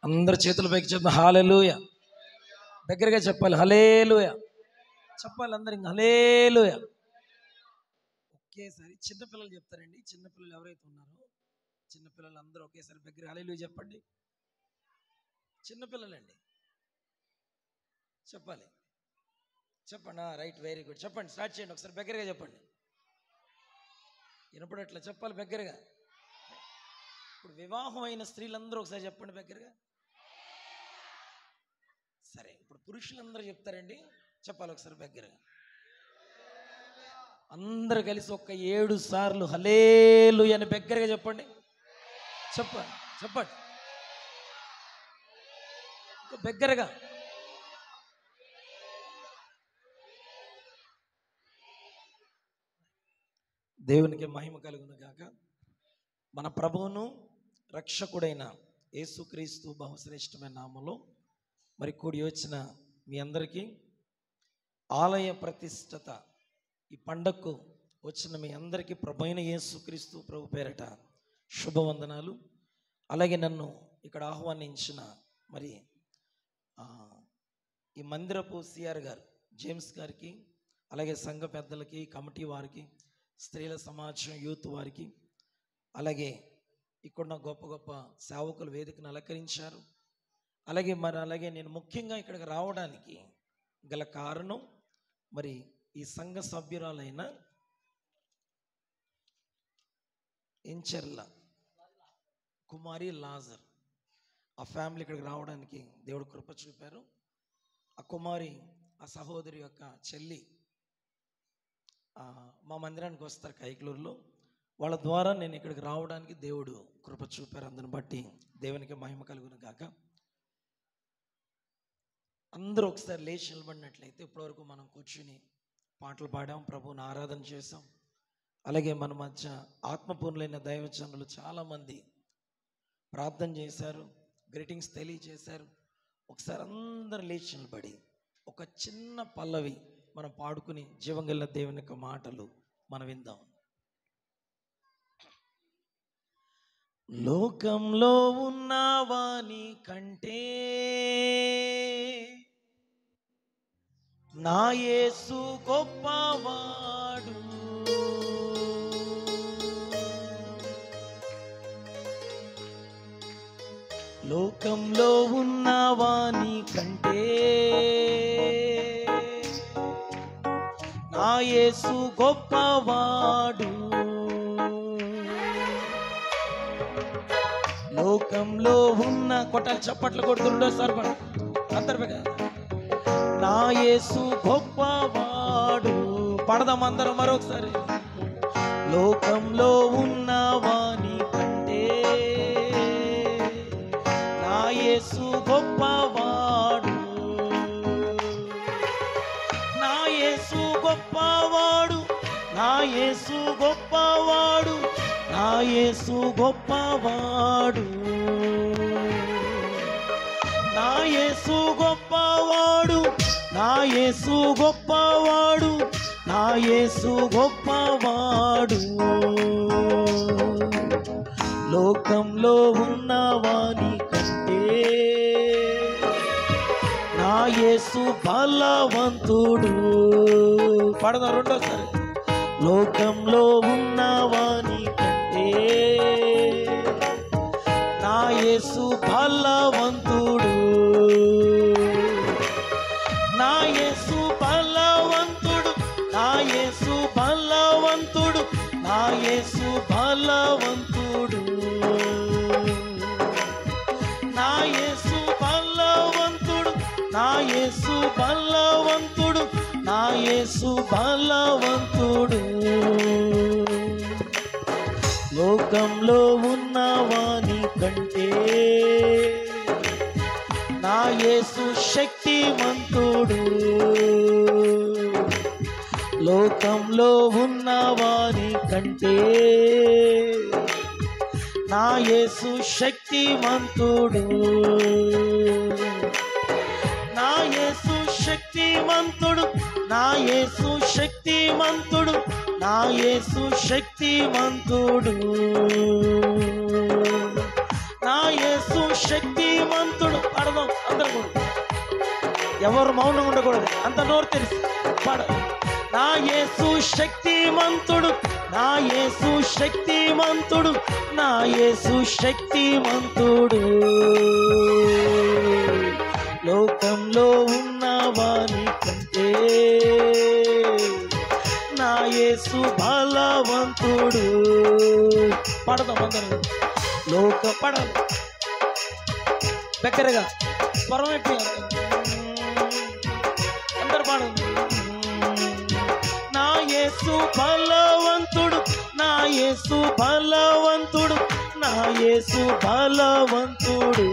అందరు చేతుల పైకి చెప్తాం హాలెలుయ దగ్గరగా చెప్పాలి హలేలుయ చెప్పాలి అందరు ఇంకా హలేలుయ ఒకేసారి చిన్నపిల్లలు చెప్తారండి చిన్నపిల్లలు ఎవరైతే ఉన్నారో చిన్నపిల్లలు అందరూ ఒకేసారి దగ్గర హలేలు చెప్పండి చిన్నపిల్లలండి చెప్పాలి చెప్పండి రైట్ వెరీ గుడ్ చెప్పండి స్టార్ట్ చేయండి ఒకసారి దగ్గరగా చెప్పండి వినపడట్లా చెప్పాలి దగ్గరగా ఇప్పుడు వివాహం అయిన స్త్రీలందరూ ఒకసారి చెప్పండి దగ్గరగా సరే ఇప్పుడు పురుషులందరూ చెప్తారండి చెప్పాలి ఒకసారి దగ్గరగా అందరు కలిసి ఒక్క ఏడు సార్లు హలేలు అని దగ్గరగా చెప్పండి చెప్పండి చెప్పండి ఇంకా దగ్గరగా దేవునికి మహిమ కలుగును గాక మన ప్రభువును రక్షకుడైన యేసుక్రీస్తు బహుశ్రేష్టమైన నామలో మరి కూడి వచ్చిన మీ అందరికీ ఆలయ ప్రతిష్టత ఈ పండగకు వచ్చిన మీ అందరికీ ప్రభు అయిన యేసుక్రీస్తు ప్రభు పేరట శుభవందనాలు అలాగే నన్ను ఇక్కడ ఆహ్వానించిన మరి ఆ, ఈ మందిరపు సిఆర్ గారు జేమ్స్ గారికి అలాగే సంఘ పెద్దలకి కమిటీ వారికి స్త్రీల సమాజం యూత్ వారికి అలాగే ఇక్కడున్న గొప్ప గొప్ప సేవకులు వేదికను అలంకరించారు అలాగే మరి అలాగే నేను ముఖ్యంగా ఇక్కడికి రావడానికి గల కారణం మరి ఈ సంఘ సభ్యురాలైన ఎంచెర్ల కుమారి లాజర్ ఆ ఫ్యామిలీ ఇక్కడికి రావడానికి దేవుడు కృప చూపారు ఆ కుమారి ఆ సహోదరి యొక్క చెల్లి ఆ, మా మందిరానికి వస్తారు కైకలూరులో వాళ్ళ ద్వారా నేను ఇక్కడికి రావడానికి దేవుడు కృప చూపారు అందుని బట్టి దేవునికి మహిమ కలుగును గాక అందరూ ఒకసారి లేచి నిలబడినట్లయితే ఇప్పటివరకు మనం కూర్చుని పాటలు పాడాం ప్రభువుని ఆరాధన చేసాం అలాగే మన మధ్య ఆత్మపూర్ణులైన దైవజనులు చాలామంది ప్రార్థన చేశారు గ్రీటింగ్స్ తెలియజేశారు ఒకసారి అందరు లేచి నిలబడి ఒక చిన్న పల్లవి మనం పాడుకుని జీవం గల దేవుని యొక్క మాటలు మనం విందాం లోకంలో ఉన్నవాని కంటే నా యేసు గొప్పవాడు లోకంలో ఉన్నవాని కంటే నా యేసు గొప్పవాడు లోకంలో ఉన్న కొట్టాలి చప్పట్లు కొడుతుండో సార్ మనం అందరు పెట్ట నా యేసు గొప్పవాడు పడదాం అందరం మరొకసారి లోకంలో ఉన్నవాని కంటే నా యేసు గొప్పవాడు నా యేసు గొప్పవాడు నా యేసు గొప్పవాడు నా యేసు గొప్పవాడు నా యేసు గొప్పవాడు నా యేసు గొప్పవాడు నా యేసు గొప్పవాడు లోకంలో ఉన్నవాని కంటే నా యేసు బలవంతుడు పడదా రెండోసారి లోకంలో ఉన్నవాని కంటే నా యేసు బలవంతుడు నా యేసు బలవంతుడు నా యేసు బలవంతుడు నా యేసు బలవంతుడు నా యేసు బలవంతుడు నా యేసు బలవంతుడు నా యేసు బలవంతుడు లోకంలో ఉన్నవాని కంటే నా యేసు శక్తిమంతుడు లోకంలో ఉన్నవాని కంటే నా యేసు శక్తిమంతుడు నా యేసు శక్తిమంతుడు నా యేసు శక్తిమంతుడు నా యేసు శక్తిమంతుడు నా యేసు శక్తిమంతుడు పాడదాం అందరం కూడా ఎవరు మౌనం ఉండకూడదు అంత నోరు తెలిసి పాడ నా యేసు శక్తిమంతుడు నా యేసు శక్తిమంతుడు నా యేసు శక్తిమంతుడు లోకంలో ఉన్న వారి కంటే నా యేసు బలవంతుడు పడదాం అందరం లోక పడదు దగ్గరగా స్వరం ఎట్టి అందరు పాడండి నా యేసు బలవంతుడు నా యేసు బలవంతుడు నా యేసు బలవంతుడు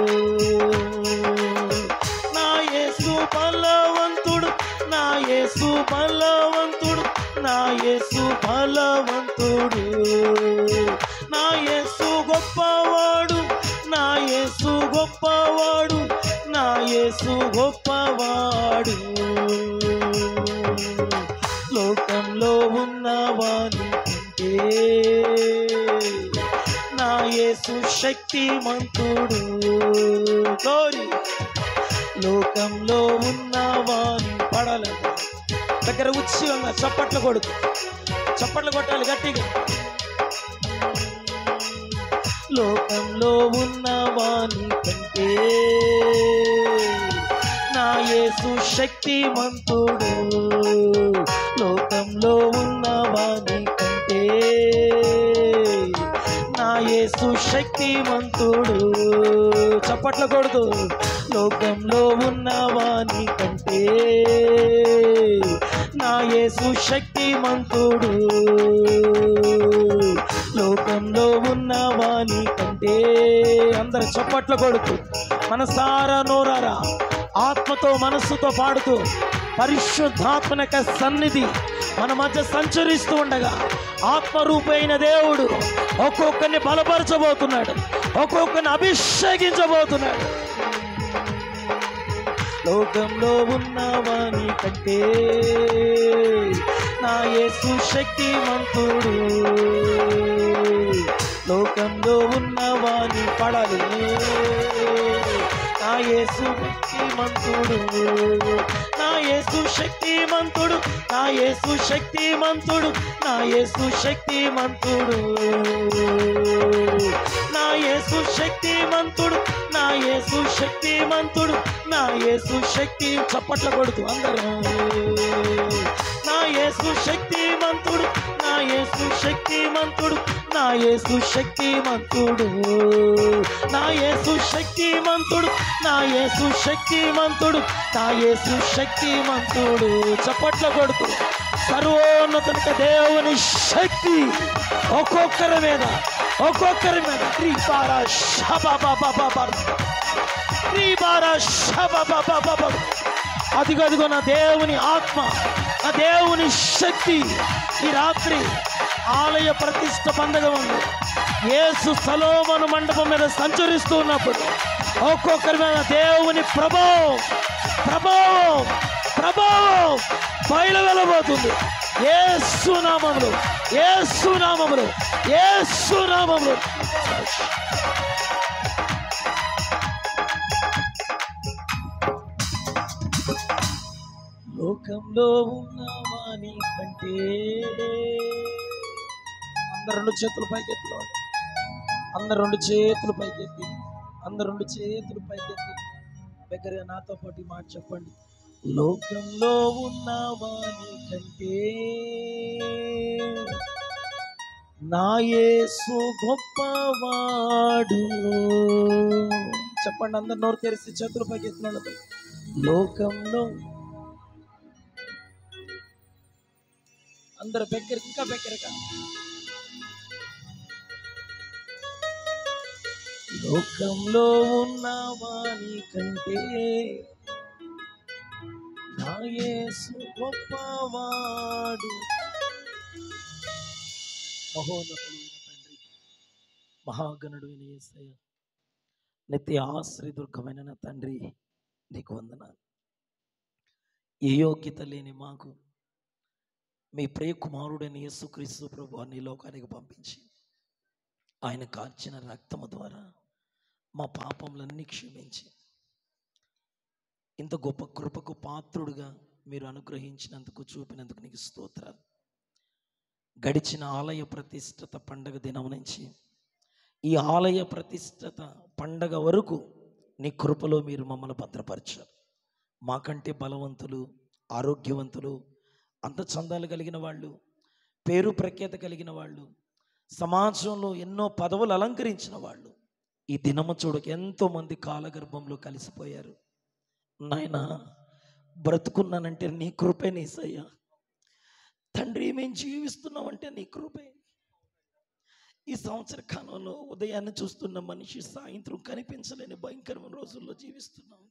నా యేసు బలవంతుడు నా యేసు బలవంతుడు నా యేసు బలవంతుడు నా యేసు గొప్పవాడు నా యేసు గొప్పవాడు నా యేసు గొప్పవాడు లోకంలో ఉన్నవాని కంటే నా యేసు శక్తిమంతుడు గౌరీ లోకంలో ఉన్నవాని పడలేదు దగ్గర ఉత్సవంగా చప్పట్లు కొడుతూ చప్పట్లు కొట్టాలి గట్టిగా లోకంలో ఉన్నవాని కంటే నా యేసు శక్తిమంతుడు లోకంలో ఉన్నవాని కంటే నా యేసు శక్తిమంతుడు చప్పట్ల కొడుతూ లోకంలో ఉన్నవాని కంటే నా యేసు శక్తిమంతుడు లోకంలో ఉన్న వాని కంటే అందరు చప్పట్లు కొడుతూ మనసారా నోరారా ఆత్మతో మనస్సుతో పాడుతూ పరిశుద్ధాత్మన యొక్క సన్నిధి మన మధ్య సంచరిస్తూ ఉండగా ఆత్మరూపైన దేవుడు ఒక్కొక్కరిని బలపరచబోతున్నాడు ఒక్కొక్కరిని అభిషేకించబోతున్నాడు లోకంలో ఉన్నవాని కంటే నా యేసు శక్తిమంతుడు లోకంలో ఉన్నవాని పడాలి నా యేసు శక్తిమంతుడు నా యేసు శక్తిమంతుడు నా యేసు శక్తిమంతుడు నా యేసు శక్తిమంతుడు నా యేసు శక్తిమంతుడు నా యేసు శక్తిమంతుడు నా యేసు శక్తి చప్పట్ల కొడుతూ అందరూ నా యేసు శక్తిమంతుడు నా యేసు శక్తిమంతుడు నా యేసు శక్తిమంతుడు నా యేసు శక్తిమంతుడు నా యేసు శక్తిమంతుడు నా యేసు శక్తిమంతుడు చప్పట్ల కొడుతూ సర్వోన్నతునిక దేవుని శక్తి ఒక్కొక్కరి మీద ఒక్కొక్కరి మీద శ్రీ బారా షబాబాబాబా శ్రీ బారా షబాబాబాబా అదిగో అదిగో నా దేవుని ఆత్మ నా దేవుని శక్తి ఈ రాత్రి ఆలయ ప్రతిష్ట పండగ ఉంది యేసు సలోమను మండపం మీద సంచరిస్తూ ఉన్నప్పుడు ఒక్కొక్కరి మీద దేవుని ప్రభావం ప్రభావం ప్రభావం బయలు వెళ్ళబోతుంది యేసు నామములు యేసు నామములు యేసు నామములు లోకంలో ఉన్నవాని కంటే అందరు రెండు చేతులు పైకెత్తులో అందరు రెండు చేతులు పైకెత్తి అందరు రెండు చేతులు పైకెత్తి దగ్గరగా నాతో పాటు ఈ మాట చెప్పండి లోకంలో ఉన్నవాని కంటే నా యేసు గొప్పవాడు చెప్పండి అందరు నోరు తెరిచి చేతులు పైకెత్తిన లోకంలో అందరు దగ్గర ఇంకా దగ్గరగా లోకంలో ఉన్నవాని కంటే నా యేసు గొప్పవాడు మహోన్నతుడైన తండ్రి మహాగణుడు యేసయ్య నిత్య ఆశ్రయ దుర్గమైన నా తండ్రి నీకు వందనాలు ఏ యోగ్యత లేని మాకు మీ ప్రియ కుమారుడైన యేసుక్రీస్తు ప్రభు నీ లోకానికి పంపించి ఆయన కాల్చిన రక్తము ద్వారా మా పాపములన్నీ క్షమించి ఇంత గొప్ప కృపకు పాత్రుడుగా మీరు అనుగ్రహించినందుకు చూపినందుకు నీకు స్తోత్రాలు గడిచిన ఆలయ ప్రతిష్టత పండగ దినం నుంచి ఈ ఆలయ ప్రతిష్టత పండగ వరకు నీ కృపలో మీరు మమ్మల్ని భద్రపరిచారు మాకంటే బలవంతులు ఆరోగ్యవంతులు అంత చందాలు కలిగిన వాళ్ళు పేరు ప్రఖ్యాత కలిగిన వాళ్ళు సమాజంలో ఎన్నో పదవులు అలంకరించిన వాళ్ళు ఈ దినము చూడక ఎంతో మంది కాలగర్భంలో కలిసిపోయారు నాయన బ్రతుకున్నానంటే నీ కృపే నీసయ్యా తండ్రి మేము జీవిస్తున్నామంటే నీ కృపే ఈ సంవత్సర కాలంలో ఉదయాన్నే చూస్తున్న మనిషి సాయంత్రం కనిపించలేని భయంకరమైన రోజుల్లో జీవిస్తున్నాం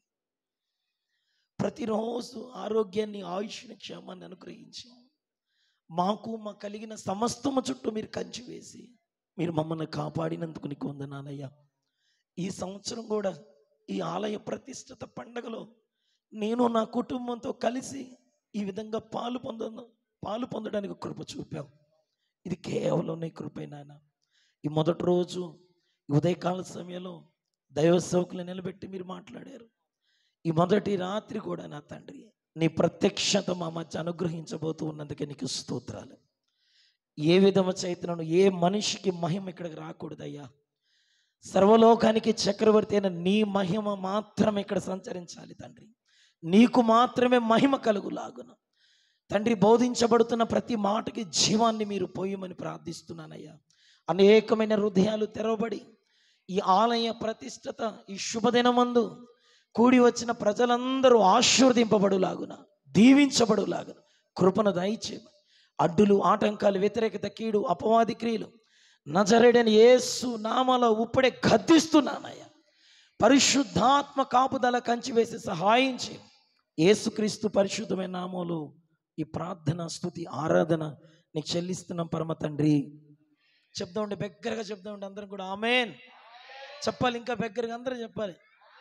ప్రతిరోజు ఆరోగ్యాన్ని ఆయుష్ని క్షేమాన్ని అనుగ్రహించి మాకు మా కలిగిన సమస్తము చుట్టూ మీరు కంచి వేసి మీరు మమ్మల్ని కాపాడినందుకు నీకు వందనాలయ్యా ఈ సంవత్సరం కూడా ఈ ఆలయ ప్రతిష్ఠిత పండగలో నేను నా కుటుంబంతో కలిసి ఈ విధంగా పాలు పొంద పాలు పొందడానికి కృప చూపావు ఇది కేవలం నీ కృపే నాయన ఈ మొదటి రోజు ఈ ఉదయకాల సమయంలో దైవ సేవకులు నిలబెట్టి మీరు మాట్లాడారు ఈ మొదటి రాత్రి కూడా నా తండ్రి నీ ప్రత్యక్షత మా మధ్య అనుగ్రహించబోతూ ఉన్నందుకే నీకు స్తోత్రాలు ఏ విధమ చైతన్యం ఏ మనిషికి మహిమ ఇక్కడికి రాకూడదయ్యా సర్వలోకానికి చక్రవర్తి అయిన నీ మహిమ మాత్రం ఇక్కడ సంచరించాలి తండ్రి నీకు మాత్రమే మహిమ కలుగులాగున తండ్రి బోధించబడుతున్న ప్రతి మాటకి జీవాన్ని మీరు పోయమని ప్రార్థిస్తున్నానయ్యా అనేకమైన హృదయాలు తెరవబడి ఈ ఆలయ ప్రతిష్టత ఈ శుభదినమందు కూడి వచ్చిన ప్రజలందరూ ఆశీర్వదింపబడులాగున దీవించబడులాగున కృపను దయచేయమని అడ్డులు ఆటంకాలు వ్యతిరేకత కీడు అపవాది క్రియలు నజరేడని యేసు నామలో ఇప్పుడే గద్దిస్తున్నానయ్యా పరిశుద్ధాత్మ కాపుదల కంచి వేసి సహాయం చేయి యేసుక్రీస్తు పరిశుద్ధమైన నామంలో ఈ ప్రార్థన స్థుతి ఆరాధన నీకు చెల్లిస్తున్నాం పరమ తండ్రి చెప్తా ఉండే బిగ్గరగా చెప్తా ఉండే అందరం కూడా ఆమెన్ చెప్పాలి ఇంకా బిగ్గరగా అందరూ చెప్పాలి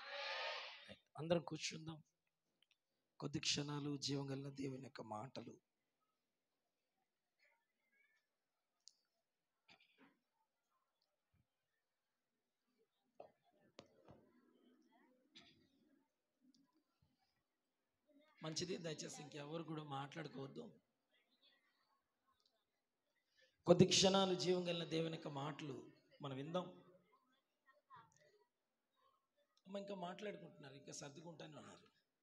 అందరం కూర్చుందాం కొద్ది క్షణాలు జీవం కలిగిన దేవుని యొక్క మాటలు మంచిది దయచేసి ఇంకెవరు కూడా మాట్లాడుకోవద్దు కొద్ది క్షణాలు జీవం కలిగిన దేవుని యొక్క మాటలు మనం విందాం అమ్మ ఇంకా మాట్లాడుకుంటున్నారు ఇంకా సర్దుకుంటానే ఉన్నారు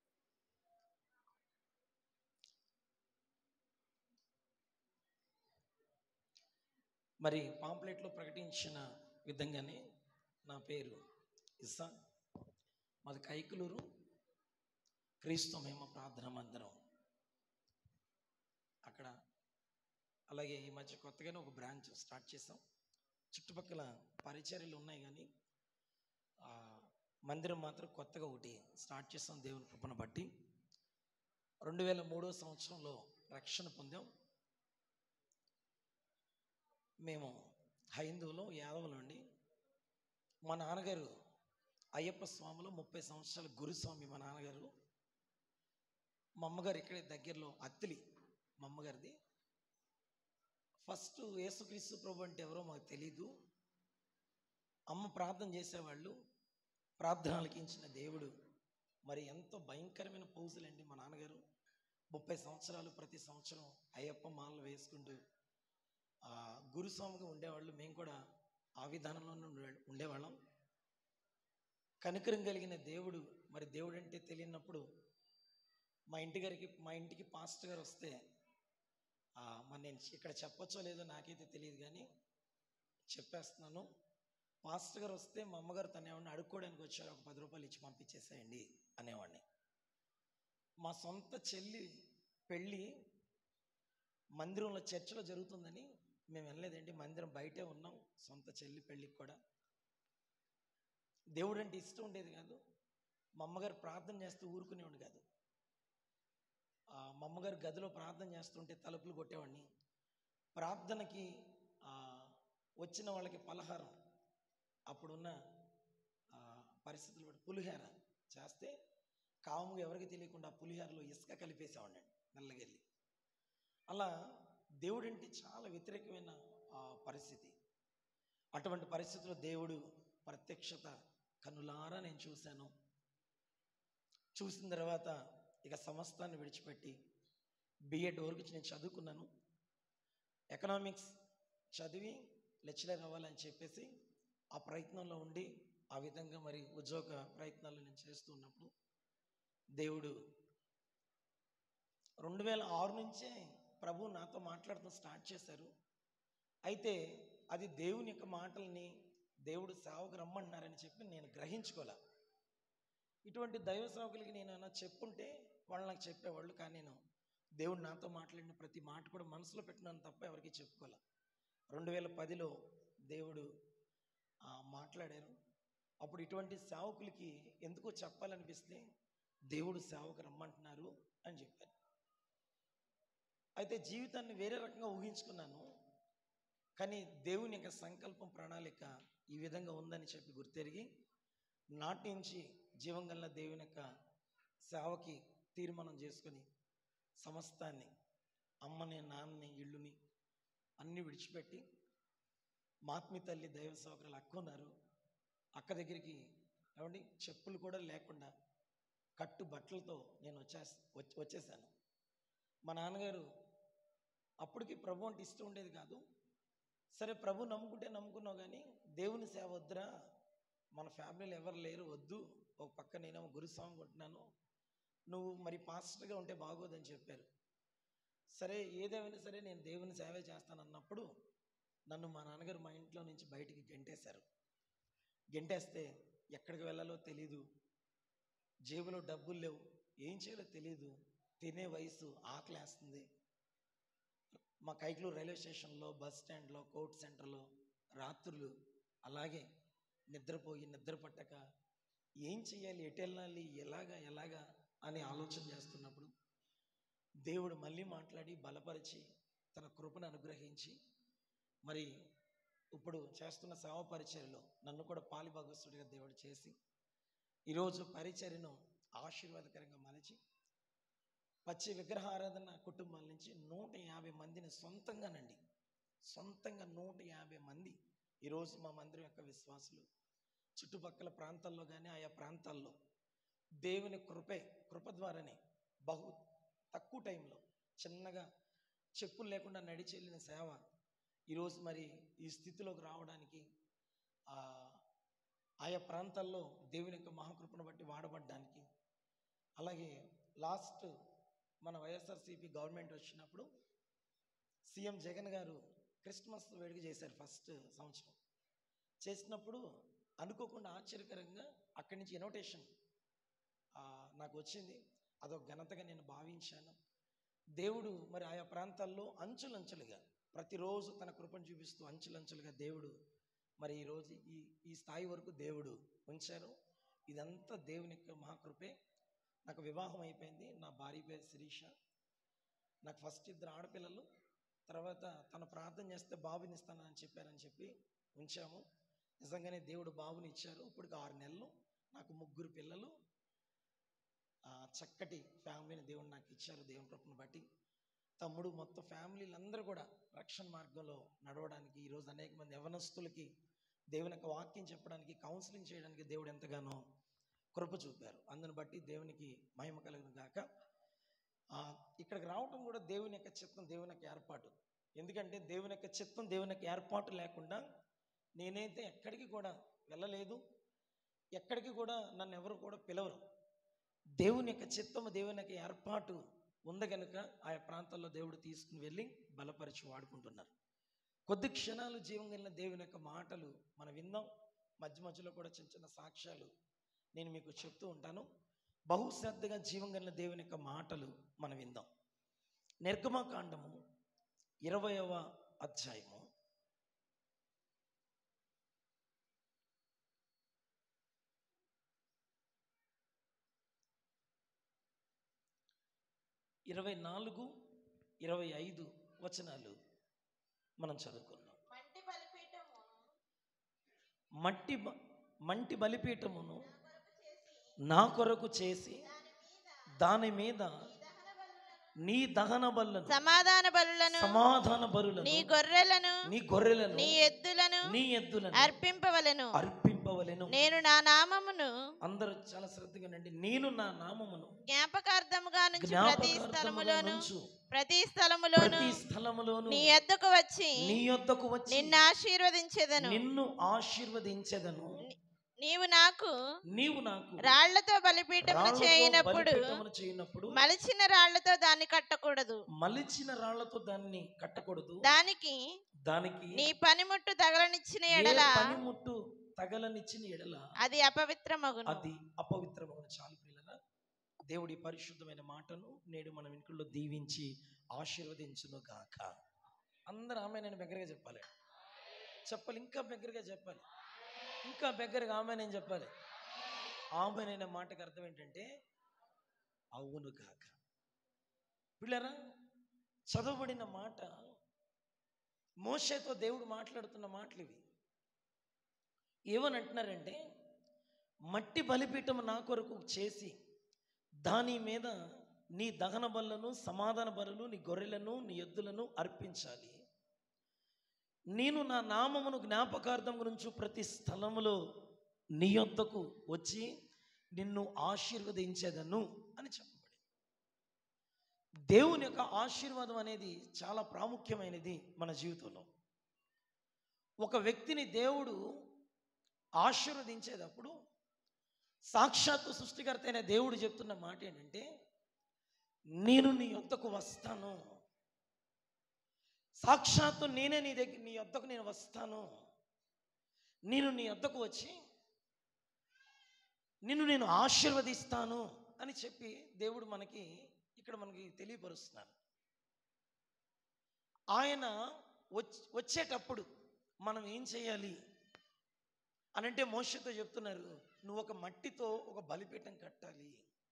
మరి పాంప్లెట్లో ప్రకటించిన విధంగానే నా పేరు ఇస్సా మాది కైకులూరు క్రీస్తు మేము ప్రార్థన మందిరం అక్కడ అలాగే ఈ మధ్య కొత్తగానే ఒక బ్రాంచ్ స్టార్ట్ చేసాం చుట్టుపక్కల పరిచర్యలు ఉన్నాయి కానీ ఆ, మందిరం మాత్రం కొత్తగా ఒకటి స్టార్ట్ చేసాం దేవుని కృపను బట్టి రెండు వేల మూడో సంవత్సరంలో రక్షణ పొందాం మేము హైందువులో యాదవులు అండి మా నాన్నగారు అయ్యప్ప స్వామిలో ముప్పై సంవత్సరాల గురుస్వామి మా నాన్నగారు మా అమ్మగారు ఇక్కడే దగ్గరలో అత్తిలి మా అమ్మగారిది ఫస్ట్ యేసుక్రీస్తు ప్రభు అంటే ఎవరో మాకు తెలీదు అమ్మ ప్రార్థన చేసేవాళ్ళు ప్రార్థనలకి ఇచ్చిన దేవుడు మరి ఎంతో భయంకరమైన పూజలండి మా నాన్నగారు ముప్పై సంవత్సరాలు ప్రతి సంవత్సరం అయ్యప్ప మాలలు వేసుకుంటూ ఆ, గురుస్వామిగా ఉండేవాళ్ళు మేము కూడా ఆ విధానంలోనే ఉండే- ఉండేవాళ్ళం కనికరం కలిగిన దేవుడు మరి దేవుడు అంటే తెలియనప్పుడు మా ఇంటి గారికి మా ఇంటికి పాస్టర్ గారు వస్తే ఆ, మరి నేను ఇక్కడ చెప్పొచ్చో లేదో నాకైతే తెలియదు కానీ చెప్పేస్తున్నాను పాస్టర్ గారు వస్తే మా అమ్మగారు తను ఏమన్నా అడుక్కోవడానికి వచ్చారు ఒక పది రూపాయలు ఇచ్చి పంపించేసేయండి అనేవాడిని మా సొంత చెల్లి పెళ్ళి మందిరంలో చర్చలో జరుగుతుందని మేము వెళ్ళలేదండి మందిరం బయటే ఉన్నాం సొంత చెల్లి పెళ్ళికి కూడా దేవుడు అంటే ఇష్టం ఉండేది కాదు మా అమ్మగారు ప్రార్థన చేస్తూ ఊరుకునేవాడు కాదు ఆ, మా అమ్మగారు గదిలో ప్రార్థన చేస్తుంటే తలుపులు కొట్టేవాడిని ప్రార్థనకి ఆ, వచ్చిన వాళ్ళకి పలహారం అప్పుడున్న ఆ, పరిస్థితులు బట్టి పులిహోర చేస్తే కాముగా ఎవరికి తెలియకుండా ఆ పులిహోరలో ఇసుక కలిపేసేవాడిని మెల్లగెళ్ళి అలా దేవుడంటే చాలా వ్యతిరేకమైన ఆ, పరిస్థితి అటువంటి పరిస్థితుల్లో దేవుడు ప్రత్యక్షత కనులారా నేను చూశాను చూసిన తర్వాత ఇక సమస్తాన్ని విడిచిపెట్టి బిఎడ్ వరకు నేను చదువుకున్నాను ఎకనామిక్స్ చదివి లెక్చరర్ అవ్వాలని చెప్పేసి ఆ ప్రయత్నంలో ఉండి ఆ విధంగా మరి ఉద్యోగ ప్రయత్నాలు నేను చేస్తూ ఉన్నప్పుడు దేవుడు రెండు వేల ఆరు నుంచే ప్రభు నాతో మాట్లాడటం స్టార్ట్ చేశారు అయితే అది దేవుని యొక్క మాటల్ని దేవుడు సేవకు రమ్మంటున్నారని చెప్పి నేను గ్రహించుకోలే ఇటువంటి దైవ సేవకులకి నేను ఏమైనా చెప్పుంటే వాళ్ళు నాకు చెప్పేవాళ్ళు కానీ నేను దేవుడు నాతో మాట్లాడిన ప్రతి మాట కూడా మనసులో పెట్టినాను తప్ప ఎవరికి చెప్పుకోలే రెండు వేల పదిలో దేవుడు ఆ, మాట్లాడారు అప్పుడు ఇటువంటి సేవకులకి ఎందుకో చెప్పాలనిపిస్తే దేవుడు సేవకు రమ్మంటున్నారు అని చెప్పారు అయితే జీవితాన్ని వేరే రకంగా ఊహించుకున్నాను కానీ దేవుని యొక్క సంకల్పం ప్రణాళిక ఈ విధంగా ఉందని చెప్పి గుర్తెరిగి నాటి నుంచి జీవం గల దేవుని యొక్క సేవకి తీర్మానం చేసుకొని సమస్తాన్ని అమ్మని నాన్నని ఇల్లుని అన్నీ విడిచిపెట్టి మాత్మి తల్లి దైవ సేవకులు అక్క ఉన్నారు అక్క దగ్గరికి ఏమండి చెప్పులు కూడా లేకుండా కట్టు బట్టలతో నేను వచ్చే వచ్చేసాను మా నాన్నగారు అప్పటికి ప్రభు అంటే ఇష్టం ఉండేది కాదు సరే ప్రభు నమ్ముకుంటే నమ్ముకున్నావు కానీ దేవుని సేవ వద్దురా మన ఫ్యామిలీలో ఎవరు లేరు వద్దు ఒక పక్క నేనేమో గురుస్వామి కొంటున్నాను నువ్వు మరి పాస్టర్గా ఉంటే బాగోదని చెప్పారు సరే ఏదేమైనా సరే నేను దేవుని సేవ చేస్తాను అన్నప్పుడు నన్ను మా నాన్నగారు మా ఇంట్లో నుంచి బయటికి గెంటేశారు గెంటేస్తే ఎక్కడికి వెళ్ళాలో తెలీదు జేబులో డబ్బులు లేవు ఏం చేయాలో తెలీదు తినే వయసు ఆకలేస్తుంది మా కైక్లూరు రైల్వే స్టేషన్లో బస్ స్టాండ్లో కోర్ట్ సెంటర్లో రాత్రులు అలాగే నిద్రపోయి నిద్ర పట్టక ఏం చేయాలి ఎటు వెళ్ళాలి ఎలాగా ఎలాగా అని ఆలోచన చేస్తున్నప్పుడు దేవుడు మళ్ళీ మాట్లాడి బలపరిచి తన కృపను అనుగ్రహించి మరి ఇప్పుడు చేస్తున్న సేవ పరిచర్యలో నన్ను కూడా పాలిభాగస్తుడిగా దేవుడు చేసి ఈరోజు పరిచర్యను ఆశీర్వాదకరంగా మలిచి పచ్చి విగ్రహారాధన కుటుంబాల నుంచి నూట యాభై మందిని సొంతంగానండి సొంతంగా నూట యాభై మంది ఈరోజు మా మందిరం యొక్క విశ్వాసులు చుట్టుపక్కల ప్రాంతాల్లో కానీ ఆయా ప్రాంతాల్లో దేవుని కృపే కృప ద్వారానే బహు తక్కువ టైంలో చిన్నగా చెప్పులు లేకుండా నడిచి వెళ్ళిన సేవ ఈరోజు మరి ఈ స్థితిలోకి రావడానికి ఆ, ఆయా ప్రాంతాల్లో దేవుని యొక్క మహాకృపను బట్టి వాడబడ్డానికి అలాగే లాస్ట్ మన వైఎస్ఆర్సీపీ గవర్నమెంట్ వచ్చినప్పుడు సీఎం జగన్ గారు క్రిస్మస్ వేడుక చేశారు ఫస్ట్ సంవత్సరం చేసినప్పుడు అనుకోకుండా ఆశ్చర్యకరంగా అక్కడి నుంచి ఇన్విటేషన్ నాకు వచ్చింది అదొక ఘనతగా నేను భావించాను దేవుడు మరి ఆయా ప్రాంతాల్లో అంచులంచులుగా ప్రతిరోజు తన కృపను చూపిస్తూ అంచులంచులుగా దేవుడు మరి ఈరోజు ఈ ఈ స్థాయి వరకు దేవుడు ఉంచారు ఇదంతా దేవుని యొక్క మహాకృపే నాకు వివాహం అయిపోయింది నా భార్య పేరు శిరీష నాకు ఫస్ట్ ఇద్దరు ఆడపిల్లలు తర్వాత తను ప్రార్థన చేస్తే బాబుని ఇస్తానని చెప్పారని చెప్పి ఉంచాము నిజంగానే దేవుడు బాబుని ఇచ్చారు ఇప్పటికి ఆరు నెలలు నాకు ముగ్గురు పిల్లలు ఆ, చక్కటి ఫ్యామిలీని దేవుడు నాకు ఇచ్చారు దేవుని కృపను బట్టి తమ్ముడు మొత్తం ఫ్యామిలీలు అందరూ కూడా రక్షణ మార్గంలో నడవడానికి ఈరోజు అనేక మంది యవనస్తులకి దేవుని యొక్క వాక్యం చెప్పడానికి కౌన్సిలింగ్ చేయడానికి దేవుడు ఎంతగానో కృప చూపారు అందుని బట్టి దేవునికి మహిమ కలుగును గాక ఆ, ఇక్కడికి రావటం కూడా దేవుని యొక్క చిత్తం దేవుని యొక్క ఏర్పాటు ఎందుకంటే దేవుని యొక్క చిత్తం దేవుని యొక్క ఏర్పాటు లేకుండా నేనైతే ఎక్కడికి కూడా వెళ్ళలేదు ఎక్కడికి కూడా నన్ను ఎవరు కూడా పిలవరు దేవుని యొక్క చిత్తము దేవుని యొక్క ఏర్పాటు ఉంది కనుక ఆయా ప్రాంతాల్లో దేవుడు తీసుకుని వెళ్ళి బలపరిచి వాడుకుంటున్నారు కొద్ది క్షణాలు జీవం కలిగిన దేవుని యొక్క మాటలు మనం విందాం మధ్య మధ్యలో కూడా చిన్న చిన్న సాక్ష్యాలు నేను మీకు చెప్తూ ఉంటాను బహుశ్రద్ధగా జీవం కలిగిన దేవుని యొక్క మాటలు మనం విందాం నిర్గమకాండము ఇరవయవ అధ్యాయము ఇరవై నాలుగు ఇరవై ఐదు వచనాలు మనం చదువుకున్నాం మంటి బలిపీఠమును మట్టి బ- మంటి బలిపీఠమును నా కొరకు చేసి నా కొరకు చేసి దాని మీద దాని మీద నీ దహన బలులను నీ దహన బలులను సమాధాన బలులను సమాధాన బలులను నీ గొర్రెలను నీ గొర్రెలను నీ ఎద్దులను నీ ఎద్దులను అర్పింపవలను అర్పింపవలను అర్పింపవలెను నేను నా నామమును అందరూ చాలా శ్రద్ధగా నండి నేను నా నామమును జ్ఞాపకార్థముగా నుంచి ప్రతి జ్ఞాపకార్థముగా స్థలములోను నుంచు. ప్రతి స్థలములోను ప్రతి స్థలములోను నీ ఎద్దకు వచ్చి నీ యొద్దకు వచ్చి నిన్ను ఆశీర్వదించేదను నిన్ను ఆశీర్వదించెదను నీవు నాకు నీవు నాకు రాళ్లతో బలిపీఠమును రాళ్లతో చేయనప్పుడు బలిపీఠమును చేయనప్పుడు మలిచిన రాళ్లతో దాన్ని కట్టకూడదు మలిచిన రాళ్లతో దాన్ని కట్టకూడదు దానికి దానికి నీ పనిముట్టు తగలనిచ్చిన ఏ ఎడల పనిముట్టు తగలనిచ్చిన ఎడల అది అపవిత్రమగును అది అపవిత్రమైన చాలు పిల్లల దేవుడి పరిశుద్ధమైన మాటను నేడు మన వెనుకల్లో దీవించి ఆశీర్వదించును గాక అందరూ ఆమె నేను దగ్గరగా చెప్పాలి చెప్పాలి ఇంకా దగ్గరగా చెప్పాలి ఇంకా దగ్గరగా ఆమె నేను చెప్పాలి ఆమె అనే మాటకు అర్థం ఏంటంటే అవును గాక పిల్లరా చదవబడిన మాట మోషేతో దేవుడు మాట్లాడుతున్న మాటలు ఇవి ఏమని అంటున్నారంటే మట్టి బలిపీఠం నా కొరకు చేసి దాని మీద నీ దహన బలను సమాధాన బలులు నీ గొర్రెలను నీ ఎద్దులను అర్పించాలి నేను నా నామమును జ్ఞాపకార్థం గురించి ప్రతి స్థలములో నీ యొద్దకు వచ్చి నిన్ను ఆశీర్వదించేదను అని చెప్పబడి దేవుని యొక్క ఆశీర్వాదం అనేది చాలా ప్రాముఖ్యమైనది మన జీవితంలో ఒక వ్యక్తిని దేవుడు ఆశీర్వదించేటప్పుడు సాక్షాత్తు సృష్టికర్త అయిన దేవుడు చెప్తున్న మాట ఏంటంటే నేను నీ యొద్దకు వస్తాను సాక్షాత్తు నేనే నీ దగ్గర నీ యొద్దకు నేను వస్తాను నేను నీ యొద్దకు వచ్చి నిన్ను నేను ఆశీర్వదిస్తాను అని చెప్పి దేవుడు మనకి ఇక్కడ మనకి తెలియపరుస్తున్నాను ఆయన వచ్- వచ్చేటప్పుడు మనం ఏం చేయాలి అనంటే మోషతో చెప్తున్నారు నువ్వు ఒక మట్టితో ఒక బలిపీఠం కట్టాలి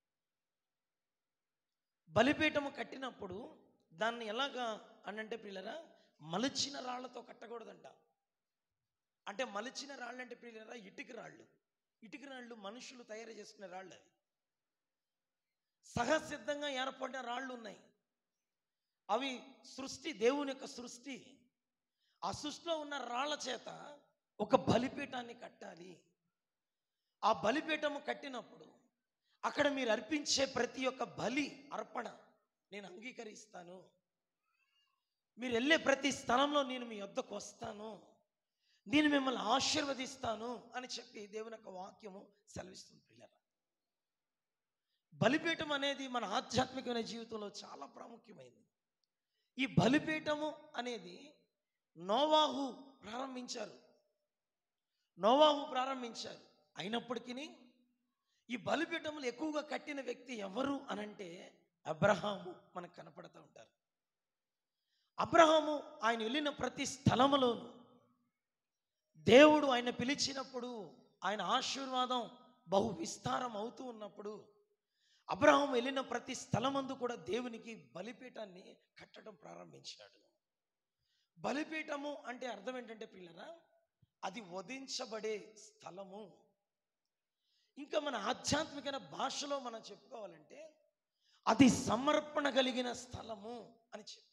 బలిపీఠము కట్టినప్పుడు దాన్ని ఎలాగా అనంటే పిల్లరా మలిచిన రాళ్లతో కట్టకూడదంట అంటే మలిచిన రాళ్ళు అంటే పిల్లరా ఇటుక రాళ్ళు ఇటుక రాళ్ళు మనుషులు తయారు చేసుకునే రాళ్ళు అవి సహసిద్ధంగా ఏర్పడిన రాళ్ళు ఉన్నాయి అవి సృష్టి దేవుని యొక్క సృష్టి ఆ సృష్టిలో ఉన్న రాళ్ల చేత ఒక బలిపీఠాన్ని కట్టాలి ఆ బలిపీఠము కట్టినప్పుడు అక్కడ మీరు అర్పించే ప్రతి ఒక్క బలి అర్పణ నేను అంగీకరిస్తాను మీరు వెళ్ళే ప్రతి స్థలంలో నేను మీ వద్దకు వస్తాను నేను మిమ్మల్ని ఆశీర్వదిస్తాను అని చెప్పి దేవుని యొక్క వాక్యము సెలవిస్తుంది పిల్లల బలిపీఠం అనేది మన ఆధ్యాత్మికమైన జీవితంలో చాలా ప్రాముఖ్యమైనది ఈ బలిపీఠము అనేది నోవాహు ప్రారంభించారు నోవాహు ప్రారంభించారు అయినప్పటికీ ఈ బలిపీఠములు ఎక్కువగా కట్టిన వ్యక్తి ఎవరు అనంటే అబ్రహాము మనకు కనపడుతూ ఉంటారు అబ్రహాము ఆయన వెళ్ళిన ప్రతి స్థలములోను దేవుడు ఆయన పిలిచినప్పుడు ఆయన ఆశీర్వాదం బహు విస్తారం అవుతూ ఉన్నప్పుడు అబ్రహాం వెళ్ళిన ప్రతి స్థలమందు కూడా దేవునికి బలిపీఠాన్ని కట్టడం ప్రారంభించాడు బలిపీఠము అంటే అర్థం ఏంటంటే పిల్లరా అది వధించబడే స్థలము ఇంకా మన ఆధ్యాత్మికమైన భాషలో మనం చెప్పుకోవాలంటే అది సమర్పణ కలిగిన స్థలము అని చెప్పి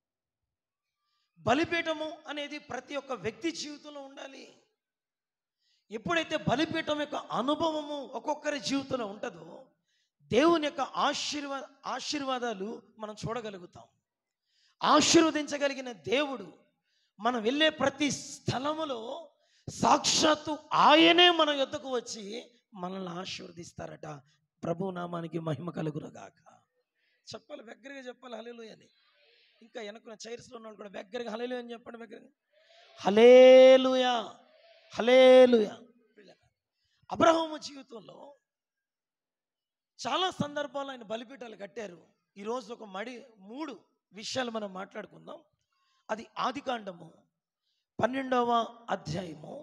బలిపీఠము అనేది ప్రతి ఒక్క వ్యక్తి జీవితంలో ఉండాలి ఎప్పుడైతే బలిపీఠం యొక్క అనుభవము ఒక్కొక్కరి జీవితంలో ఉంటుందో దేవుని యొక్క ఆశీర్వా ఆశీర్వాదాలు మనం చూడగలుగుతాం ఆశీర్వదించగలిగిన దేవుడు మనం వెళ్ళే ప్రతి స్థలములో సాక్షాత్తు ఆయనే మన యొద్దకు వచ్చి మనల్ని ఆశీర్వదిస్తారట ప్రభు నామానికి మహిమ కలుగునగాక చెప్పాలి దగ్గరగా చెప్పాలి హలేలు అని ఇంకా వెనుకున్న చైర్స్లో ఉన్న వాళ్ళు కూడా దగ్గరగా హలేలు అని చెప్పండి దగ్గరగా హలేలుయా హలేలుయా అబ్రహము జీవితంలో చాలా సందర్భాల్లో ఆయన బలిపీఠాలు కట్టారు ఈరోజు ఒక మడి మూడు విషయాలు మనం మాట్లాడుకుందాం అది ఆదికాండము పన్నెండవ అధ్యాయము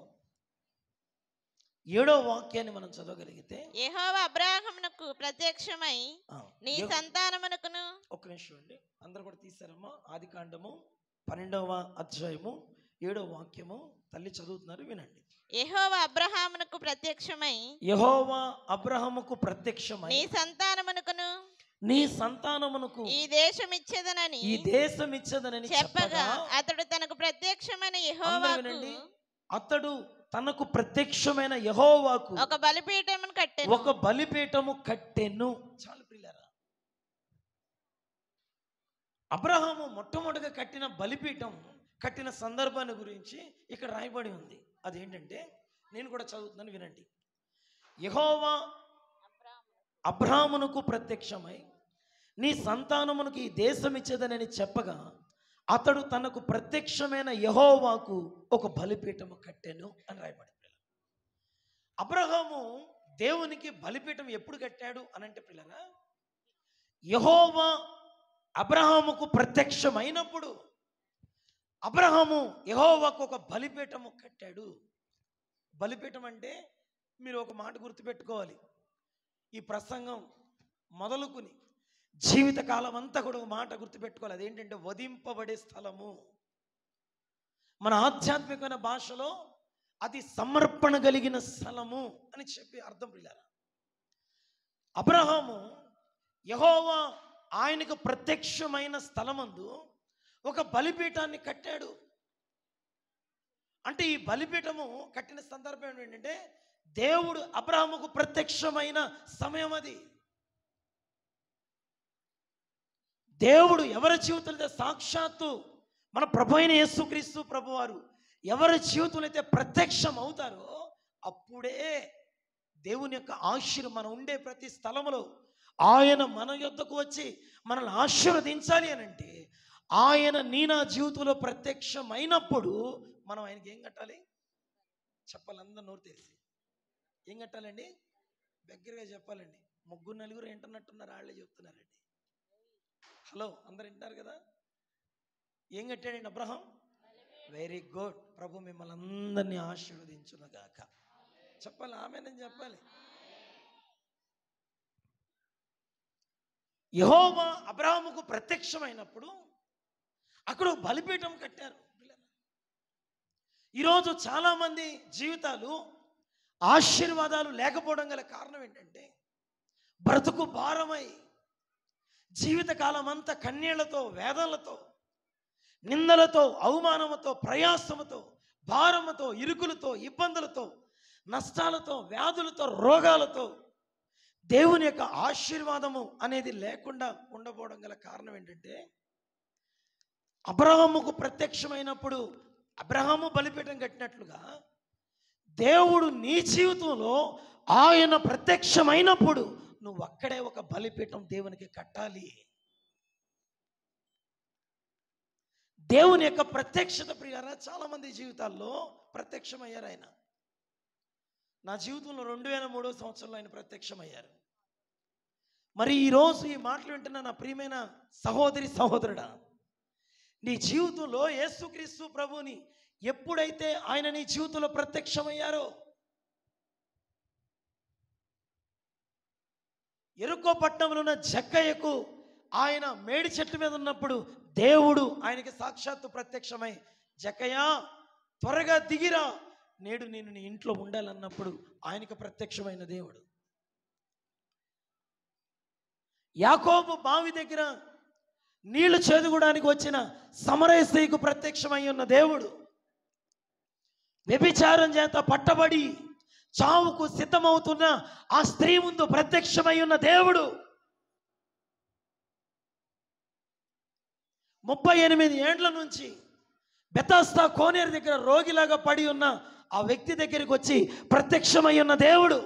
ఏడవ వాక్యాన్ని మనం చదవగలిగితే యెహోవా అబ్రాహమునకు ప్రత్యక్షమై ఆ, నీ ఏ- సంతానమునకును ఒక్క నిమిషం అండి అందరు కూడా తీసారమ్మా ఆదికాండము పన్నెండవ అధ్యాయము ఏడవ వాక్యము తల్లి చదువుతున్నారు వినండి యెహోవా అబ్రహామునకు ప్రత్యక్షమై యహోవా అబ్రహముకు ప్రత్యక్షమై నీ సంతానమునకును నీ సంతానమునకు ఈ దేశం ఇచ్చేదనని ఈ దేశం ఇచ్చదనని చెప్పగా చెప్పగా అతడు తనకు ప్రత్యక్షమైన అందరూ యెహోవాకు వినండి అతడు తనకు ప్రత్యక్షమైన యహోవాకు ఒక బలిపీఠమును కట్టెను ఒక బలిపీఠము కట్టెను చాలు ప్రియులారా అబ్రహాము మొట్టమొదటిగా కట్టిన బలిపీఠం కట్టిన సందర్భాన్ని గురించి ఇక్కడ రాయబడి ఉంది అదేంటంటే నేను కూడా చదువుతున్నాను వినండి యహోవా అబ్రాహ్మునకు ప్రత్యక్షమై నీ సంతానమునకు ఈ దేశం ఇచ్చేదనని చెప్పగా అతడు తనకు ప్రత్యక్షమైన యహోవాకు ఒక బలిపీఠము కట్టెను అని రాయబడింది అబ్రహాము దేవునికి బలిపీఠం ఎప్పుడు కట్టాడు అనంటే పిల్లరా యహోవా అబ్రహాముకు ప్రత్యక్షమైనప్పుడు అబ్రహాము యహోవాకు ఒక బలిపీఠము కట్టాడు బలిపీఠం అంటే మీరు ఒక మాట గుర్తుపెట్టుకోవాలి ఈ ప్రసంగం మొదలుకుని జీవితకాలం అంతా కూడా ఒక మాట గుర్తుపెట్టుకోవాలి అదేంటంటే వధింపబడే స్థలము మన ఆధ్యాత్మికమైన భాషలో అది సమర్పణ కలిగిన స్థలము అని చెప్పి అర్థం పిల్లారా అబ్రహాము యహోవా ఆయనకు ప్రత్యక్షమైన స్థలమందు ఒక బలిపీఠాన్ని కట్టాడు అంటే ఈ బలిపీఠము కట్టిన సందర్భం ఏంటంటే దేవుడు అబ్రహాముకు ప్రత్యక్షమైన సమయం అది దేవుడు ఎవరి జీవితంలో అయితే సాక్షాత్తు మన ప్రభు అయిన యేసుక్రీస్తు ప్రభువారు ఎవరి జీవితంలో అయితే ప్రత్యక్షం అవుతారో అప్పుడే దేవుని యొక్క ఆశీర్వ మనం ఉండే ప్రతి స్థలములో ఆయన మన యొద్దకు వచ్చి మనల్ని ఆశీర్వదించాలి అని అంటే ఆయన నీ నా జీవితంలో ప్రత్యక్షమైనప్పుడు మనం ఆయనకి ఏం కట్టాలి చెప్పాలి అందరు నోరు తెలిసి ఏం కట్టాలండి దగ్గరగా చెప్పాలండి ముగ్గురు నలుగురు వింటున్నట్టున్నారు వాళ్ళే చెప్తున్నారండి హలో అందరు వింటారు కదా ఏం కట్టాడండి అబ్రహం వెరీ గుడ్ ప్రభు మిమ్మల్ని అందరినీ ఆశీర్వదించునుగాక చెప్పాలి ఆమెనని చెప్పాలి యహోవా అబ్రహాముకు ప్రత్యక్షమైనప్పుడు అక్కడ ఒక బలిపీఠం కట్టారు ఈరోజు చాలామంది జీవితాలు ఆశీర్వాదాలు లేకపోవడం గల కారణం ఏంటంటే బ్రతుకు భారమై జీవితకాలం అంతా కన్నీళ్లతో వేదనలతో నిందలతో అవమానముతో ప్రయాసముతో భారముతో ఇరుకులతో ఇబ్బందులతో నష్టాలతో వ్యాధులతో రోగాలతో దేవుని యొక్క ఆశీర్వాదము అనేది లేకుండా ఉండబోవడం గల కారణం ఏంటంటే అబ్రహాముకు ప్రత్యక్షమైనప్పుడు అబ్రహాము బలిపీఠం కట్టినట్లుగా దేవుడు నీ జీవితంలో ఆయన ప్రత్యక్షమైనప్పుడు నువ్వు అక్కడే ఒక బలిపీఠం దేవునికి కట్టాలి దేవుని యొక్క ప్రత్యక్షత ప్రియారా చాలా మంది జీవితాల్లో ప్రత్యక్షమయ్యారు ఆయన నా జీవితంలో రెండు వేల మూడో సంవత్సరంలో ఆయన ప్రత్యక్షమయ్యారు మరి ఈరోజు ఈ మాటలు వింటున్న నా ప్రియమైన సహోదరి సహోదరుడా నీ జీవితంలో యేసుక్రీస్తు ప్రభుని ఎప్పుడైతే ఆయన నీ జీవితంలో ప్రత్యక్షమయ్యారో ఎరుకో పట్టణంలో ఉన్న జక్కయ్యకు ఆయన మేడి చెట్టు మీద ఉన్నప్పుడు దేవుడు ఆయనకి సాక్షాత్తు ప్రత్యక్షమై జక్కయ్య త్వరగా దిగిరా నేడు నేను నీ ఇంట్లో ఉండాలన్నప్పుడు ఆయనకు ప్రత్యక్షమైన దేవుడు యాకోబు బావి దగ్గర నీళ్లు చేదుకోవడానికి వచ్చిన సమరయ స్త్రీకు ప్రత్యక్షమై ఉన్న దేవుడు వ్యభిచారం చేత పట్టబడి చావుకు సిద్ధమవుతున్న ఆ స్త్రీ ముందు ప్రత్యక్షమై ఉన్న దేవుడు ముప్పై ఎనిమిది ఏండ్ల నుంచి బెతాస్తా కోనేరు దగ్గర రోగిలాగా పడి ఉన్న ఆ వ్యక్తి దగ్గరికి వచ్చి ప్రత్యక్షమై ఉన్న దేవుడు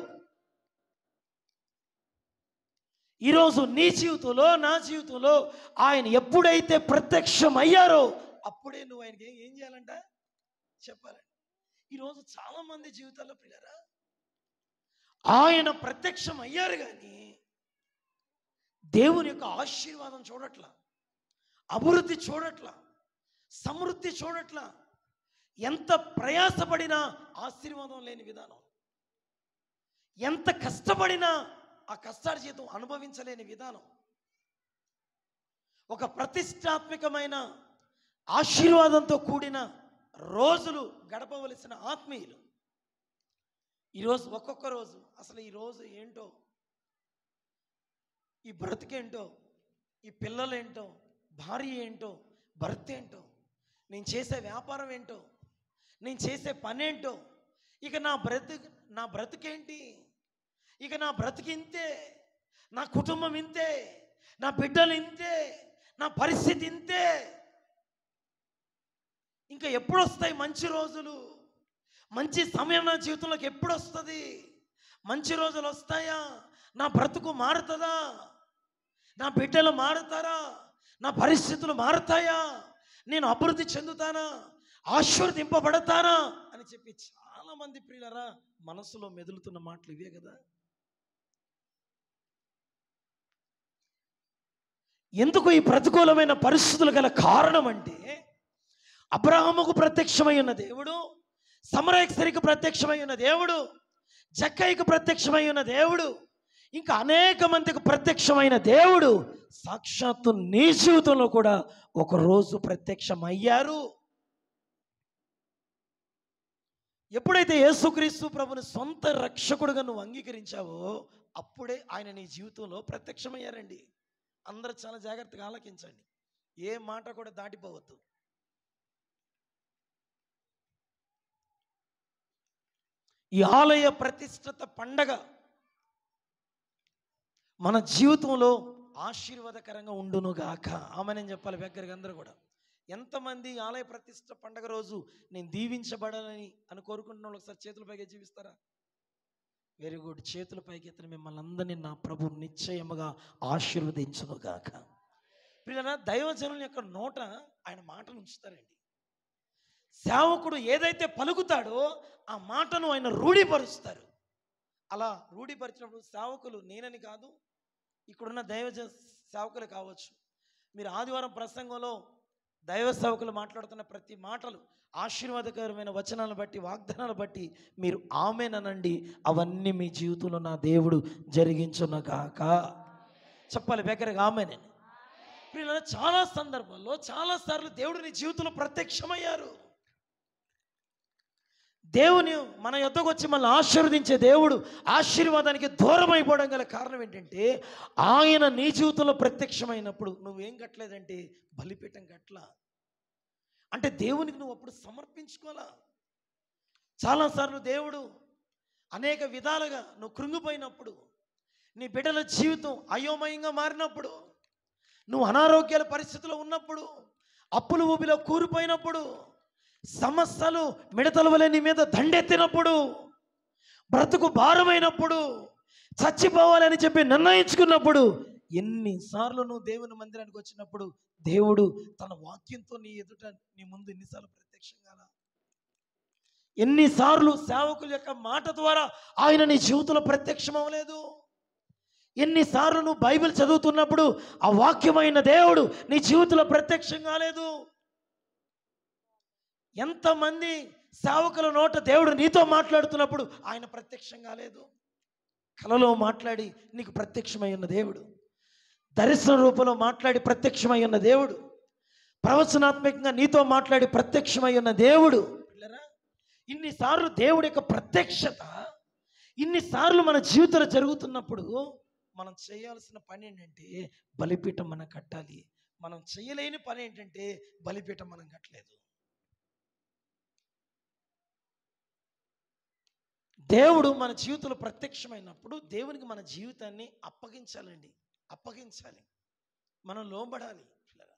ఈరోజు నీ జీవితంలో నా జీవితంలో ఆయన ఎప్పుడైతే ప్రత్యక్షమయ్యారో అప్పుడే నువ్వు ఆయనకి ఏం- ఏం చేయాలంట చెప్పాలండి ఈరోజు చాలా మంది జీవితాల్లో పిల్లరా ఆయన ప్రత్యక్షం అయ్యారు కానీ దేవుని యొక్క ఆశీర్వాదం చూడట్లా అభివృద్ధి చూడట్లా సమృద్ధి చూడట్లా ఎంత ప్రయాసపడినా ఆశీర్వాదం లేని విధానం ఎంత కష్టపడినా ఆ కష్టార్జితం అనుభవించలేని విధానం ఒక ప్రతిష్టాత్మకమైన ఆశీర్వాదంతో కూడిన రోజులు గడపవలసిన ఆత్మీయులు ఈరోజు ఒక్కొక్క రోజు అసలు ఈ రోజు ఏంటో ఈ బ్రతికేంటో ఈ పిల్లలేంటో భార్య ఏంటో భర్త ఏంటో నేను చేసే వ్యాపారం ఏంటో నేను చేసే పని ఏంటో ఇక నా బ్రతుకు నా బ్రతుకేంటి ఇక నా బ్రతికింతే నా కుటుంబం ఇంతే నా బిడ్డలు ఇంతే నా పరిస్థితి ఇంతే ఇంకా ఎప్పుడు వస్తాయి మంచి రోజులు మంచి సమయం నా జీవితంలోకి ఎప్పుడు వస్తుంది మంచి రోజులు వస్తాయా నా బ్రతుకు మారుతుందా నా బిడ్డలు మారుతారా నా పరిస్థితులు మారుతాయా నేను అభివృద్ధి చెందుతానా ఆశీర్వదింపబడతానా అని చెప్పి చాలా మంది ప్రియులరా మనసులో మెదులుతున్న మాటలు ఇవే కదా ఎందుకు ఈ ప్రతికూలమైన పరిస్థితులు గల కారణం అంటే అబ్రహాముకు ప్రత్యక్షమై ఉన్న దేవుడు సమరేక్షరికి ప్రత్యక్షమై ఉన్న దేవుడు జక్కయ్యకు ప్రత్యక్షమై ఉన్న దేవుడు ఇంకా అనేక మందికి ప్రత్యక్షమైన దేవుడు సాక్షాత్తు నీ జీవితంలో కూడా ఒక రోజు ప్రత్యక్షమయ్యారు ఎప్పుడైతే యేసుక్రీస్తు ప్రభుని సొంత రక్షకుడుగా నువ్వు అంగీకరించావో అప్పుడే ఆయన నీ జీవితంలో ప్రత్యక్షమయ్యారండి అందరూ చాలా జాగ్రత్తగా ఆలకించండి ఏ మాట కూడా దాటిపోవద్దు ఈ ఆలయ ప్రతిష్ఠిత పండగ మన జీవితంలో ఆశీర్వాదకరంగా ఉండునుగాక ఆమె నేను చెప్పాలి దగ్గరగా అందరూ కూడా ఎంతమంది ఈ ఆలయ ప్రతిష్ఠ పండగ రోజు నేను దీవించబడాలని అని కోరుకుంటున్న వాళ్ళు ఒకసారి చేతుల పైకి జీవిస్తారా వెరీ గుడ్ చేతుల పైకి ఎత్తిన మిమ్మల్ని అందరినీ నా ప్రభు నిశ్చయముగా ఆశీర్వదించునుగాక పిల్లల దైవజనుల యొక్క నోట ఆయన మాటను ఉంచుతారండి సేవకుడు ఏదైతే పలుకుతాడో ఆ మాటను ఆయన రూఢీపరుస్తారు అలా రూఢీపరిచినప్పుడు సేవకులు నేనని కాదు ఇక్కడున్న దైవ సేవకులు కావచ్చు మీరు ఆదివారం ప్రసంగంలో దైవ సేవకులు మాట్లాడుతున్న ప్రతి మాటలు ఆశీర్వాదకరమైన వచనాలను బట్టి వాగ్దానాలు బట్టి మీరు ఆమెననండి అవన్నీ మీ జీవితంలో నా దేవుడు జరిగించునగాక చెప్పాలి బెగ్గరగా ఆమెనని ప్రియుల చాలా సందర్భాల్లో చాలా సార్లు దేవుడు నీ జీవితంలో ప్రత్యక్షమయ్యారు దేవుని మన యొద్దకు వచ్చి మనల్ని ఆశీర్వదించే దేవుడు ఆశీర్వాదానికి దూరం అయిపోవడం గల కారణం ఏంటంటే ఆయన నీ జీవితంలో ప్రత్యక్షమైనప్పుడు నువ్వేం కట్టలేదంటే బలిపీఠం కట్ల అంటే దేవునికి నువ్వు అప్పుడు సమర్పించుకోవాలా చాలాసార్లు దేవుడు అనేక విధాలుగా నువ్వు కృంగిపోయినప్పుడు నీ బిడ్డల జీవితం అయోమయంగా మారినప్పుడు నువ్వు అనారోగ్యాల పరిస్థితిలో ఉన్నప్పుడు అప్పులు ఊబిలో కూరిపోయినప్పుడు సమస్యలు మిడతల వలె నీ మీద దండెత్తినప్పుడు బ్రతుకు భారమైనప్పుడు చచ్చిపోవాలని చెప్పి నిర్ణయించుకున్నప్పుడు ఎన్నిసార్లు నువ్వు దేవుని మందిరానికి వచ్చినప్పుడు దేవుడు తన వాక్యంతో నీ ఎదుట నీ ముందు ఎన్నిసార్లు ప్రత్యక్షం కాల ఎన్నిసార్లు సేవకుల యొక్క మాట ద్వారా ఆయన నీ జీవితంలో ప్రత్యక్షం అవ్వలేదు ఎన్నిసార్లు నువ్వు బైబిల్ చదువుతున్నప్పుడు ఆ వాక్యమైన దేవుడు నీ జీవితంలో ప్రత్యక్షం కాలేదు ఎంతమంది సేవకుల నోట దేవుడు నీతో మాట్లాడుతున్నప్పుడు ఆయన ప్రత్యక్షం కాలేదు కలలో మాట్లాడి నీకు ప్రత్యక్షమై ఉన్న దేవుడు దర్శన రూపంలో మాట్లాడి ప్రత్యక్షమై ఉన్న దేవుడు ప్రవచనాత్మకంగా నీతో మాట్లాడి ప్రత్యక్షమై ఉన్న దేవుడు పిల్లరా ఇన్నిసార్లు దేవుడి యొక్క ప్రత్యక్షత ఇన్నిసార్లు మన జీవితంలో జరుగుతున్నప్పుడు మనం చేయాల్సిన పని ఏంటంటే బలిపీఠం మనం కట్టాలి మనం చేయలేని పని ఏంటంటే బలిపీఠం మనం కట్టలేదు దేవుడు మన జీవితంలో ప్రత్యక్షమైనప్పుడు దేవునికి మన జీవితాన్ని అప్పగించాలండి అప్పగించాలి మనం లోబడాలి పిల్లరా.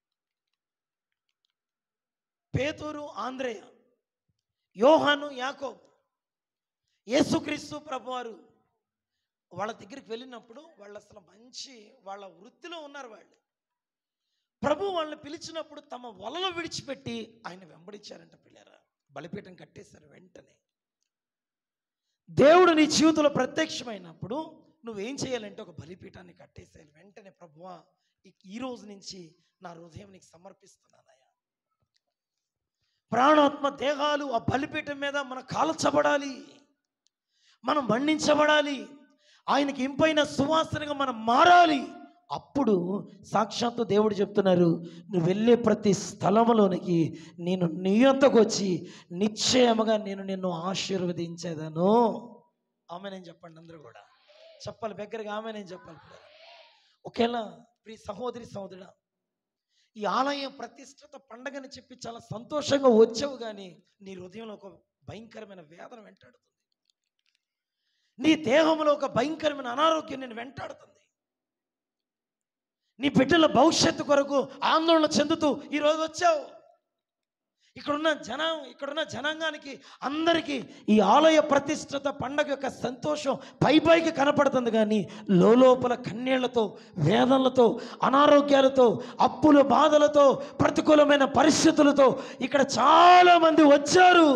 పేతూరు ఆంధ్రేయ యోహాను యాకోబు యేసుక్రీస్తు ప్రభువారు వాళ్ళ దగ్గరికి వెళ్ళినప్పుడు వాళ్ళు అసలు మంచి వాళ్ళ వృత్తిలో ఉన్నారు వాళ్ళు ప్రభు వాళ్ళని పిలిచినప్పుడు తమ వలలో విడిచిపెట్టి ఆయన వెంబడించారంట పిల్లరా బలిపీఠం కట్టేశారు వెంటనే దేవుడు నీ జీవితంలో ప్రత్యక్షమైనప్పుడు నువ్వేం చేయాలంటే ఒక బలిపీఠాన్ని కట్టేసేయాలి వెంటనే ప్రభువా ఈ- ఈ రోజు నుంచి నా హృదయం నీకు సమర్పిస్తున్నానయ్యా ప్రాణాత్మ దేహాలు ఆ బలిపీఠం మీద మన కాల్చబడాలి మనం మండించబడాలి ఆయనకి ఇంపైన సువాసనగా మనం మారాలి అప్పుడు సాక్షాత్తు దేవుడు చెప్తున్నారు నువ్వు వెళ్ళే ప్రతి స్థలములోనికి నేను నీ అంతకు వచ్చి నిశ్చయముగా నేను నిన్ను ఆశీర్వదించేదను ఆమె నేను చెప్పండి అందరూ కూడా చెప్పాలి దగ్గరగా ఆమె నేను చెప్పాలి కూడా. ఒకేలా ప్రియ సహోదరి సహోదరుడా ఈ ఆలయం ప్రతిష్ఠిత పండగని చెప్పి చాలా సంతోషంగా వచ్చావు కానీ నీ హృదయంలో ఒక భయంకరమైన వేదన వెంటాడుతుంది నీ దేహంలో ఒక భయంకరమైన అనారోగ్యం నేను వెంటాడుతుంది నీ బిడ్డల భవిష్యత్తు కొరకు ఆందోళన చెందుతూ ఈరోజు వచ్చావు ఇక్కడున్న జనం ఇక్కడున్న జనాంగానికి అందరికీ ఈ ఆలయ ప్రతిష్ఠత పండగ యొక్క సంతోషం పై పైకి కనపడుతుంది కానీ లోపల కన్నీళ్లతో వేదనలతో అనారోగ్యాలతో అప్పుల బాధలతో ప్రతికూలమైన పరిస్థితులతో ఇక్కడ చాలామంది వచ్చారు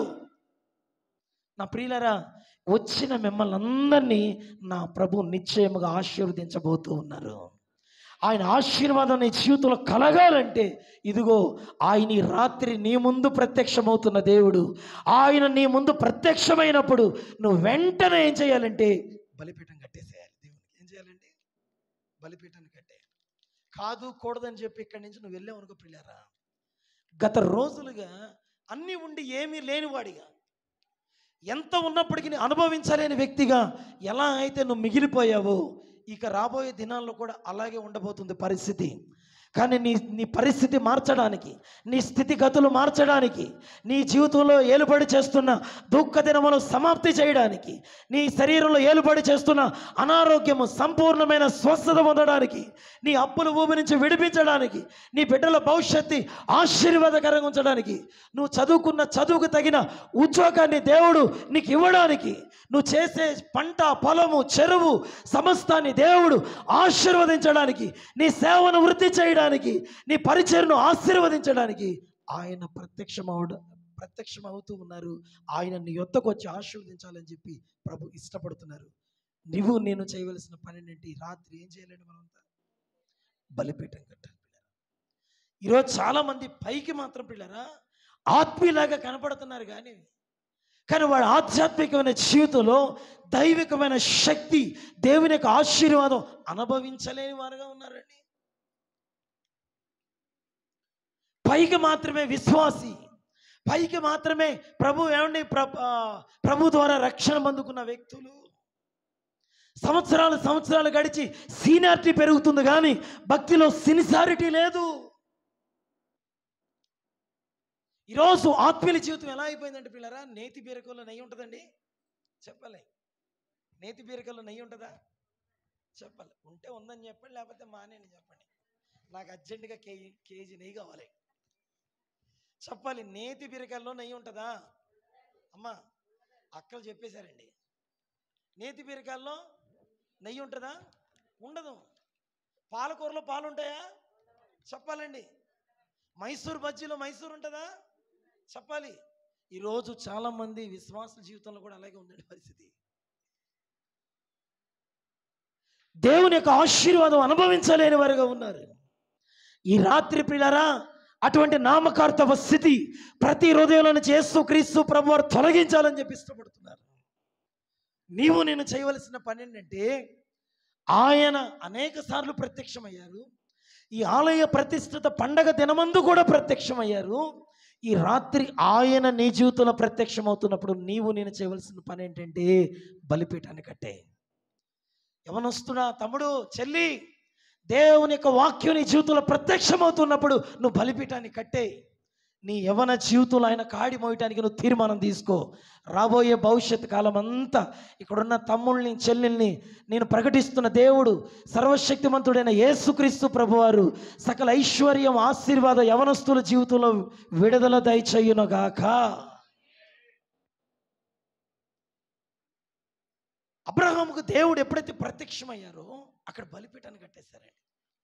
నా ప్రియులరా వచ్చిన మిమ్మల్ని అందరినీ నా ప్రభు నిశ్చయముగా ఆశీర్వదించబోతూ ఉన్నారు ఆయన ఆశీర్వాదం నీ జీవితంలో కలగాలంటే ఇదిగో ఆయన ఈ రాత్రి నీ ముందు ప్రత్యక్షమవుతున్న దేవుడు ఆయన నీ ముందు ప్రత్యక్షమైనప్పుడు నువ్వు వెంటనే ఏం చేయాలంటే బలిపీఠం కట్టేసేయాలి దేవునికి ఏం చేయాలండి బలిపీఠాన్ని కట్టేయాలి కాదు కూడదని చెప్పి ఇక్కడి నుంచి నువ్వు వెళ్ళావు అనుకో పిల్లారా గత రోజులుగా అన్నీ ఉండి ఏమీ లేనివాడిగా ఎంత ఉన్నప్పటికీ అనుభవించలేని వ్యక్తిగా ఎలా అయితే నువ్వు మిగిలిపోయావో ఇక రాబోయే దినాల్లో కూడా అలాగే ఉండబోతుంది పరిస్థితి కానీ నీ నీ పరిస్థితి మార్చడానికి నీ స్థితిగతులు మార్చడానికి నీ జీవితంలో ఏలుబడి చేస్తున్న దుఃఖ దినములు సమాప్తి చేయడానికి నీ శరీరంలో ఏలుబడి చేస్తున్న అనారోగ్యము సంపూర్ణమైన స్వస్థత పొందడానికి నీ అప్పుల ఊబి నుంచి విడిపించడానికి నీ బిడ్డల భవిష్యత్తు ఆశీర్వాదకరంగా ఉంచడానికి నువ్వు చదువుకున్న చదువుకు తగిన ఉద్యోగాన్ని దేవుడు నీకు ఇవ్వడానికి నువ్వు చేసే పంట పొలము చెరువు సమస్తాన్ని దేవుడు ఆశీర్వదించడానికి నీ సేవను వృద్ధి చేయడానికి నీ పరిచయను ఆశీర్వదించడానికి ఆయన ప్రత్యక్షమవడ ప్రత్యక్షం అవుతూ ఉన్నారు ఆయన నీ యొద్దకు వచ్చి ఆశీర్వదించాలని చెప్పి ప్రభు ఇష్టపడుతున్నారు నువ్వు నేను చేయవలసిన పని ఏంటి రాత్రి ఏం చేయలేండి మనంతా బలిపీఠం కట్టాలి పిల్లరా ఈరోజు చాలా మంది పైకి మాత్రం పిల్లరా ఆత్మీయులాగా కనపడుతున్నారు కానీ కానీ వాడు ఆధ్యాత్మికమైన జీవితంలో దైవికమైన శక్తి దేవుని యొక్క ఆశీర్వాదం అనుభవించలేని వారుగా ఉన్నారండి పైకి మాత్రమే విశ్వాసి పైకి మాత్రమే ప్రభు ఏమండి ప్ర- ఆ, ప్రభు ద్వారా రక్షణ పొందుకున్న వ్యక్తులు సంవత్సరాలు సంవత్సరాలు గడిచి సీనియారిటీ పెరుగుతుంది కానీ భక్తిలో సిన్సారిటీ లేదు ఈరోజు ఆత్మీయుల జీవితం ఎలా అయిపోయిందంటే పిల్లరా నేతి బీరకల్లో నెయ్యి ఉంటుందండి చెప్పాలి నేతి బీరకల్లో నెయ్యి ఉంటుందా చెప్పాలి ఉంటే ఉందని చెప్పండి లేకపోతే మానేని చెప్పండి నాకు అర్జెంటుగా కేజీ కేజీ నెయ్యి కావాలి చెప్పాలి నేతి బీరకాయల్లో నెయ్యి ఉంటుందా అమ్మా అక్కలు చెప్పేశారండి నేతి బీరకాయల్లో నెయ్యి ఉంటుందా ఉండదు పాలకూరలో పాలు ఉంటాయా చెప్పాలండి మైసూర్ బజ్జీలో మైసూర్ ఉంటుందా చెప్పాలి ఈరోజు చాలామంది విశ్వాసుల జీవితంలో కూడా అలాగే ఉందండి పరిస్థితి దేవుని యొక్క ఆశీర్వాదం అనుభవించలేని వారుగా ఉన్నారు ఈ రాత్రి పిల్లరా అటువంటి నామకార్థవ స్థితి ప్రతి హృదయంలో నుంచి యేసు క్రీస్తు ప్రభు వారు తొలగించాలని చెప్పి ఇష్టపడుతున్నారు నీవు నేను చేయవలసిన పని ఏంటంటే ఆయన అనేక సార్లు ప్రత్యక్షమయ్యారు ఈ ఆలయ ప్రతిష్ఠిత పండగ దినమందు కూడా ప్రత్యక్షమయ్యారు ఈ రాత్రి ఆయన నీ జీవితంలో ప్రత్యక్షమవుతున్నప్పుడు నీవు నేను చేయవలసిన పని ఏంటంటే బలిపీఠాన్ని కట్టే యవనొస్తున్నా తమ్ముడు చెల్లి దేవుని యొక్క వాక్యం నీ జీవితంలో ప్రత్యక్షమవుతున్నప్పుడు నువ్వు బలిపీఠాన్ని కట్టే నీ యవన జీవితంలో ఆయన కాడి మోయటానికి నువ్వు తీర్మానం తీసుకో రాబోయే భవిష్యత్ కాలం అంతా ఇక్కడున్న తమ్ముళ్ళని చెల్లెల్ని నేను ప్రకటిస్తున్న దేవుడు సర్వశక్తిమంతుడైన యేసుక్రీస్తు ప్రభువారు సకల ఐశ్వర్యం ఆశీర్వాద యవనస్తుల జీవితంలో విడుదల దయచేయునుగాక అబ్రహాముకు దేవుడు ఎప్పుడైతే ప్రత్యక్షమయ్యారో అక్కడ బలిపీఠాన్ని కట్టేశారండి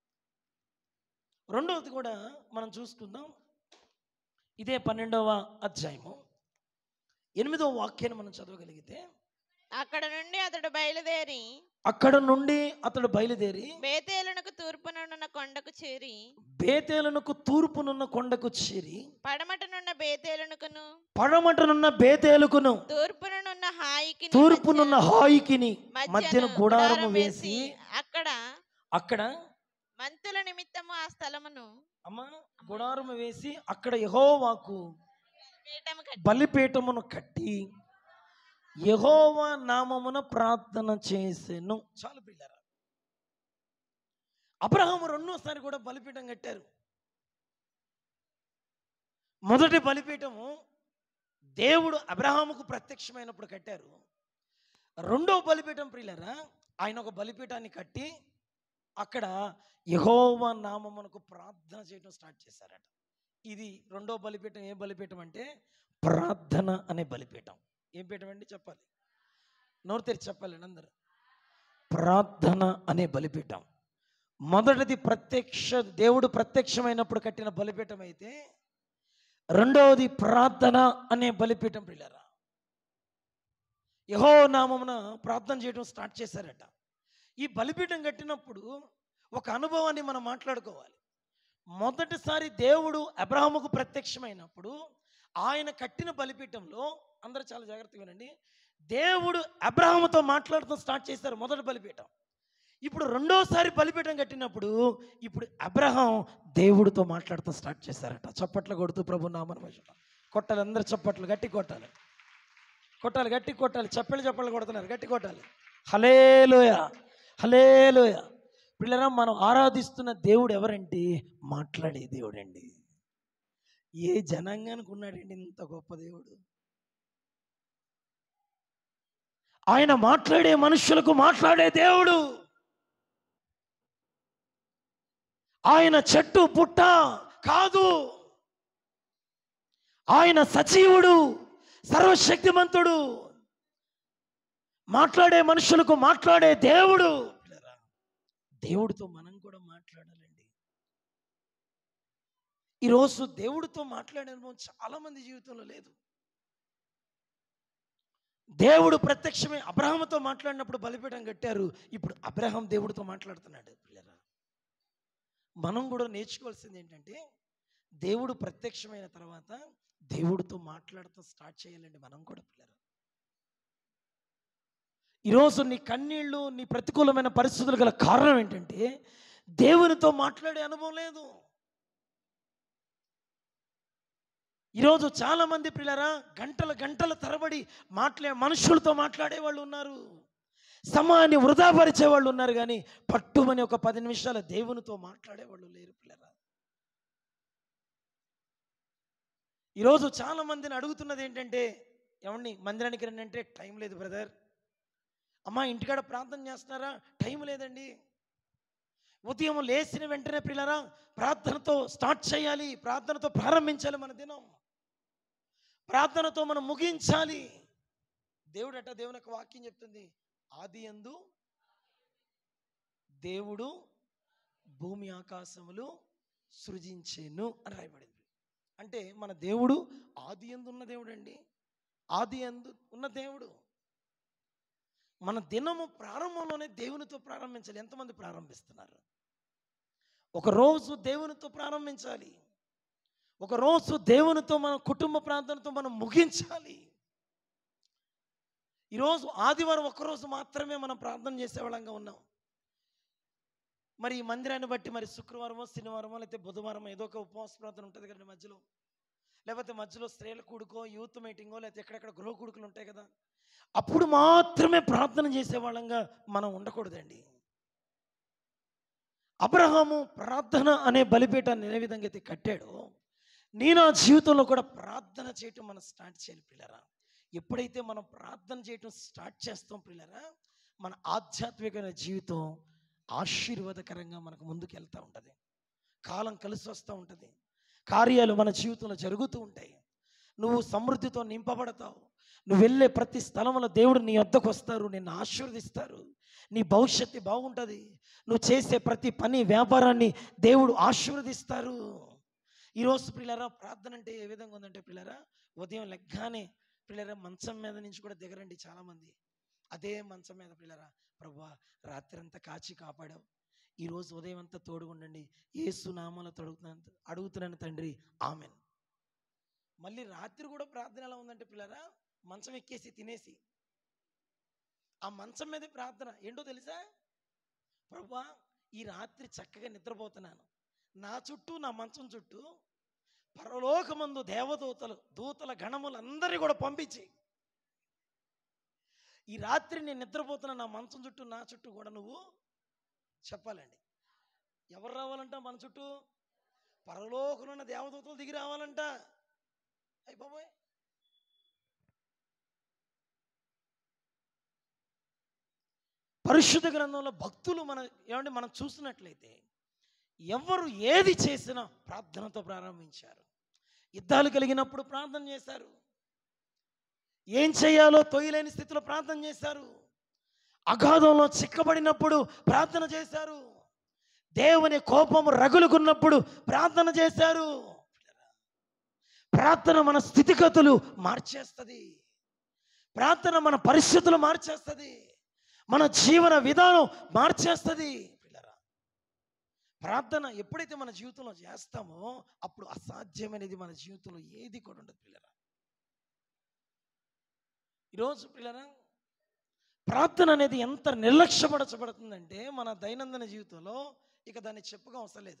రెండవది కూడా మనం చూసుకుందాం ఇదే పన్నెండవ అధ్యాయము ఎనిమిదవ వాక్యాన్ని మనం చదవగలిగితే అక్కడ నుండి అతడు బయలుదేరి అక్కడ నుండి అతడు బయలుదేరి బేతేలునకు తూర్పునున్న కొండకు చేరి బేతేలనుకు తూర్పునున్న కొండకు చేరి పడమటనున్న బేతేలునకును పడమటనున్న బేతేలుకును తూర్పునున్న హాయికి తూర్పునున్న హాయికిని మధ్యన గుడారము వేసి అక్కడ అక్కడ మంతుల నిమిత్తము ఆ స్థలమును అమ్మ గుడారము వేసి అక్కడ యహోవాకు పీఠము కట్టి బలిపీఠమును కట్టి యహోవా నామమున ప్రార్థన చేసెను చాలు పిల్లరా అబ్రహాము రెండోసారి కూడా బలిపీఠం కట్టారు మొదటి బలిపీఠము దేవుడు అబ్రహాముకు ప్రత్యక్షమైనప్పుడు కట్టారు రెండో బలిపీఠం ప్రియులరా ఆయన ఒక బలిపీఠాన్ని కట్టి అక్కడ యహోవ నామమునకు ప్రార్థన చేయడం స్టార్ట్ చేశారట ఇది రెండో బలిపీఠం ఏ బలిపీఠం అంటే ప్రార్థన అనే బలిపీఠం ఏం పీఠం అండి చెప్పాలి నోరు తెరిచి చెప్పాలండి అందరు ప్రార్థన అనే బలిపీఠం మొదటిది ప్రత్యక్ష దేవుడు ప్రత్యక్షమైనప్పుడు కట్టిన బలిపీఠం అయితే రెండవది ప్రార్థన అనే బలిపీఠం పిల్లరా యహో నామమున ప్రార్థన చేయడం స్టార్ట్ చేశారట ఈ బలిపీఠం కట్టినప్పుడు ఒక అనుభవాన్ని మనం మాట్లాడుకోవాలి మొదటిసారి దేవుడు అబ్రహాముకు ప్రత్యక్షమైనప్పుడు ఆయన కట్టిన బలిపీఠంలో అందరూ చాలా జాగ్రత్తగా వినండి దేవుడు అబ్రహాముతో మాట్లాడటం స్టార్ట్ చేశారు మొదటి బలిపీఠం ఇప్పుడు రెండోసారి బలిపీఠం కట్టినప్పుడు ఇప్పుడు అబ్రహాం దేవుడితో మాట్లాడటం స్టార్ట్ చేశారట చప్పట్లు కొడుతూ ప్రభు నామన కొట్టాలి అందరు చప్పట్లు గట్టి కొట్టాలి కొట్టాలి గట్టి కొట్టాలి చప్పలు చప్పలు కొడుతున్నారు గట్టి కొట్టాలి హలేలోయ హలేలోయ పిల్లరా మనం ఆరాధిస్తున్న దేవుడు ఎవరంటే మాట్లాడే దేవుడండి ఏ జనాంగానికి ఉన్నాడండి ఇంత గొప్ప దేవుడు ఆయన మాట్లాడే మనుషులకు మాట్లాడే దేవుడు ఆయన చెట్టు పుట్ట కాదు ఆయన సజీవుడు సర్వశక్తిమంతుడు మాట్లాడే మనుషులకు మాట్లాడే దేవుడు దేవుడితో మనం కూడా మాట్లాడాలండి ఈరోజు దేవుడితో మాట్లాడే అనుభవం చాలా మంది జీవితంలో లేదు దేవుడు ప్రత్యక్షమే అబ్రహాముతో మాట్లాడినప్పుడు బలిపీఠం కట్టారు ఇప్పుడు అబ్రహాం దేవుడితో మాట్లాడుతున్నాడు పిల్లరా మనం కూడా నేర్చుకోవాల్సింది ఏంటంటే దేవుడు ప్రత్యక్షమైన తర్వాత దేవుడితో మాట్లాడటం స్టార్ట్ చేయాలండి మనం కూడా పిల్లరా ఈరోజు నీ కన్నీళ్ళు నీ ప్రతికూలమైన పరిస్థితులు గల కారణం ఏంటంటే దేవునితో మాట్లాడే అనుభవం లేదు ఈరోజు చాలా మంది పిల్లరా గంటల గంటల తరబడి మాట్లా మనుషులతో మాట్లాడే వాళ్ళు ఉన్నారు సమయాన్ని వృధాపరిచే వాళ్ళు ఉన్నారు కానీ పట్టుమని ఒక పది నిమిషాల దేవునితో మాట్లాడే వాళ్ళు లేరు పిల్లరా ఈరోజు చాలా మందిని అడుగుతున్నది ఏంటంటే ఏమండి మందిరానికి రండి అంటే టైం లేదు బ్రదర్ అమ్మా ఇంటికాడ ప్రార్థన చేస్తున్నారా టైం లేదండి ఉదయం లేచిన వెంటనే పిల్లరా ప్రార్థనతో స్టార్ట్ చేయాలి ప్రార్థనతో ప్రారంభించాలి మన దినం ప్రార్థనతో మనం ముగించాలి దేవుడు అట దేవుని యొక్క వాక్యం చెప్తుంది ఆది ఎందు దేవుడు భూమి ఆకాశములు సృజించేను అని రాయబడింది అంటే మన దేవుడు ఆది ఎందు ఉన్న దేవుడు అండి ఆది ఎందు ఉన్న దేవుడు మన దినము ప్రారంభంలోనే దేవునితో ప్రారంభించాలి ఎంతమంది ప్రారంభిస్తున్నారు ఒక రోజు దేవునితో ప్రారంభించాలి ఒక రోజు దేవునితో మన కుటుంబ ప్రార్థనతో మనం ముగించాలి ఈరోజు ఆదివారం ఒక్కరోజు మాత్రమే మనం ప్రార్థన చేసేవాళ్ళంగా ఉన్నాం మరి ఈ మందిరాన్ని బట్టి మరి శుక్రవారమో శనివారమో లేకపోతే బుధవారమో ఏదో ఒక ఉపవాస ప్రార్థన ఉంటుంది కదండి మధ్యలో లేకపోతే మధ్యలో స్త్రీల కూడుకో యూత్ మీటింగో లేకపోతే ఎక్కడెక్కడ గృహ కూడుకులు ఉంటాయి కదా అప్పుడు మాత్రమే ప్రార్థన చేసేవాళ్ళంగా మనం ఉండకూడదండి అబ్రహాము ప్రార్థన అనే బలిపీఠాన్ని ఏ విధంగా అయితే కట్టాడో నీ నా జీవితంలో కూడా ప్రార్థన చేయటం మనం స్టార్ట్ చేయాలి పిల్లరా ఎప్పుడైతే మనం ప్రార్థన చేయటం స్టార్ట్ చేస్తాం పిల్లరా మన ఆధ్యాత్మికమైన జీవితం ఆశీర్వాదకరంగా మనకు ముందుకు వెళ్తూ ఉంటుంది కాలం కలిసి వస్తూ ఉంటుంది కార్యాలు మన జీవితంలో జరుగుతూ ఉంటాయి నువ్వు సమృద్ధితో నింపబడతావు నువ్వు వెళ్ళే ప్రతి స్థలంలో దేవుడు నీ వద్దకు వస్తారు నిన్ను ఆశీర్వదిస్తారు నీ భవిష్యత్తు బాగుంటుంది నువ్వు చేసే ప్రతి పని వ్యాపారాన్ని దేవుడు ఆశీర్వదిస్తారు ఈరోజు పిల్లరా ప్రార్థన అంటే ఏ విధంగా ఉందంటే పిల్లరా ఉదయం లెగ్గానే పిల్లరా మంచం మీద నుంచి కూడా దిగరండి చాలామంది అదే మంచం మీద పిల్లరా ప్రభా రాత్రి అంతా కాచి కాపాడావు ఈరోజు ఉదయం అంతా తోడుగుండండి ఏ సునామాలో తొడుగుతున్నాను అడుగుతున్నాను తండ్రి ఆమెన్ మళ్ళీ రాత్రి కూడా ప్రార్థన ఎలా ఉందంటే పిల్లరా మంచం ఎక్కేసి తినేసి ఆ మంచం మీదే ప్రార్థన ఏంటో తెలుసా ప్రభా ఈ రాత్రి చక్కగా నిద్రపోతున్నాను నా చుట్టూ నా మంచం చుట్టూ పరలోకమందు దేవదూతలు దూతల గణములందరి కూడా పంపించి ఈ రాత్రి నేను నిద్రపోతున్న నా మంచం చుట్టూ నా చుట్టూ కూడా నువ్వు చెప్పాలండి ఎవరు రావాలంట మన చుట్టూ పరలోకనున్న దేవదూతలు దిగి రావాలంట అయ్యి బాబోయ్ పరిశుద్ధ గ్రంథంలో భక్తులు మన ఏమంటే మనం చూసినట్లయితే ఎవరు ఏది చేసినా ప్రార్థనతో ప్రారంభించారు యుద్ధాలు కలిగినప్పుడు ప్రార్థన చేశారు ఏం చేయాలో తొయ్యలేని స్థితిలో ప్రార్థన చేశారు అగాధంలో చిక్కబడినప్పుడు ప్రార్థన చేశారు దేవుని కోపము రగులుకున్నప్పుడు ప్రార్థన చేశారు ప్రార్థన మన స్థితిగతులు మార్చేస్తుంది ప్రార్థన మన పరిస్థితులు మార్చేస్తుంది మన జీవన విధానం మార్చేస్తుంది పిల్లరా ప్రార్థన ఎప్పుడైతే మన జీవితంలో చేస్తామో అప్పుడు అసాధ్యమైనది మన జీవితంలో ఏది కూడా ఉండదు పిల్లరా ఈరోజు పిల్లరా ప్రార్థన అనేది ఎంత నిర్లక్ష్యపరచబడుతుందంటే మన దైనందిన జీవితంలో ఇక దాన్ని చెప్పుగా అవసరం లేదు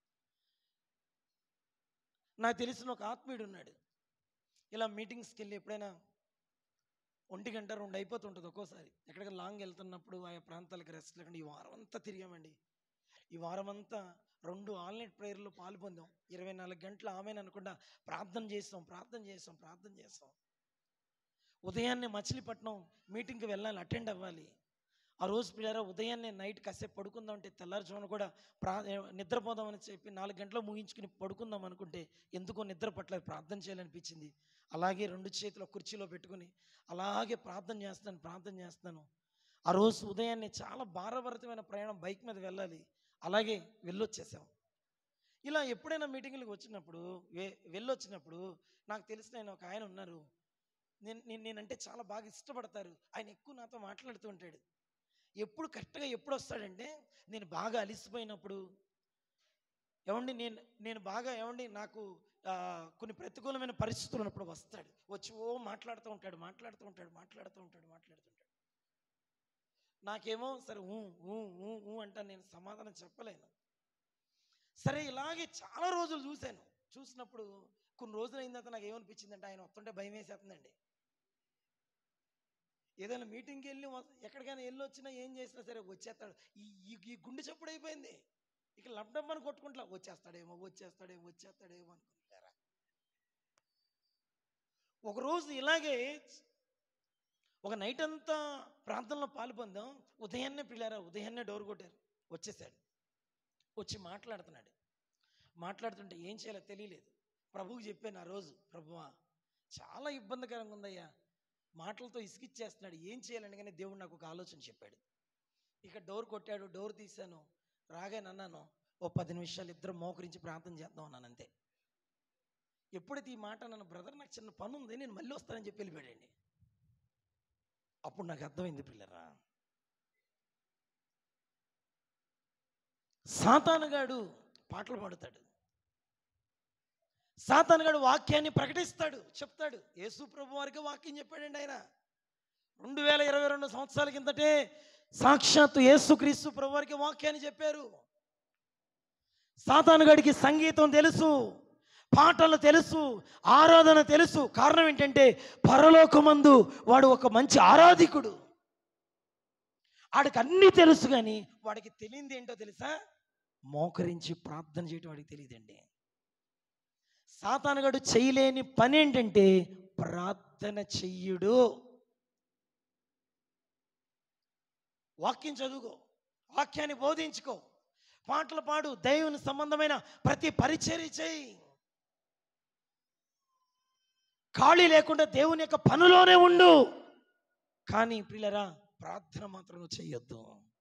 నాకు తెలిసిన ఒక ఆత్మీయుడు ఉన్నాడు ఇలా మీటింగ్స్కి వెళ్ళి ఎప్పుడైనా ఒంటి గంట రెండు అయిపోతుంటుంది ఒక్కోసారి ఎక్కడికి లాంగ్ వెళ్తున్నప్పుడు ఆయా ప్రాంతాలకు రెస్ట్ లేకుండా ఈ వారం అంతా తిరిగామండి ఈ వారం అంతా రెండు ఆల్నైట్ ప్రేయర్లో పాలు పొందాం ఇరవై నాలుగు గంటలు ఆమెను అనుకుండా ప్రార్థన చేస్తాం ప్రార్థన చేస్తాం ప్రార్థన చేస్తాం ఉదయాన్నే మచిలీపట్నం మీటింగ్కి వెళ్ళాలి అటెండ్ అవ్వాలి ఆ రోజు పిల్లరా ఉదయాన్నే నైట్ కాసేపు పడుకుందాం అంటే తెల్లారుజామున కూడా ప్రా నిద్రపోదామని చెప్పి నాలుగు గంటలు ముగించుకుని పడుకుందాం అనుకుంటే ఎందుకో నిద్ర పట్టలేదు ప్రార్థన చేయాలనిపించింది అలాగే రెండు చేతులు కుర్చీలో పెట్టుకుని అలాగే ప్రార్థన చేస్తాను ప్రార్థన చేస్తాను ఆ రోజు ఉదయాన్నే చాలా భారభరితమైన ప్రయాణం బైక్ మీద వెళ్ళాలి అలాగే వెళ్ళొచ్చేసాం ఇలా ఎప్పుడైనా మీటింగ్లకు వచ్చినప్పుడు వె వెళ్ళొచ్చినప్పుడు నాకు తెలిసిన ఆయన ఒక ఆయన ఉన్నారు నేను నేను నేనంటే చాలా బాగా ఇష్టపడతారు ఆయన ఎక్కువ నాతో మాట్లాడుతూ ఉంటాడు ఎప్పుడు కరెక్ట్గా ఎప్పుడు వస్తాడంటే నేను బాగా అలిసిపోయినప్పుడు ఏమండి నేను నేను బాగా ఏమండి నాకు ఆ, కొన్ని ప్రతికూలమైన పరిస్థితులు ఉన్నప్పుడు వస్తాడు వచ్చి ఓ మాట్లాడుతూ ఉంటాడు మాట్లాడుతూ ఉంటాడు మాట్లాడుతూ ఉంటాడు మాట్లాడుతూ ఉంటాడు నాకేమో సరే ఊ ఊ ఊ ఊ అంటా నేను సమాధానం చెప్పలేను సరే ఇలాగే చాలా రోజులు చూశాను చూసినప్పుడు కొన్ని రోజులు అయిన తర్వాత నాకు ఏమనిపించిందంటే ఆయన వస్తుంటే భయం వేసేస్తుందండి ఏదైనా మీటింగ్కి వెళ్ళి వ- ఎక్కడికైనా వెళ్ళి వచ్చినా ఏం చేసినా సరే వచ్చేస్తాడు ఈ ఈ- ఈ గుండె చప్పుడు అయిపోయింది ఇక లబ్డమ్మని కొట్టుకుంటా వచ్చేస్తాడేమో వచ్చేస్తాడేమో వచ్చేస్తాడేమో అనుకుంటారా ఒకరోజు ఇలాగే ఒక నైట్ అంతా ప్రాంతంలో పాలు పొందాం ఉదయాన్నే పిల్లారా ఉదయాన్నే డోర్ కొట్టారు వచ్చేసాడు వచ్చి మాట్లాడుతున్నాడు మాట్లాడుతుంటే ఏం చేయాలో తెలియలేదు ప్రభువుకి చెప్పాను ఆ రోజు ప్రభువా చాలా ఇబ్బందికరంగా ఉందయ్యా మాటలతో ఇసుకిచ్చేస్తున్నాడు ఏం చేయాలని కానీ దేవుడు నాకు ఒక ఆలోచన చెప్పాడు ఇక డోర్ కొట్టాడు డోర్ తీశాను రాగానే అన్నాను ఓ పది నిమిషాలు ఇద్దరు మోకరించి ప్రార్థన చేద్దాం అన్నాను అంతే ఎప్పుడైతే ఈ మాట నన్ను బ్రదర్ నాకు చిన్న పని ఉంది నేను మళ్ళీ వస్తానని చెప్పి వెళ్ళిపోయాడండి అప్పుడు నాకు అర్థమైంది పిల్లరా సాతానుగాడు పాటలు పాడుతాడు సాతానుగాడు వాక్యాన్ని ప్రకటిస్తాడు చెప్తాడు యేసు ప్రభు వారికి వాక్యం చెప్పాడండి ఆయన రెండు వేల ఇరవై రెండు సంవత్సరాల కిందటే సాక్షాత్తు యేసుక్రీస్తు ప్రభు వారికి వాక్యాన్ని చెప్పారు సాతానుగాడికి సంగీతం తెలుసు పాటలు తెలుసు ఆరాధన తెలుసు కారణం ఏంటంటే పరలోకమందు వాడు ఒక మంచి ఆరాధికుడు వాడికి అన్నీ తెలుసు కానీ వాడికి తెలియంది ఏంటో తెలుసా మోకరించి ప్రార్థన చేయటం వాడికి తెలియదండి సాతానుగాడు చేయలేని పని ఏంటంటే ప్రార్థన చెయ్యుడు వాక్యం చదువుకో వాక్యాన్ని బోధించుకో పాటలు పాడు దైవుని సంబంధమైన ప్రతి పరిచర్య చేయి ఖాళీ లేకుండా దేవుని యొక్క పనిలోనే ఉండు కానీ పిల్లరా ప్రార్థన మాత్రం నువ్వు చెయ్యొద్దు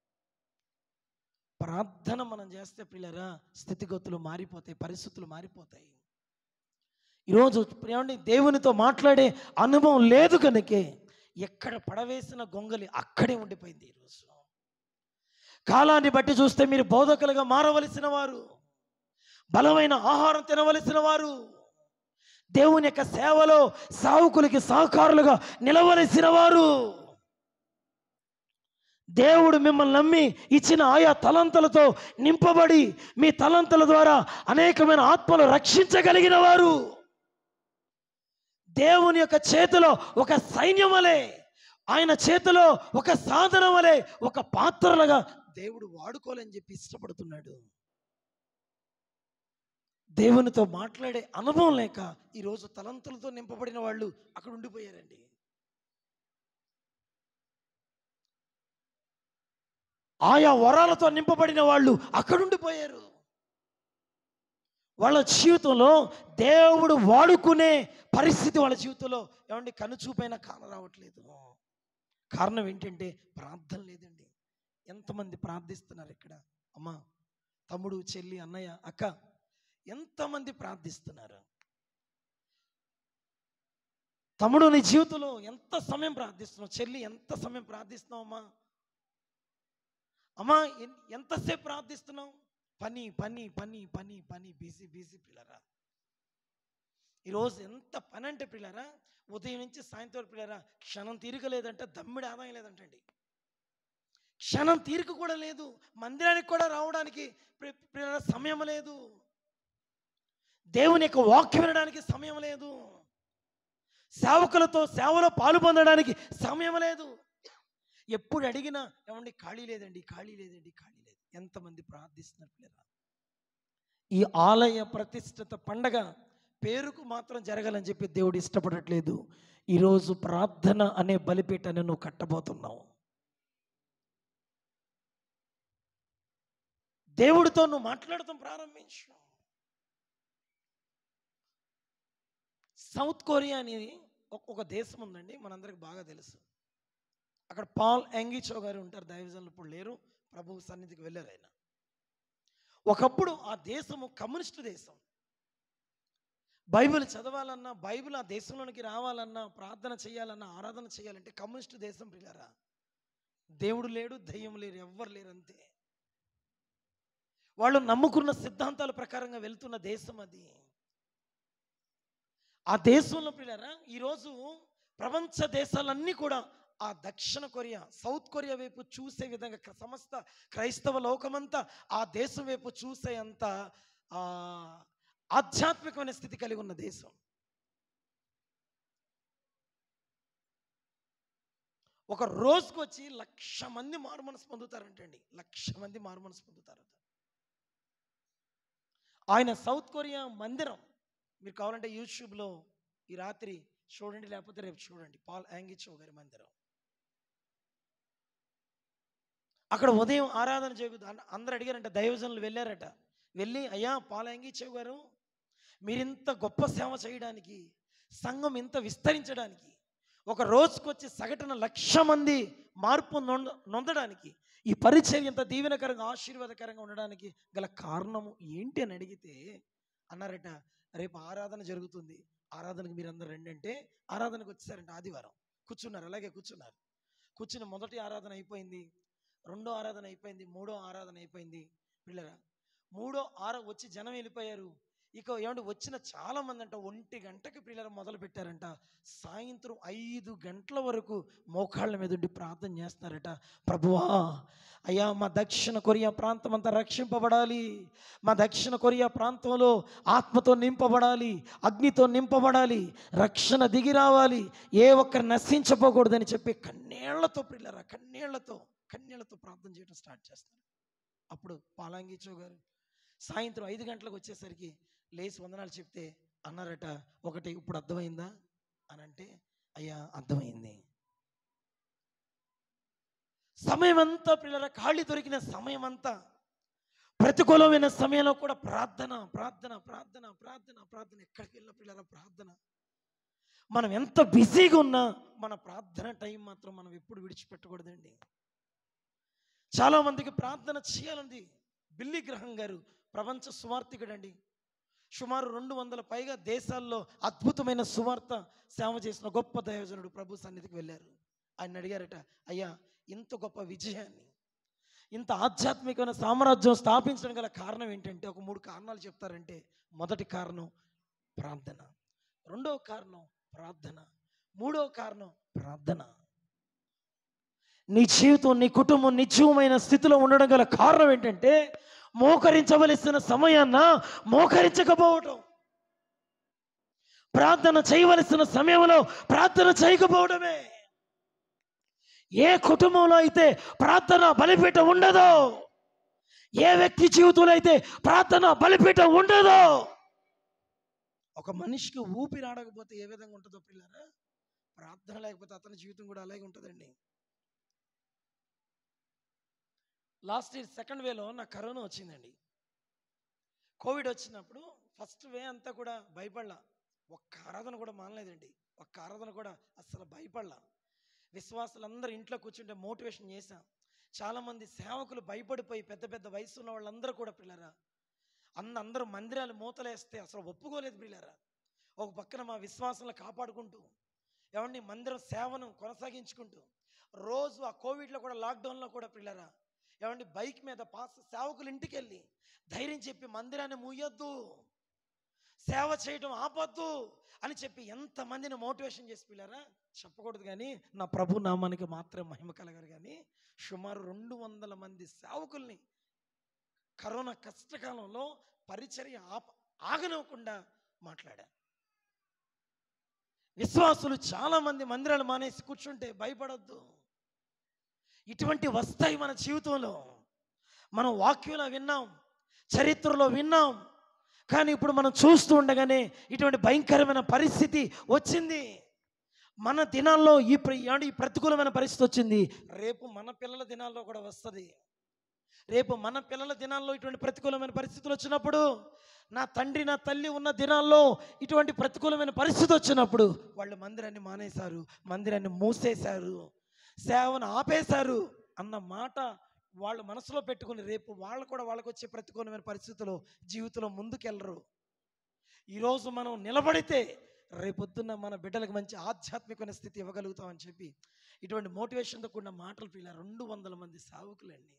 ప్రార్థన మనం చేస్తే పిల్లరా స్థితిగతులు మారిపోతాయి పరిస్థితులు మారిపోతాయి ఈరోజు ఏమండి దేవునితో మాట్లాడే అనుభవం లేదు కనుకే ఎక్కడ పడవేసిన గొంగలి అక్కడే ఉండిపోయింది ఈరోజు కాలాన్ని బట్టి చూస్తే మీరు బోధకులుగా మారవలసిన వారు బలమైన ఆహారం తినవలసిన వారు దేవుని యొక్క సేవలో సావుకులకి సహకారులుగా నిలవలసిన వారు దేవుడు మిమ్మల్ని నమ్మి ఇచ్చిన ఆయా తలంతలతో నింపబడి మీ తలంతల ద్వారా అనేకమైన ఆత్మలు రక్షించగలిగిన వారు దేవుని యొక్క చేతిలో ఒక సైన్యం వలె ఆయన చేతిలో ఒక సాధనం వలె ఒక పాత్రలుగా దేవుడు వాడుకోవాలని చెప్పి ఇష్టపడుతున్నాడు దేవునితో మాట్లాడే అనుభవం లేక ఈరోజు తలంతులతో నింపబడిన వాళ్ళు అక్కడ ఉండిపోయారండి ఆయా వరాలతో నింపబడిన వాళ్ళు అక్కడుండిపోయారు వాళ్ళ జీవితంలో దేవుడు వాడుకునే పరిస్థితి వాళ్ళ జీవితంలో ఏమండి కనుచూపైనా కాన రావట్లేదు కారణం ఏంటంటే ప్రార్థన లేదండి ఎంతమంది ప్రార్థిస్తున్నారు ఇక్కడ అమ్మా తమ్ముడు చెల్లి అన్నయ్య అక్క ఎంతమంది ప్రార్థిస్తున్నారు తమ్ముడు నీ జీవితంలో ఎంత సమయం ప్రార్థిస్తున్నావు చెల్లి ఎంత సమయం ప్రార్థిస్తున్నావు అమ్మా అమ్మా ఎన్- ఎంతసేపు ప్రార్థిస్తున్నావు పని పని పని పని పని బిజీ బిజీ పిల్లరా ఈరోజు ఎంత పని అంటే పిల్లరా ఉదయం నుంచి సాయంత్రం వరకు పిల్లరా క్షణం తీరిక లేదంటే దమ్మిడి ఆదాయం లేదంటండి క్షణం తీరిక కూడా లేదు మందిరానికి కూడా రావడానికి ప్రి- పిల్లరా సమయం లేదు దేవుని యొక్క వాక్యం వినడానికి సమయం లేదు సేవకులతో సేవలో పాలు పొందడానికి సమయం లేదు ఎప్పుడు అడిగినా ఏమండి ఖాళీ లేదండి ఖాళీ లేదండి ఖాళీ లేదు ఎంతమంది ప్రార్థిస్తున్నారు పిల్లరా ఈ ఆలయ ప్రతిష్ఠిత పండగ పేరుకు మాత్రం జరగాలని చెప్పి దేవుడు ఇష్టపడట్లేదు ఈరోజు ప్రార్థన అనే బలిపీఠాన్ని నువ్వు కట్టబోతున్నావు దేవుడితో నువ్వు మాట్లాడటం ప్రారంభించు సౌత్ కొరియా అనేది ఒక- ఒక దేశం ఉందండి మనందరికి బాగా తెలుసు అక్కడ పాల్ యాంగిచో గారు ఉంటారు దైవజనులు ఇప్పుడు లేరు ప్రభు సన్నిధికి వెళ్ళారు ఆయన ఒకప్పుడు ఆ దేశము కమ్యూనిస్టు దేశం బైబిల్ చదవాలన్నా బైబిల్ ఆ దేశంలోనికి రావాలన్నా ప్రార్థన చేయాలన్నా ఆరాధన చేయాలంటే కమ్యూనిస్టు దేశం పిల్లరా దేవుడు లేడు దయ్యం లేరు ఎవ్వరు లేరు అంతే వాళ్ళు నమ్ముకున్న సిద్ధాంతాల ప్రకారంగా వెళ్తున్న దేశం అది ఆ దేశంలో పిల్లరా ఈరోజు ప్రపంచ దేశాలన్నీ కూడా ఆ దక్షిణ కొరియా సౌత్ కొరియా వైపు చూసే విధంగా క్ర- సమస్త క్రైస్తవ లోకమంతా ఆ దేశం వైపు చూసే అంత ఆ, ఆధ్యాత్మికమైన స్థితి కలిగి ఉన్న దేశం ఒక రోజుకు వచ్చి లక్ష మంది మారు మనసు పొందుతారంటండి లక్ష మంది మారు మనసు పొందుతారట ఆయన సౌత్ కొరియా మందిరం మీరు కావాలంటే యూట్యూబ్లో ఈ రాత్రి చూడండి లేకపోతే రేపు చూడండి పాల్ యాంగిచో గారి మందిరం అక్కడ ఉదయం ఆరాధన జరుగుతుంది అన్- అందరూ అడిగారంట దైవజనులు వెళ్ళారట వెళ్ళి అయ్యా పాల్ యాంగిచో గారు మీరింత గొప్ప సేవ చేయడానికి సంఘం ఇంత విస్తరించడానికి ఒక రోజుకొచ్చి సగటున లక్ష మంది మార్పు నొంద నొందడానికి ఈ పరిచయం ఇంత దీవెనకరంగా ఆశీర్వాదకరంగా ఉండడానికి గల కారణము ఏంటి అని అడిగితే అన్నారట రేపు ఆరాధన జరుగుతుంది ఆరాధనకు మీరు అందరు రండి అంటే ఆరాధనకు వచ్చేసారంట ఆదివారం కూర్చున్నారు అలాగే కూర్చున్నారు కూర్చుని మొదటి ఆరాధన అయిపోయింది రెండో ఆరాధన అయిపోయింది మూడో ఆరాధన అయిపోయింది పిల్లరా మూడో ఆర వచ్చి జనం వెళ్ళిపోయారు ఇక ఏమంటే వచ్చిన చాలా మంది అంట ఒంటి గంటకి పిల్లలు మొదలు పెట్టారంట సాయంత్రం ఐదు గంటల వరకు మోకాళ్ళ మీద ఉండి ప్రార్థన చేస్తున్నారట ప్రభువా అయ్యా మా దక్షిణ కొరియా ప్రాంతం అంతా రక్షింపబడాలి మా దక్షిణ కొరియా ప్రాంతంలో ఆత్మతో నింపబడాలి అగ్నితో నింపబడాలి రక్షణ దిగి రావాలి ఏ ఒక్కరు నశించపోకూడదని చెప్పి కన్నీళ్లతో పిల్లరా కన్నీళ్లతో కన్నీళ్లతో ప్రార్థన చేయడం స్టార్ట్ చేస్తారు అప్పుడు పాలాంగిచో గారు సాయంత్రం ఐదు గంటలకు వచ్చేసరికి లేచి వందనాలు చెప్తే అన్నారట ఒకటి ఇప్పుడు అర్థమైందా అని అంటే అయ్యా అర్థమైంది సమయం అంతా పిల్లల ఖాళీ దొరికిన సమయం అంతా ప్రతికూలమైన సమయంలో కూడా ప్రార్థన ప్రార్థన ప్రార్థన ప్రార్థన ప్రార్థన ఎక్కడికి వెళ్ళిన పిల్లల ప్రార్థన మనం ఎంత బిజీగా ఉన్నా మన ప్రార్థన టైం మాత్రం మనం ఎప్పుడు విడిచిపెట్టకూడదండి చాలా మందికి ప్రార్థన చేయాలండి బిల్లి గ్రహం గారు ప్రపంచ సువార్థికుడండి సుమారు రెండు వందల పైగా దేశాల్లో అద్భుతమైన సువార్త సేవ చేసిన గొప్ప దైవజనుడు ప్రభు సన్నిధికి వెళ్ళారు ఆయన అడిగారట అయ్యా ఇంత గొప్ప విజయాన్ని ఇంత ఆధ్యాత్మికమైన సామ్రాజ్యం స్థాపించడం గల కారణం ఏంటంటే ఒక మూడు కారణాలు చెప్తారంటే మొదటి కారణం ప్రార్థన రెండవ కారణం ప్రార్థన మూడవ కారణం ప్రార్థన నీ జీవితం నీ కుటుంబం నిత్యమైన స్థితిలో ఉండడం గల కారణం ఏంటంటే మోకరించవలసిన సమయాన్న మోకరించకపోవటం ప్రార్థన చేయవలసిన సమయంలో ప్రార్థన చేయకపోవడమే ఏ కుటుంబంలో అయితే ప్రార్థన బలిపీఠం ఉండదో ఏ వ్యక్తి జీవితంలో అయితే ప్రార్థన బలిపీఠం ఉండదో ఒక మనిషికి ఊపిరి ఆడకపోతే ఏ విధంగా ఉంటుందో పిల్లరా ప్రార్థన లేకపోతే అతని జీవితం కూడా అలాగే ఉంటుందండి లాస్ట్ ఇయర్ సెకండ్ వేలో నాకు కరోనా వచ్చిందండి కోవిడ్ వచ్చినప్పుడు ఫస్ట్ వే అంతా కూడా భయపడలా ఒక్క ఆరాధన కూడా మానలేదండి ఒక్క ఆరాధన కూడా అసలు భయపడలా విశ్వాసులందరూ ఇంట్లో కూర్చుంటే మోటివేషన్ చేశాం చాలామంది సేవకులు భయపడిపోయి పెద్ద పెద్ద వయసు ఉన్న వాళ్ళందరూ కూడా పిల్లరా అన్న అందరూ మందిరాలు మూతలేస్తే అసలు ఒప్పుకోలేదు పిల్లరా ఒక పక్కన మా విశ్వాసాలను కాపాడుకుంటూ ఏమండి మందిరం సేవను కొనసాగించుకుంటూ రోజు ఆ కోవిడ్లో కూడా లాక్డౌన్లో కూడా పిల్లరా ఏమండి బైక్ మీద పాస్ సేవకులు ఇంటికి వెళ్ళి ధైర్యం చెప్పి మందిరాన్ని మూయొద్దు సేవ చేయడం ఆపొద్దు అని చెప్పి ఎంతమందిని మోటివేషన్ చేసి పిల్లారా చెప్పకూడదు కానీ నా ప్రభు నామానికి మాత్రం మహిమ కలగరు కానీ సుమారు రెండు వందల మంది సేవకుల్ని కరోనా కష్టకాలంలో పరిచర్య ఆప ఆగనివ్వకుండా మాట్లాడా విశ్వాసులు చాలా మంది మందిరాలు మానేసి కూర్చుంటే భయపడొద్దు ఇటువంటి వస్తాయి మన జీవితంలో మనం వాక్యంలో విన్నాం చరిత్రలో విన్నాం కానీ ఇప్పుడు మనం చూస్తూ ఉండగానే ఇటువంటి భయంకరమైన పరిస్థితి వచ్చింది మన దినాల్లో ఈ ప్ర- ఏమండి, ఈ ప్రతికూలమైన పరిస్థితి వచ్చింది రేపు మన పిల్లల దినాల్లో కూడా వస్తుంది రేపు మన పిల్లల దినాల్లో ఇటువంటి ప్రతికూలమైన పరిస్థితులు వచ్చినప్పుడు నా తండ్రి నా తల్లి ఉన్న దినాల్లో ఇటువంటి ప్రతికూలమైన పరిస్థితి వచ్చినప్పుడు వాళ్ళు మందిరాన్ని మానేశారు మందిరాన్ని మూసేశారు సేవను ఆపేశారు అన్న మాట వాళ్ళు మనసులో పెట్టుకుని రేపు వాళ్ళు కూడా వాళ్ళకు వచ్చే ప్రతికూలమైన పరిస్థితుల్లో జీవితంలో ముందుకెళ్ళరు ఈరోజు మనం నిలబడితే రేపొద్దున్న మన బిడ్డలకు మంచి ఆధ్యాత్మికమైన స్థితి ఇవ్వగలుగుతామని చెప్పి ఇటువంటి మోటివేషన్తో కూడిన మాటలు పిల్ల రెండు వందల మంది సావుకులండి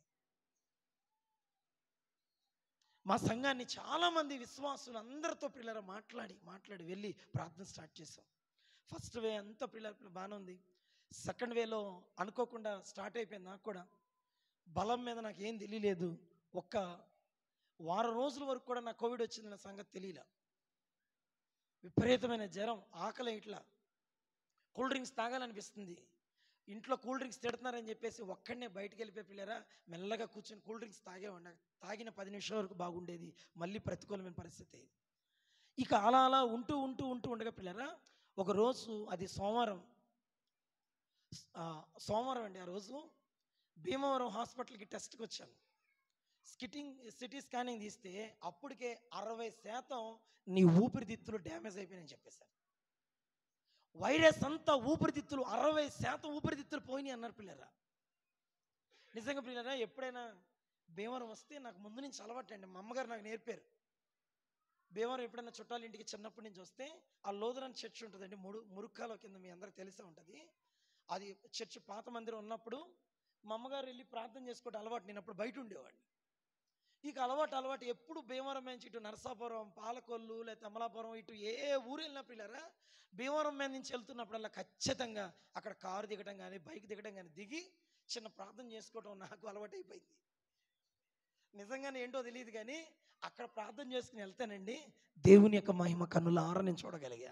మా సంఘాన్ని చాలామంది విశ్వాసులు అందరితో పిల్లలు మాట్లాడి మాట్లాడి వెళ్ళి ప్రార్థన స్టార్ట్ చేసాం ఫస్ట్ వే అంతా పిల్లలు బాగానే ఉంది సెకండ్ వేలో అనుకోకుండా స్టార్ట్ అయిపోయింది నాకు కూడా బలం మీద నాకు ఏం తెలియలేదు ఒక్క వారం రోజుల వరకు కూడా నాకు కోవిడ్ వచ్చిందన్న సంగతి తెలియలే విపరీతమైన జ్వరం ఆకలి ఇట్లా కూల్ డ్రింక్స్ తాగాలనిపిస్తుంది ఇంట్లో కూల్ డ్రింక్స్ తిడుతున్నారని చెప్పేసి ఒక్కడనే బయటికి వెళ్ళిపోయి పిల్లరా మెల్లగా కూర్చొని కూల్ డ్రింక్స్ తాగే ఉండ తాగిన పది నిమిషాల వరకు బాగుండేది మళ్ళీ ప్రతికూలమైన పరిస్థితి ఇక అలా అలా ఉంటూ ఉంటూ ఉంటూ ఉండగా పిల్లరా ఒక రోజు అది సోమవారం ఆ, సోమవారం అండి ఆ రోజు భీమవరం హాస్పిటల్కి టెస్ట్కి వచ్చాను స్కిటింగ్ సిటీ స్కానింగ్ తీస్తే అప్పటికే అరవై శాతం నీ ఊపిరితిత్తులు డ్యామేజ్ అయిపోయినాయని చెప్పేశారు వైరస్ అంతా ఊపిరితిత్తులు అరవై శాతం ఊపిరితిత్తులు పోయినాయి అన్నారు పిల్లరా నిజంగా పిల్లరా ఎప్పుడైనా భీమవరం వస్తే నాకు ముందు నుంచి అలవాటు అండి మా అమ్మగారు నాకు నేర్పారు భీమవరం ఎప్పుడైనా చుట్టాల ఇంటికి చిన్నప్పటి నుంచి వస్తే ఆ లోదరన్ చర్చ్ ఉంటుందండి ముడు మురుక్కాలో కింద మీ అందరికి తెలిసే ఉంటుంది అది చర్చ్ పాత మందిరం ఉన్నప్పుడు మా అమ్మగారు వెళ్ళి ప్రార్థన చేసుకోవడం అలవాటు నేను అప్పుడు బయట ఉండేవాడిని ఇక అలవాటు అలవాటు ఎప్పుడు భీమవరం నుంచి ఇటు నరసాపురం పాలకొల్లు లేకపోతే అమలాపురం ఇటు ఏ ఊరు వెళ్ళినా పిల్లరా భీమవరం మీద నుంచి వెళ్తున్నప్పుడల్లా ఖచ్చితంగా అక్కడ కారు దిగడం కానీ బైక్ దిగడం కానీ దిగి చిన్న ప్రార్థన చేసుకోవడం నాకు అలవాటు అయిపోయింది నిజంగానే ఏంటో తెలియదు కానీ అక్కడ ప్రార్థన చేసుకుని వెళ్తానండి దేవుని యొక్క మహిమ కన్నుల ఆర నేను చూడగలిగా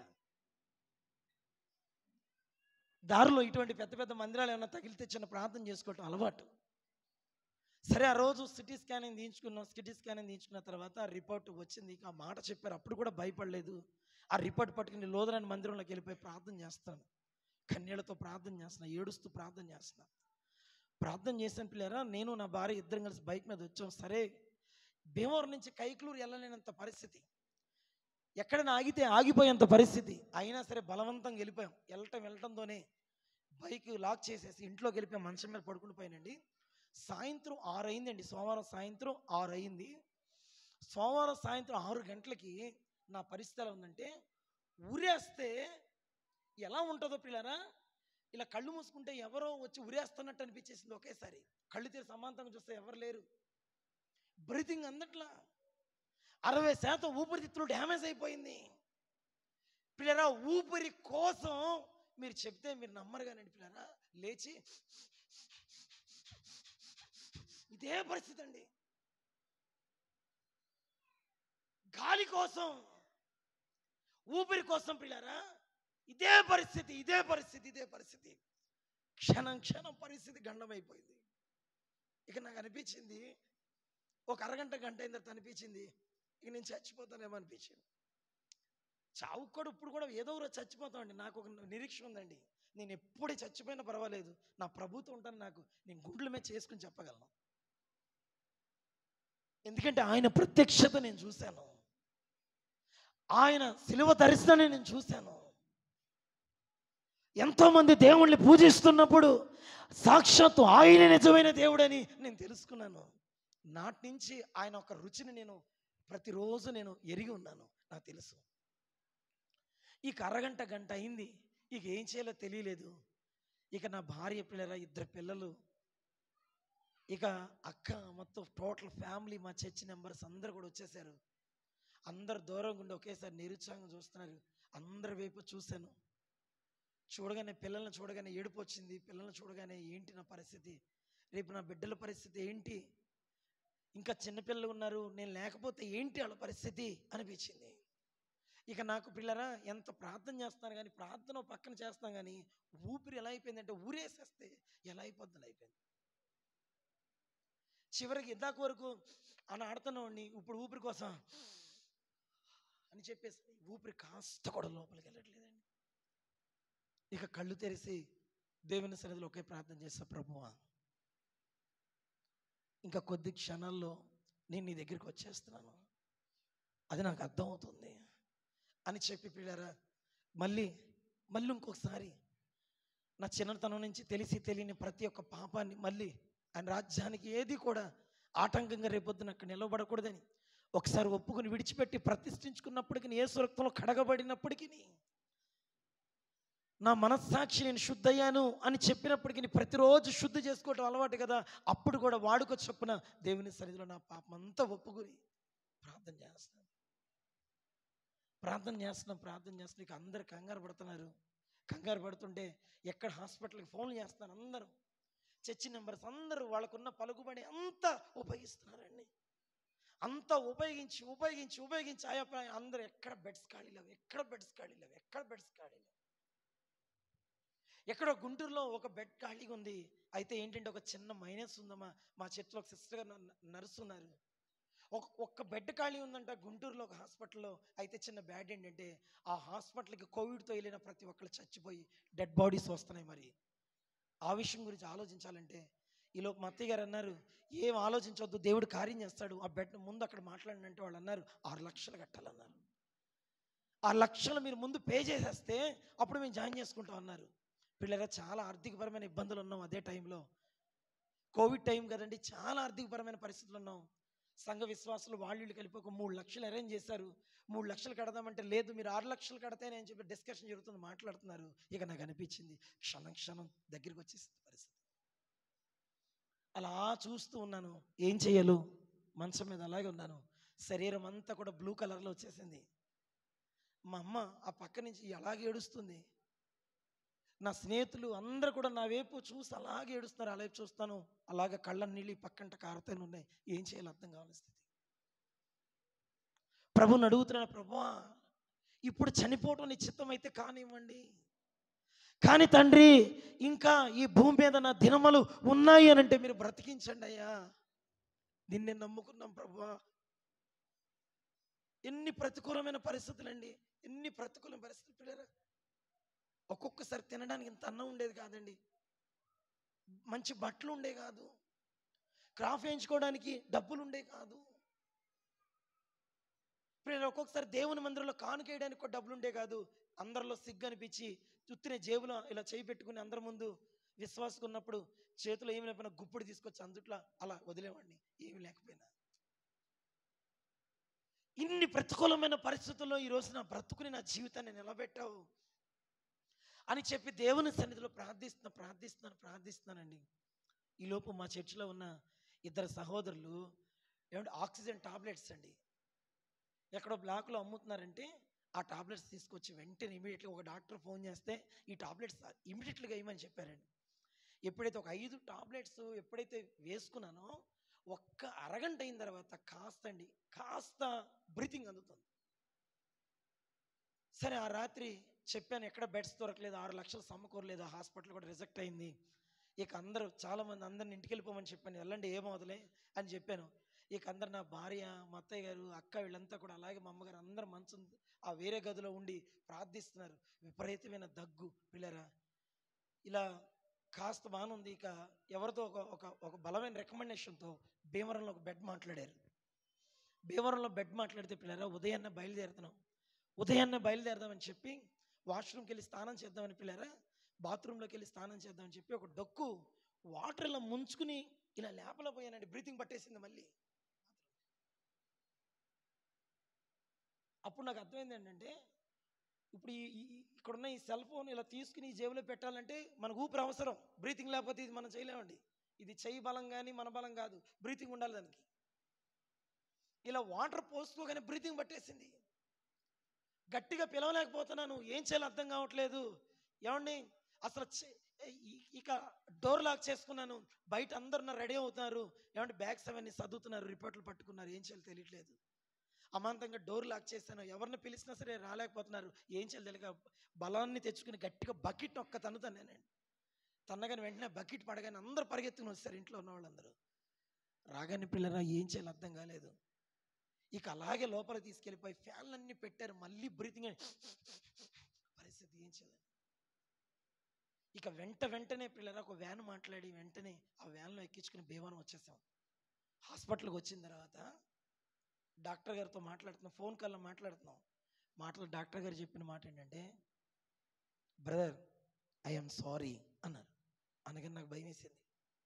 దారిలో ఇటువంటి పెద్ద పెద్ద మందిరాలు ఏమైనా తగిలితే చిన్న ప్రార్థన చేసుకోవటం అలవాటు సరే ఆ రోజు సిటీ స్కానింగ్ తీయించుకున్నాం సిటీ స్కానింగ్ తీయించుకున్న తర్వాత ఆ రిపోర్ట్ వచ్చింది ఇక ఆ మాట చెప్పారు అప్పుడు కూడా భయపడలేదు ఆ రిపోర్ట్ పట్టుకుని లోదరాని మందిరంలోకి వెళ్ళిపోయి ప్రార్థన చేస్తాను కన్నీళ్లతో ప్రార్థన చేస్తున్నా ఏడుస్తూ ప్రార్థన చేస్తున్నా ప్రార్థన చేసిన పిల్లరా నేను నా భార్య ఇద్దరం కలిసి బైక్ మీద వచ్చాం సరే భీమవరం నుంచి కైక్లూరు వెళ్ళలేనంత పరిస్థితి ఎక్కడైనా ఆగితే ఆగిపోయేంత పరిస్థితి అయినా సరే బలవంతంగా వెళ్ళిపోయాం వెళ్ళటం వెళ్ళటంతోనే బైక్ లాక్ చేసేసి ఇంట్లోకి వెళ్ళిపోయాం మంచం మీద పడుకుని పోయినండి సాయంత్రం ఆరు అయిందండి సోమవారం సాయంత్రం ఆరు అయింది సోమవారం సాయంత్రం ఆరు గంటలకి నా పరిస్థితి ఎలా ఉందంటే ఊరేస్తే ఎలా ఉంటుందో పిల్లరా ఇలా కళ్ళు మూసుకుంటే ఎవరో వచ్చి ఉరేస్తున్నట్టు అనిపించేసింది ఒకేసారి కళ్ళు తెరి సమాంతంగా చూస్తే ఎవరు లేరు బ్రీతింగ్ అందట్లా అరవై శాతం ఊపిరితిత్తులు డ్యామేజ్ అయిపోయింది పిల్లరా ఊపిరి కోసం మీరు చెప్తే మీరు నమ్మరు కానీ పిల్లరా లేచి ఇదే పరిస్థితి అండి గాలి కోసం ఊపిరి కోసం పిల్లరా ఇదే పరిస్థితి ఇదే పరిస్థితి ఇదే పరిస్థితి క్షణం క్షణం పరిస్థితి గండమైపోయింది ఇక నాకు అనిపించింది ఒక అరగంట గంట అయిన తర్వాత అనిపించింది ఇక నేను చచ్చిపోతానేమో అనిపించింది చావు కూడా ఇప్పుడు కూడా ఏదో ఒక రోజు చచ్చిపోతామండి నాకు ఒక నిరీక్షణ ఉందండి నేను ఎప్పుడే చచ్చిపోయినా పర్వాలేదు నా ప్రభుత్వం ఉంటాను నాకు నేను గుండెల మీద చేసుకుని చెప్పగలను ఎందుకంటే ఆయన ప్రత్యక్షత నేను చూశాను ఆయన సిలువ ధరిస్తానని నేను చూశాను ఎంతోమంది దేవుణ్ణి పూజిస్తున్నప్పుడు సాక్షాత్తు ఆయన నిజమైన దేవుడని నేను తెలుసుకున్నాను నాటి నుంచి ఆయన ఒక రుచిని నేను ప్రతిరోజు నేను ఎరిగి ఉన్నాను నాకు తెలుసు ఇక అరగంట గంట అయింది ఇక ఏం చేయాలో తెలియలేదు ఇక నా భార్య పిల్లల ఇద్దరు పిల్లలు ఇక అక్క మొత్తం టోటల్ ఫ్యామిలీ మా చర్చి మెంబర్స్ అందరు కూడా వచ్చేసారు అందరు దూరంగా ఉండి ఒకేసారి నిరుత్సాహంగా చూస్తున్నారు అందరి వైపు చూశాను చూడగానే పిల్లల్ని చూడగానే ఏడుపు వచ్చింది పిల్లల్ని చూడగానే ఏంటి నా పరిస్థితి రేపు నా బిడ్డల పరిస్థితి ఏంటి ఇంకా చిన్నపిల్లలు ఉన్నారు నేను లేకపోతే ఏంటి వాళ్ళ పరిస్థితి అనిపించింది ఇక నాకు పిల్లరా ఎంత ప్రార్థన చేస్తాను కానీ ప్రార్థన ఓ పక్కన చేస్తాను కానీ ఊపిరి ఎలా అయిపోయిందంటే ఊరేసేస్తే ఎలా అయిపోద్ది అయిపోయింది చివరికి ఇందాక వరకు అని ఆడుతున్నవాడిని ఇప్పుడు ఊపిరి కోసం అని చెప్పేసి ఊపిరి కాస్త కూడా లోపలికి వెళ్ళట్లేదండి ఇక కళ్ళు తెరిసి దేవుని సన్నిధిలో ఒకే ప్రార్థన చేస్తా ప్రభువా ఇంకా కొద్ది క్షణాల్లో నేను నీ దగ్గరికి వచ్చేస్తున్నాను అది నాకు అర్థమవుతుంది అని చెప్పి పిల్లరా మళ్ళీ మళ్ళీ ఇంకొకసారి నా చిన్నతనం నుంచి తెలిసి తెలియని ప్రతి ఒక్క పాపాన్ని మళ్ళీ ఆయన రాజ్యానికి ఏది కూడా ఆటంకంగా రేపొద్దున అక్కడ నిలబడకూడదని ఒకసారి ఒప్పుకుని విడిచిపెట్టి ప్రతిష్ఠించుకున్నప్పటికీ ఏ సురక్తంలో కడగబడినప్పటికీ నా మనస్సాక్షి నేను శుద్ధయ్యాను అని చెప్పినప్పటికీ ప్రతిరోజు శుద్ధి చేసుకోవటం అలవాటు కదా అప్పుడు కూడా వాడుక చొప్పున దేవుని సన్నిధిలో నా పాపం అంతా ఒప్పుకొని ప్రార్థన చేస్తాను ప్రార్థన చేస్తున్నాం ప్రార్థన చేస్తున్నాం ఇక అందరు కంగారు పడుతున్నారు కంగారు పడుతుంటే ఎక్కడ హాస్పిటల్కి ఫోన్ చేస్తాను అందరూ చర్చి నెంబర్స్ అందరూ వాళ్ళకున్న పలుకుబడి అంతా ఉపయోగిస్తున్నారండి అంతా ఉపయోగించి ఉపయోగించి ఉపయోగించి ఆయా ప్రా- అందరూ ఎక్కడ బెడ్స్ ఖాళీ లేవు ఎక్కడ బెడ్స్ ఖాళీ లేవు ఎక్కడ బెడ్స్ ఖాళీ లేవు ఎక్కడో గుంటూరులో ఒక బెడ్ ఖాళీగా ఉంది అయితే ఏంటంటే ఒక చిన్న మైనస్ ఉందమ్మా మా చర్చిలో ఒక సిస్టర్ గారు నర్సు ఉన్నారు ఒక ఒక్క బెడ్ ఖాళీ ఉందంట గుంటూరులో ఒక హాస్పిటల్లో అయితే చిన్న బ్యాడ్ ఏంటంటే ఆ హాస్పిటల్కి కోవిడ్తో వెళ్ళిన ప్రతి ఒక్కరు చచ్చిపోయి డెడ్ బాడీస్ వస్తున్నాయి మరి ఆ విషయం గురించి ఆలోచించాలంటే ఈలోపు మా అత్తయ్య గారు అన్నారు ఏం ఆలోచించవద్దు దేవుడు కార్యం చేస్తాడు ఆ బెడ్ ముందు అక్కడ మాట్లాడినంటే వాళ్ళు అన్నారు ఆరు లక్షలు కట్టాలన్నారు ఆ లక్షలు మీరు ముందు పే చేసేస్తే అప్పుడు మేము జాయిన్ చేసుకుంటాం అన్నారు పిల్లరా చాలా ఆర్థికపరమైన ఇబ్బందులు ఉన్నాం అదే టైంలో కోవిడ్ టైం కదండి చాలా ఆర్థికపరమైన పరిస్థితులు ఉన్నాం సంఘ విశ్వాసులు వాళ్ళు వీళ్ళు కలిపి ఒక మూడు లక్షలు అరేంజ్ చేశారు మూడు లక్షలు కడదామంటే లేదు మీరు ఆరు లక్షలు కడతానే అని చెప్పి డిస్కషన్ జరుగుతుంది మాట్లాడుతున్నారు ఇక నాకు అనిపించింది క్షణం క్షణం దగ్గరికి వచ్చేసింది పరిస్థితి అలా చూస్తూ ఉన్నాను ఏం చెయ్యాలో మంచం మీద అలాగే ఉన్నాను శరీరం అంతా కూడా బ్లూ కలర్లో వచ్చేసింది మా అమ్మ ఆ పక్క నుంచి అలాగే ఏడుస్తుంది నా స్నేహితులు అందరూ కూడా నా వైపు చూసి అలాగే ఏడుస్తున్నారు అలాగే చూస్తాను అలాగే కళ్ళ నీళ్ళు ఈ పక్కంట కారుతూనే ఉన్నాయి ఏం చేయాలో అర్థం కావాలి స్థితి ప్రభుని అడుగుతున్నాను ప్రభువా ఇప్పుడు చనిపోవటం నీ చిత్తం అయితే కానివ్వండి కానీ తండ్రి ఇంకా ఈ భూమి మీద నా దినములు ఉన్నాయి అని అంటే మీరు బ్రతికించండి అయ్యా నిన్నే నమ్ముకున్నాం ప్రభువా ఎన్ని ప్రతికూలమైన పరిస్థితులండి ఎన్ని ప్రతికూలమైన పరిస్థితులు పిల్లరా ఒక్కొక్కసారి తినడానికి ఇంత అన్నం ఉండేది కాదండి మంచి బట్టలు ఉండే కాదు క్రాఫ్ వేయించుకోవడానికి డబ్బులు ఉండే కాదు ఇప్పుడు ఒక్కొక్కసారి దేవుని మందిరంలో కానుకేయడానికి కూడా డబ్బులు ఉండే కాదు అందరిలో సిగ్గు అనిపించి చుత్తిన జేబులో ఇలా చేయి పెట్టుకుని అందరి ముందు విశ్వాసం ఉన్నప్పుడు చేతిలో ఏమి లేకపోయినా గుప్పుడు తీసుకొచ్చి అందుట్లో అలా వదిలేవాడిని ఏమి లేకపోయినా ఇన్ని ప్రతికూలమైన పరిస్థితుల్లో ఈ రోజు నా బ్రతుకుని నా జీవితాన్ని నిలబెట్టావు అని చెప్పి దేవుని సన్నిధిలో ప్రార్థిస్తున్నా ప్రార్థిస్తున్నాను ప్రార్థిస్తున్నానండి ఈలోపు మా చర్చిలో ఉన్న ఇద్దరు సహోదరులు ఏమంటే ఆక్సిజన్ టాబ్లెట్స్ అండి ఎక్కడో బ్లాక్లో అమ్ముతున్నారంటే ఆ టాబ్లెట్స్ తీసుకొచ్చి వెంటనే ఇమీడియట్గా ఒక డాక్టర్ ఫోన్ చేస్తే ఈ టాబ్లెట్స్ ఇమీడియట్గా వేయమని చెప్పారండి ఎప్పుడైతే ఒక ఐదు టాబ్లెట్స్ ఎప్పుడైతే వేసుకున్నానో ఒక్క అరగంట అయిన తర్వాత కాస్త అండి కాస్త బ్రీతింగ్ అందుతుంది సరే ఆ రాత్రి చెప్పాను ఎక్కడ బెడ్స్ దొరకలేదు ఆరు లక్షలు సమకూరలేదు హాస్పిటల్ కూడా రిజెక్ట్ అయింది ఇక అందరూ చాలా మంది అందరిని ఇంటికి వెళ్ళిపోమని చెప్పాను వెళ్ళండి ఏమవుతులే అని చెప్పాను ఇక అందరు నా భార్య మా అత్తయ్య గారు అక్క వీళ్ళంతా కూడా అలాగే మా అమ్మగారు అందరు మంచం ఆ వేరే గదిలో ఉండి ప్రార్థిస్తున్నారు విపరీతమైన దగ్గు పిల్లరా ఇలా కాస్త బాగుంది ఇక ఎవరితో ఒక ఒక ఒక బలమైన రికమెండేషన్తో భీమవరంలో ఒక బెడ్ మాట్లాడారు భీమవరంలో బెడ్ మాట్లాడితే పిల్లరా ఉదయాన్నే బయలుదేరుతున్నాం ఉదయాన్నే బయలుదేరదామని చెప్పి వాష్రూమ్కి వెళ్ళి స్నానం చేద్దామని పిల్లరా బాత్రూంలోకి వెళ్ళి స్నానం చేద్దామని చెప్పి ఒక డొక్కు వాటర్ ఇలా ముంచుకుని ఇలా లేపలో పోయానండి బ్రీతింగ్ పట్టేసింది మళ్ళీ అప్పుడు నాకు అర్థమైంది ఏంటంటే ఇప్పుడు ఈ ఈ- ఈ- ఇక్కడున్న ఈ సెల్ ఫోన్ ఇలా తీసుకుని ఈ జేబులో పెట్టాలంటే మనకు ఊపిరి అవసరం బ్రీతింగ్ లేకపోతే ఇది మనం చేయలేమండి ఇది చెయ్యి బలం కానీ మన బలం కాదు బ్రీతింగ్ ఉండాలి దానికి ఇలా వాటర్ పోసుకోగానే బ్రీతింగ్ పట్టేసింది గట్టిగా పిలవలేకపోతున్నాను ఏం చేయాలో అర్థం కావట్లేదు ఏమండి అసలు చే- ఈ- ఇక డోర్ లాక్ చేసుకున్నాను బయట అందరు రెడీ అవుతున్నారు ఏమంటే బ్యాగ్స్ అవన్నీ చదువుతున్నారు రిపోర్ట్లు పట్టుకున్నారు ఏం చేయాలో తెలియట్లేదు అమాంతంగా డోర్ లాక్ చేశాను ఎవరిని పిలిచినా సరే రాలేకపోతున్నారు ఏం చేయాలి తెలియక బలాన్ని తెచ్చుకుని గట్టిగా బకెట్ ఒక్క తన్నుతాను నేనండి తన్నగానే వెంటనే బకెట్ పడగానే అందరూ పరిగెత్తుకుని వస్తారు ఇంట్లో ఉన్న వాళ్ళందరూ రాగానే పిల్లరా ఏం చేయాలి అర్థం కాలేదు ఇక అలాగే లోపల తీసుకెళ్ళిపోయి ఫ్యాన్లన్నీ పెట్టారు మళ్ళీ బ్రీతింగ్ పరిస్థితి ఏం చేయాలి ఇక వెంట వెంటనే పిల్లరా ఒక వ్యాన్ మాట్లాడి వెంటనే ఆ వ్యాన్లో ఎక్కించుకుని భీమానం వచ్చేసాం హాస్పిటల్కి వచ్చిన తర్వాత డాక్టర్ గారితో మాట్లాడుతున్నాం ఫోన్ కాల్లో మాట్లాడుతున్నాం మాటలు డాక్టర్ గారు చెప్పిన మాట ఏంటంటే బ్రదర్ ఐఎమ్ సారీ అన్నారు అనగానే నాకు భయం వేసింది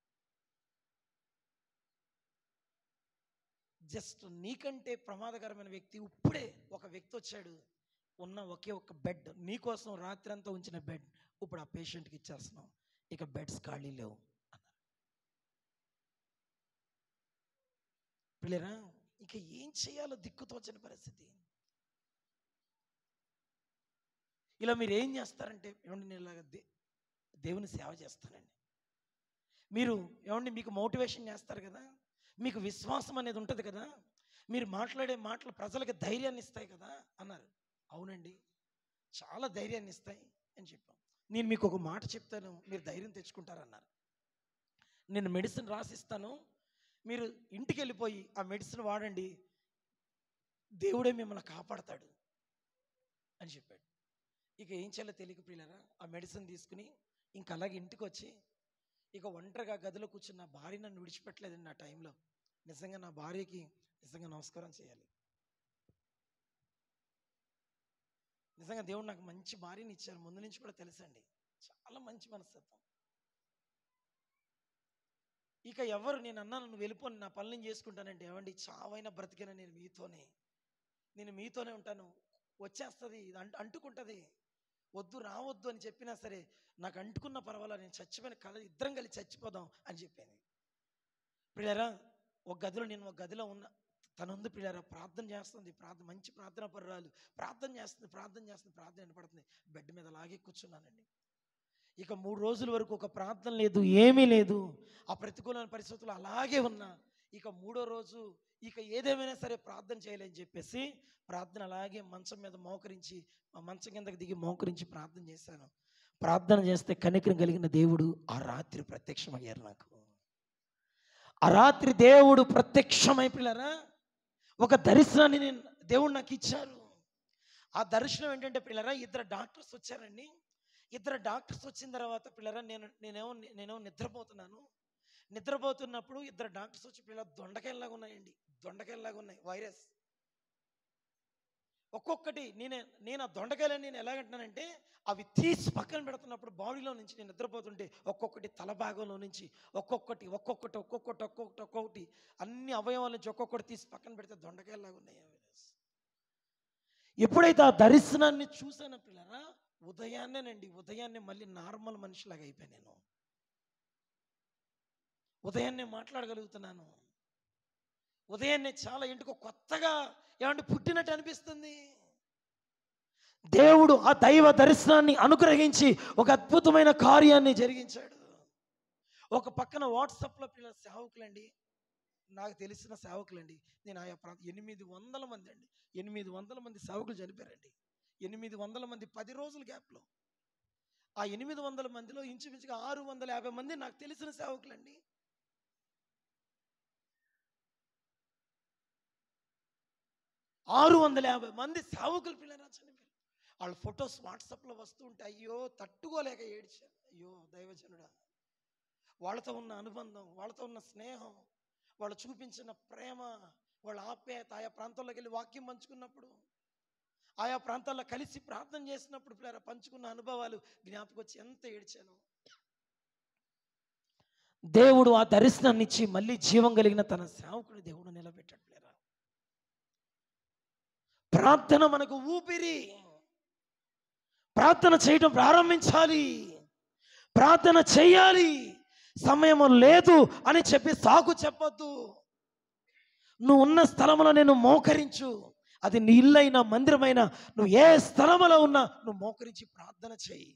జస్ట్ నీకంటే ప్రమాదకరమైన వ్యక్తి ఇప్పుడే ఒక వ్యక్తి వచ్చాడు ఉన్న ఒకే ఒక బెడ్ నీకోసం రాత్రి అంతా ఉంచిన బెడ్ ఇప్పుడు ఆ పేషెంట్కి ఇచ్చేస్తున్నాం ఇక బెడ్స్ ఖాళీ లేవు అన్నారు పిల్లరా ఇక ఏం చేయాలో దిక్కుతోచని పరిస్థితి ఇలా మీరు ఏం చేస్తారంటే ఏమండి నేను ఇలాగ దే దేవుని సేవ చేస్తానండి మీరు ఏమండి మీకు మోటివేషన్ చేస్తారు కదా మీకు విశ్వాసం అనేది ఉంటుంది కదా మీరు మాట్లాడే మాటలు ప్రజలకు ధైర్యాన్ని ఇస్తాయి కదా అన్నారు అవునండి చాలా ధైర్యాన్ని ఇస్తాయి అని చెప్పాం నేను మీకు ఒక మాట చెప్తాను మీరు ధైర్యం తెచ్చుకుంటారన్నారు నేను మెడిసిన్ రాసిస్తాను మీరు ఇంటికి వెళ్ళిపోయి ఆ మెడిసిన్ వాడండి దేవుడే మిమ్మల్ని కాపాడతాడు అని చెప్పాడు ఇక ఏం చేయాలో తెలియక ప్రియులరా ఆ మెడిసిన్ తీసుకుని ఇంక అలాగే ఇంటికి వచ్చి ఇక ఒంటరిగా గదిలో కూర్చున్న నా భార్య నన్ను విడిచిపెట్టలేదండి నా టైంలో నిజంగా నా భార్యకి నిజంగా నమస్కారం చేయాలి నిజంగా దేవుడు నాకు మంచి భార్యని ఇచ్చారు ముందు నుంచి కూడా తెలుసండి చాలా మంచి మనస్తత్వం ఇక ఎవరు నేను అన్నాను నువ్వు వెళ్ళిపోని నా పనులు నేను చేసుకుంటానంటే ఏమండి చావైనా బ్రతికిన నేను మీతోనే నేను మీతోనే ఉంటాను వచ్చేస్తుంది ఇది అంటు అంటుకుంటుంది వద్దు రావద్దు అని చెప్పినా సరే నాకు అంటుకున్న పర్వాలేదు నేను చచ్చిపోయిన కల ఇద్దరం కలిసి చచ్చిపోదాం అని చెప్పింది పిల్లరా ఒక గదిలో నేను ఒక గదిలో ఉన్న తన ఉంది పిల్లరా ప్రార్థన చేస్తుంది ప్రార్థన మంచి ప్రార్థన పరురాలు ప్రార్థన చేస్తుంది ప్రార్థన చేస్తుంది ప్రార్థన వినపడుతుంది బెడ్ మీద లాగే కూర్చున్నానండి ఇక మూడు రోజుల వరకు ఒక ప్రార్థన లేదు ఏమీ లేదు ఆ ప్రతికూలమైన పరిస్థితులు అలాగే ఉన్నా ఇక మూడో రోజు ఇక ఏదేమైనా సరే ప్రార్థన చేయాలని చెప్పేసి ప్రార్థన అలాగే మంచం మీద మోకరించి ఆ మంచం కిందకి దిగి మోకరించి ప్రార్థన చేశాను ప్రార్థన చేస్తే కనికరం కలిగిన దేవుడు ఆ రాత్రి ప్రత్యక్షమయ్యారు నాకు ఆ రాత్రి దేవుడు ప్రత్యక్షమై పిల్లరా ఒక దర్శనాన్ని నేను దేవుడు నాకు ఇచ్చారు ఆ దర్శనం ఏంటంటే పిల్లరా ఇద్దరు డాక్టర్స్ వచ్చారండి ఇద్దరు డాక్టర్స్ వచ్చిన తర్వాత పిల్లరా నేను నేనేమో నేనేమో నిద్రపోతున్నాను నిద్రపోతున్నప్పుడు ఇద్దరు డాక్టర్స్ వచ్చి పిల్లల దొండకాయలాగా ఉన్నాయండి దొండకాయలాగా ఉన్నాయి వైరస్ ఒక్కొక్కటి నేనే నేను ఆ దొండకాయలని నేను ఎలాగంటున్నానంటే అవి తీసి పక్కన పెడుతున్నప్పుడు బాడీలో నుంచి నేను నిద్రపోతుంటే ఒక్కొక్కటి తల భాగంలో నుంచి ఒక్కొక్కటి ఒక్కొక్కటి ఒక్కొక్కటి ఒక్కొక్కటి ఒక్కొక్కటి అన్ని అవయవాల నుంచి ఒక్కొక్కటి తీసి పక్కన పెడితే దొండకాయలాగా ఉన్నాయి ఆ వైరస్ ఎప్పుడైతే ఆ దర్శనాన్ని చూసానో పిల్లరా ఉదయాన్నేనండి ఉదయాన్నే మళ్ళీ నార్మల్ మనిషిలాగా అయిపోయాను నేను ఉదయాన్నే మాట్లాడగలుగుతున్నాను ఉదయాన్నే చాలా ఇంటికి కొత్తగా ఏమంటే పుట్టినట్టు అనిపిస్తుంది దేవుడు ఆ దైవ దర్శనాన్ని అనుగ్రహించి ఒక అద్భుతమైన కార్యాన్ని జరిగించాడు ఒక పక్కన వాట్సాప్లో పిల్లల సేవకులండి నాకు తెలిసిన సేవకులండి నేను ఆయా ప్రాంతం ఎనిమిది వందల మంది అండి ఎనిమిది వందల మంది సేవకులు చనిపోయారండి ఎనిమిది వందల మంది పది రోజుల గ్యాప్లో ఆ ఎనిమిది వందల మందిలో ఇంచుమించుగా ఆరు వందల యాభై మంది నాకు తెలిసిన సేవకులండి ఆరు వందల యాభై మంది సేవకులు పిల్లరా చనిపోయారు వాళ్ళ ఫొటోస్ వాట్సాప్లో వస్తూ ఉంటే అయ్యో తట్టుకోలేక ఏడ్చాను అయ్యో దైవజనుడా వాళ్ళతో ఉన్న అనుబంధం వాళ్ళతో ఉన్న స్నేహం వాళ్ళు చూపించిన ప్రేమ వాళ్ళ ఆప్యాయత ఆయా ప్రాంతాల్లోకి వెళ్ళి వాక్యం పంచుకున్నప్పుడు ఆయా ప్రాంతాల్లో కలిసి ప్రార్థన చేసినప్పుడు పిల్లరా పంచుకున్న అనుభవాలు జ్ఞాపకం వచ్చి ఎంత ఏడ్చాను దేవుడు ఆ దర్శనాన్ని ఇచ్చి మళ్ళీ జీవం కలిగిన తన సేవకుని దేవుడు నిలబెట్టాడు పిల్లరా ప్రార్థన మనకు ఊపిరి ప్రార్థన చేయడం ప్రారంభించాలి ప్రార్థన చేయాలి సమయం లేదు అని చెప్పి సాకు చెప్పొద్దు నువ్వు ఉన్న స్థలంలో నేను మోకరించు అది నీ ఇల్లైనా మందిరమైనా నువ్వు ఏ స్థలంలో ఉన్నా నువ్వు మోకరించి ప్రార్థన చేయి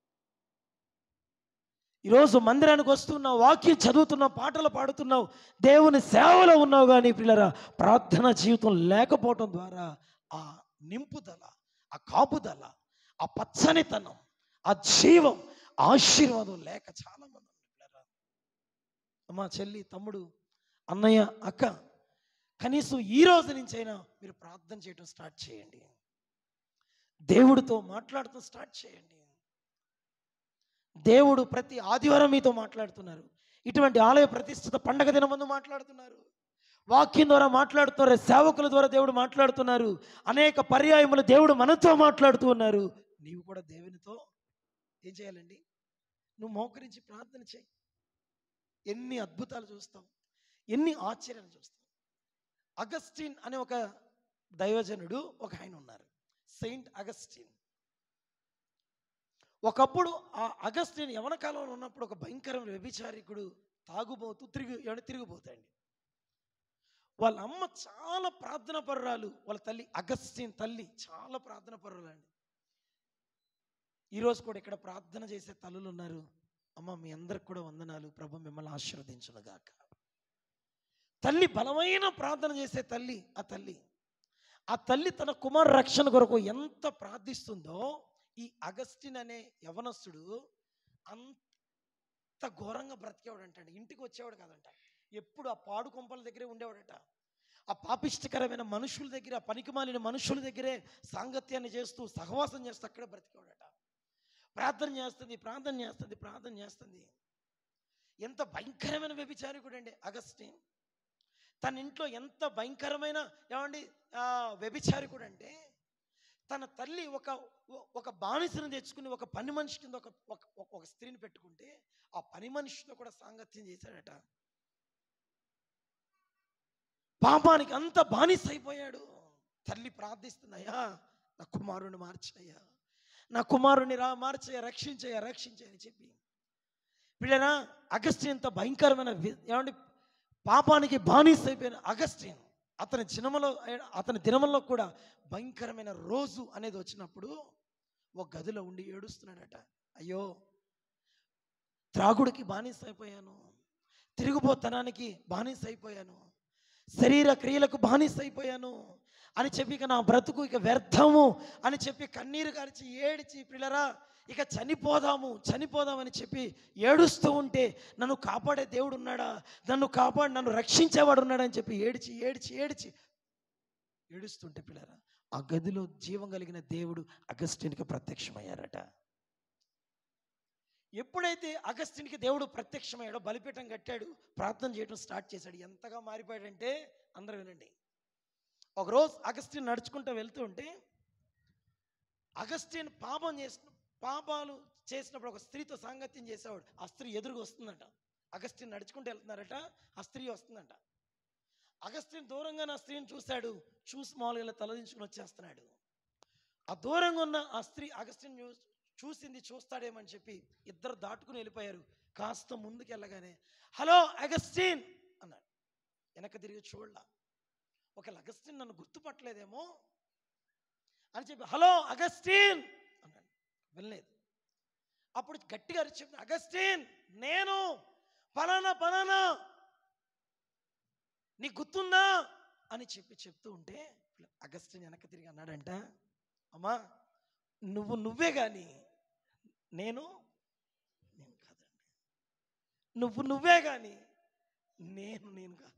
ఈరోజు మందిరానికి వస్తున్నావు వాక్యం చదువుతున్నావు పాటలు పాడుతున్నావు దేవుని సేవలో ఉన్నావు కానీ పిల్లరా ప్రార్థన జీవితం లేకపోవటం ద్వారా ఆ నింపుదల ఆ కాపుదల ఆ పచ్చనితనం ఆ జీవం ఆశీర్వాదం లేక చాలా మంది ఉన్నారు పిల్లరా అమ్మా చెల్లి తమ్ముడు అన్నయ్య అక్క కనీసం ఈ రోజు నుంచైనా మీరు ప్రార్థన చేయడం స్టార్ట్ చేయండి దేవుడితో మాట్లాడుతూ స్టార్ట్ చేయండి దేవుడు ప్రతి ఆదివారం మీతో మాట్లాడుతున్నారు ఇటువంటి ఆలయ ప్రతిష్ఠిత పండగ దినం ముందు మాట్లాడుతున్నారు వాక్యం ద్వారా మాట్లాడుతున్నారు సేవకుల ద్వారా దేవుడు మాట్లాడుతున్నారు అనేక పర్యాయములు దేవుడు మనతో మాట్లాడుతూ ఉన్నారు నీవు కూడా దేవునితో ఏం చేయాలండి నువ్వు మోకరించి ప్రార్థన చేయి ఎన్ని అద్భుతాలు చూస్తావు ఎన్ని ఆశ్చర్యాలు చూస్తావు అగస్టిన్ అనే ఒక దైవజనుడు ఒక ఆయన ఉన్నారు సెయింట్ అగస్టిన్ ఒకప్పుడు ఆ అగస్టిన్ యవన కాలంలో ఉన్నప్పుడు ఒక భయంకరమైన వ్యభిచారికుడు తాగుబోతూ తిరిగి ఏమంటే తిరిగిపోతాయండి వాళ్ళ అమ్మ చాలా ప్రార్థన పరురాలు వాళ్ళ తల్లి అగస్టిన్ తల్లి చాలా ప్రార్థన పరురాలండి ఈరోజు కూడా ఇక్కడ ప్రార్థన చేసే తల్లులు ఉన్నారు అమ్మ మీ అందరికి కూడా వందనాలు ప్రభు మిమ్మల్ని ఆశీర్వదించునుగాక తల్లి బలమైన ప్రార్థన చేసే తల్లి ఆ తల్లి ఆ తల్లి తన కుమార రక్షణ కొరకు ఎంత ప్రార్థిస్తుందో ఈ అగస్టిన్ అనే యవనస్తుడు అంత ఘోరంగా బ్రతికేవాడంట ఇంటికి వచ్చేవాడు కాదంట ఎప్పుడు ఆ పాడు కొంపల దగ్గరే ఉండేవాడట ఆ పాపిష్టకరమైన మనుషుల దగ్గర ఆ పనికిమాలిన మనుషుల దగ్గరే సాంగత్యాన్ని చేస్తూ సహవాసం చేస్తూ అక్కడే బ్రతికేవాడట ప్రార్థన చేస్తుంది ప్రార్థన చేస్తుంది ప్రార్థన చేస్తుంది ఎంత భయంకరమైన వ్యభిచారికుడు అండి అగస్టిన్ తన ఇంట్లో ఎంత భయంకరమైన ఏమండి ఆ, వ్యభిచారికుడు అంటే తన తల్లి ఒక ఒక బానిసను తెచ్చుకుని ఒక పని మనిషి కింద ఒక ఒక- ఒక- ఒక స్త్రీని పెట్టుకుంటే ఆ పని మనిషితో కూడా సాంగత్యం చేశాడట పాపానికి అంత బానిస అయిపోయాడు తల్లి ప్రార్థిస్తున్నాయా నా కుమారుని మార్చయ్యా నా కుమారుని రా మార్చయ్యా రక్షించయ్యా రక్షించయ్యా అని చెప్పి వీళ్ళనా అగస్టిన్ ఇంత భయంకరమైన వి- ఏమండి పాపానికి బానిస అయిపోయిన అగస్టిన్ అతని దినములో అతని దినములో కూడా భయంకరమైన రోజు అనేది వచ్చినప్పుడు ఒక గదిలో ఉండి ఏడుస్తున్నాడట అయ్యో త్రాగుడికి బానిస అయిపోయాను తిరుగుబోతనానికి బానిస అయిపోయాను శరీర క్రియలకు బానిస అయిపోయాను అని చెప్పి ఇక నా బ్రతుకు ఇక వ్యర్థము అని చెప్పి కన్నీరు గారిచి ఏడిచి పిల్లరా ఇక చనిపోదాము చనిపోదామని చెప్పి ఏడుస్తూ ఉంటే నన్ను కాపాడే దేవుడు ఉన్నాడా నన్ను కాపాడి నన్ను రక్షించేవాడు ఉన్నాడా అని చెప్పి ఏడిచి ఏడిచి ఏడిచి ఏడుస్తుంటే పిల్లరా ఆ గదిలో జీవం కలిగిన దేవుడు అగస్టిన్కి ప్రత్యక్షమయ్యారట ఎప్పుడైతే అగస్టిన్కి దేవుడు ప్రత్యక్షమయ్యాడో బలిపీఠం కట్టాడు ప్రార్థన చేయడం స్టార్ట్ చేశాడు ఎంతగా మారిపోయాడంటే అందరూ వినండి ఒకరోజు అగస్టిన్ నడుచుకుంటూ వెళ్తూ ఉంటే అగస్టిన్ పాపం చేసిన పాపాలు చేసినప్పుడు ఒక స్త్రీతో సాంగత్యం చేసేవాడు ఆ స్త్రీ ఎదురుగా వస్తుందంట అగస్టిన్ నడుచుకుంటూ వెళ్తున్నారట ఆ స్త్రీ వస్తుందంట అగస్టిన్ దూరంగా నా స్త్రీని చూశాడు చూసి మామూలుగా ఇలా తలదించుకుని వచ్చేస్తున్నాడు ఆ దూరంగా ఉన్న ఆ స్త్రీ అగస్టిన్ చూ- చూసింది చూస్తాడేమని చెప్పి ఇద్దరు దాటుకుని వెళ్ళిపోయారు కాస్త ముందుకు వెళ్ళగానే హలో అగస్టిన్ అన్నాడు వెనక తిరిగి చూడలా ఒకవేళ అగస్టిన్ నన్ను గుర్తుపట్టలేదేమో అని చెప్పి హలో అగస్టిన్ అన్నాడు వెళ్ళలేదు అప్పుడు గట్టిగా అరిచి చెప్పిన అగస్టిన్ నేను పలానా పలానా నీకు గుర్తుందా అని చెప్పి చెప్తూ ఉంటే అగస్టిన్ వెనక్కి తిరిగి అన్నాడంట అమ్మా నువ్వు నువ్వే కానీ నేను నేను కాదండి నువ్వు నువ్వే కానీ నేను నేను కాదు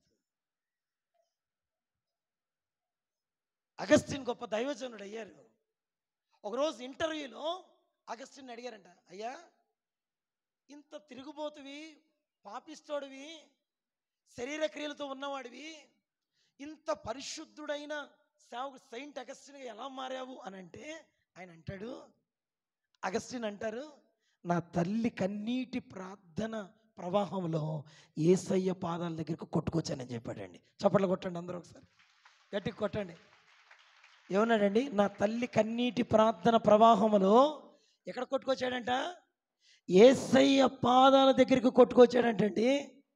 అగస్టిన్ గొప్ప దైవజనుడు అయ్యారు ఒకరోజు ఇంటర్వ్యూలో అగస్టిన్ అడిగారంట అయ్యా ఇంత తిరుగుబోతువి పాపిస్తోడివి శరీర క్రియలతో ఉన్నవాడివి ఇంత ఇంత పరిశుద్ధుడైన సేవకు సెయింట్ అగస్టిన్గా ఎలా మారావు అని అంటే ఆయన అంటాడు అగస్టిన్ అంటారు నా తల్లి కన్నీటి ప్రార్థన ప్రవాహంలో ఏసయ్య పాదాల దగ్గరికి కొట్టుకొచ్చానని చెప్పాడండి చప్పట్లు కొట్టండి అందరూ ఒకసారి గట్టిగా కొట్టండి ఏమన్నాడండి నా తల్లి కన్నీటి ప్రార్థన ప్రవాహంలో ఎక్కడ కొట్టుకొచ్చాడంట ఏసయ్య పాదాల దగ్గరికి కొట్టుకొచ్చాడంటండి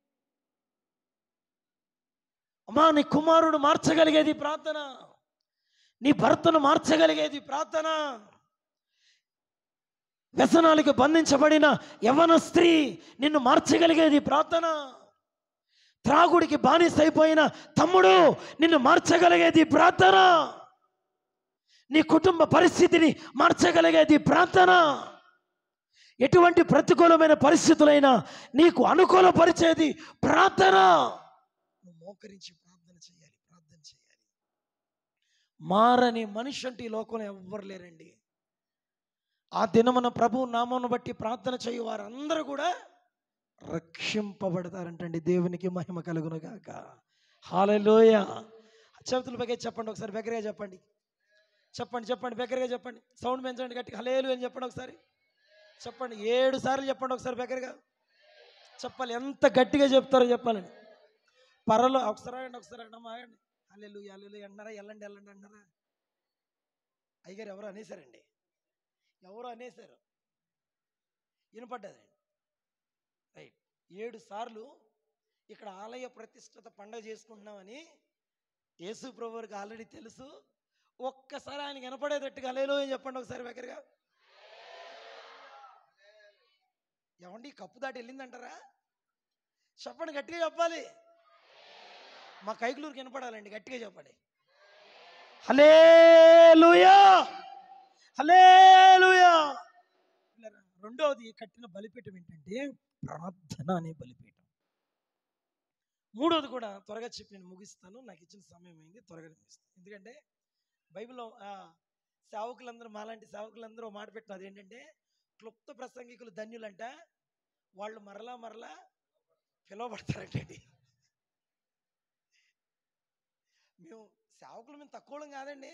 అమ్మా నీ కుమారుడు మార్చగలిగేది ప్రార్థన నీ భర్తను మార్చగలిగేది ప్రార్థన వ్యసనాలకు బంధించబడిన యవన స్త్రీ నిన్ను మార్చగలిగేది ప్రార్థన త్రాగుడికి బానిస అయిపోయిన తమ్ముడు నిన్ను మార్చగలిగేది ప్రార్థన నీ కుటుంబ పరిస్థితిని మార్చగలిగేది ప్రార్థన ఎటువంటి ప్రతికూలమైన పరిస్థితులైనా నీకు అనుకూలపరిచేది ప్రార్థన నువ్వు మోకరించి ప్రార్థన చేయాలి ప్రార్థన చేయాలి మారని మనిషి అంటే ఈ లోకంలో ఎవ్వరు లేరండి ఆ దినమున ప్రభు నామమును బట్టి ప్రార్థన చేయు వారందరూ కూడా రక్షింపబడతారంటండి దేవునికి మహిమ కలుగును గాక హాలలోయ చేతులు బెగే చెప్పండి ఒకసారి బెగ్గరగా చెప్పండి చెప్పండి చెప్పండి బెగ్గరగా చెప్పండి సౌండ్ పెంచండి గట్టి హలేలు అని చెప్పండి ఒకసారి చెప్పండి ఏడు సార్లు చెప్పండి ఒకసారి బెగ్గరగా చెప్పాలి ఎంత గట్టిగా చెప్తారో చెప్పాలండి పరలో ఒకసారి ఆగండి ఒకసారి ఆగండి అమ్మ, ఆగండి అల్లెలు అల్లెలు అన్నారా ఎల్లండి ఎల్లండి అన్నారా అయ్యగారు ఎవరు అనేసారండి ఎవరు అనేసారు వినపడ్డదండి రైట్ ఏడు సార్లు ఇక్కడ ఆలయ ప్రతిష్టత పండగ చేసుకుంటున్నామని యేసు ప్రభువుకి ఆల్రెడీ తెలుసు ఒక్కసారి ఆయన వినపడేటట్టుగా అలేలో అని చెప్పండి ఒకసారి దగ్గరగా ఏమండి ఈ కప్పు దాటి వెళ్ళిందంటారా చెప్పండి గట్టిగా చెప్పాలి మా కైకులూరుకి వినపడాలండి గట్టిగా చెప్పండి హలేలుయా హలేలుయా రెండవది కట్టిన బలిపీఠం ఏంటంటే ప్రార్థన అనే బలిపీఠం మూడవది కూడా త్వరగా చెప్పి నేను ముగిస్తాను నాకు ఇచ్చిన సమయం అయింది త్వరగా ముగిస్తాను ఎందుకంటే బైబిల్లో ఆ, సేవకులందరూ మాలాంటి సేవకులందరూ ఓ మాట పెట్టినది ఏంటంటే క్లుప్త ప్రసంగికులు ధన్యులంట వాళ్ళు మరలా మరలా పిలువబడతారంటండి మేము సేవకులు మేము తక్కువ కాదండి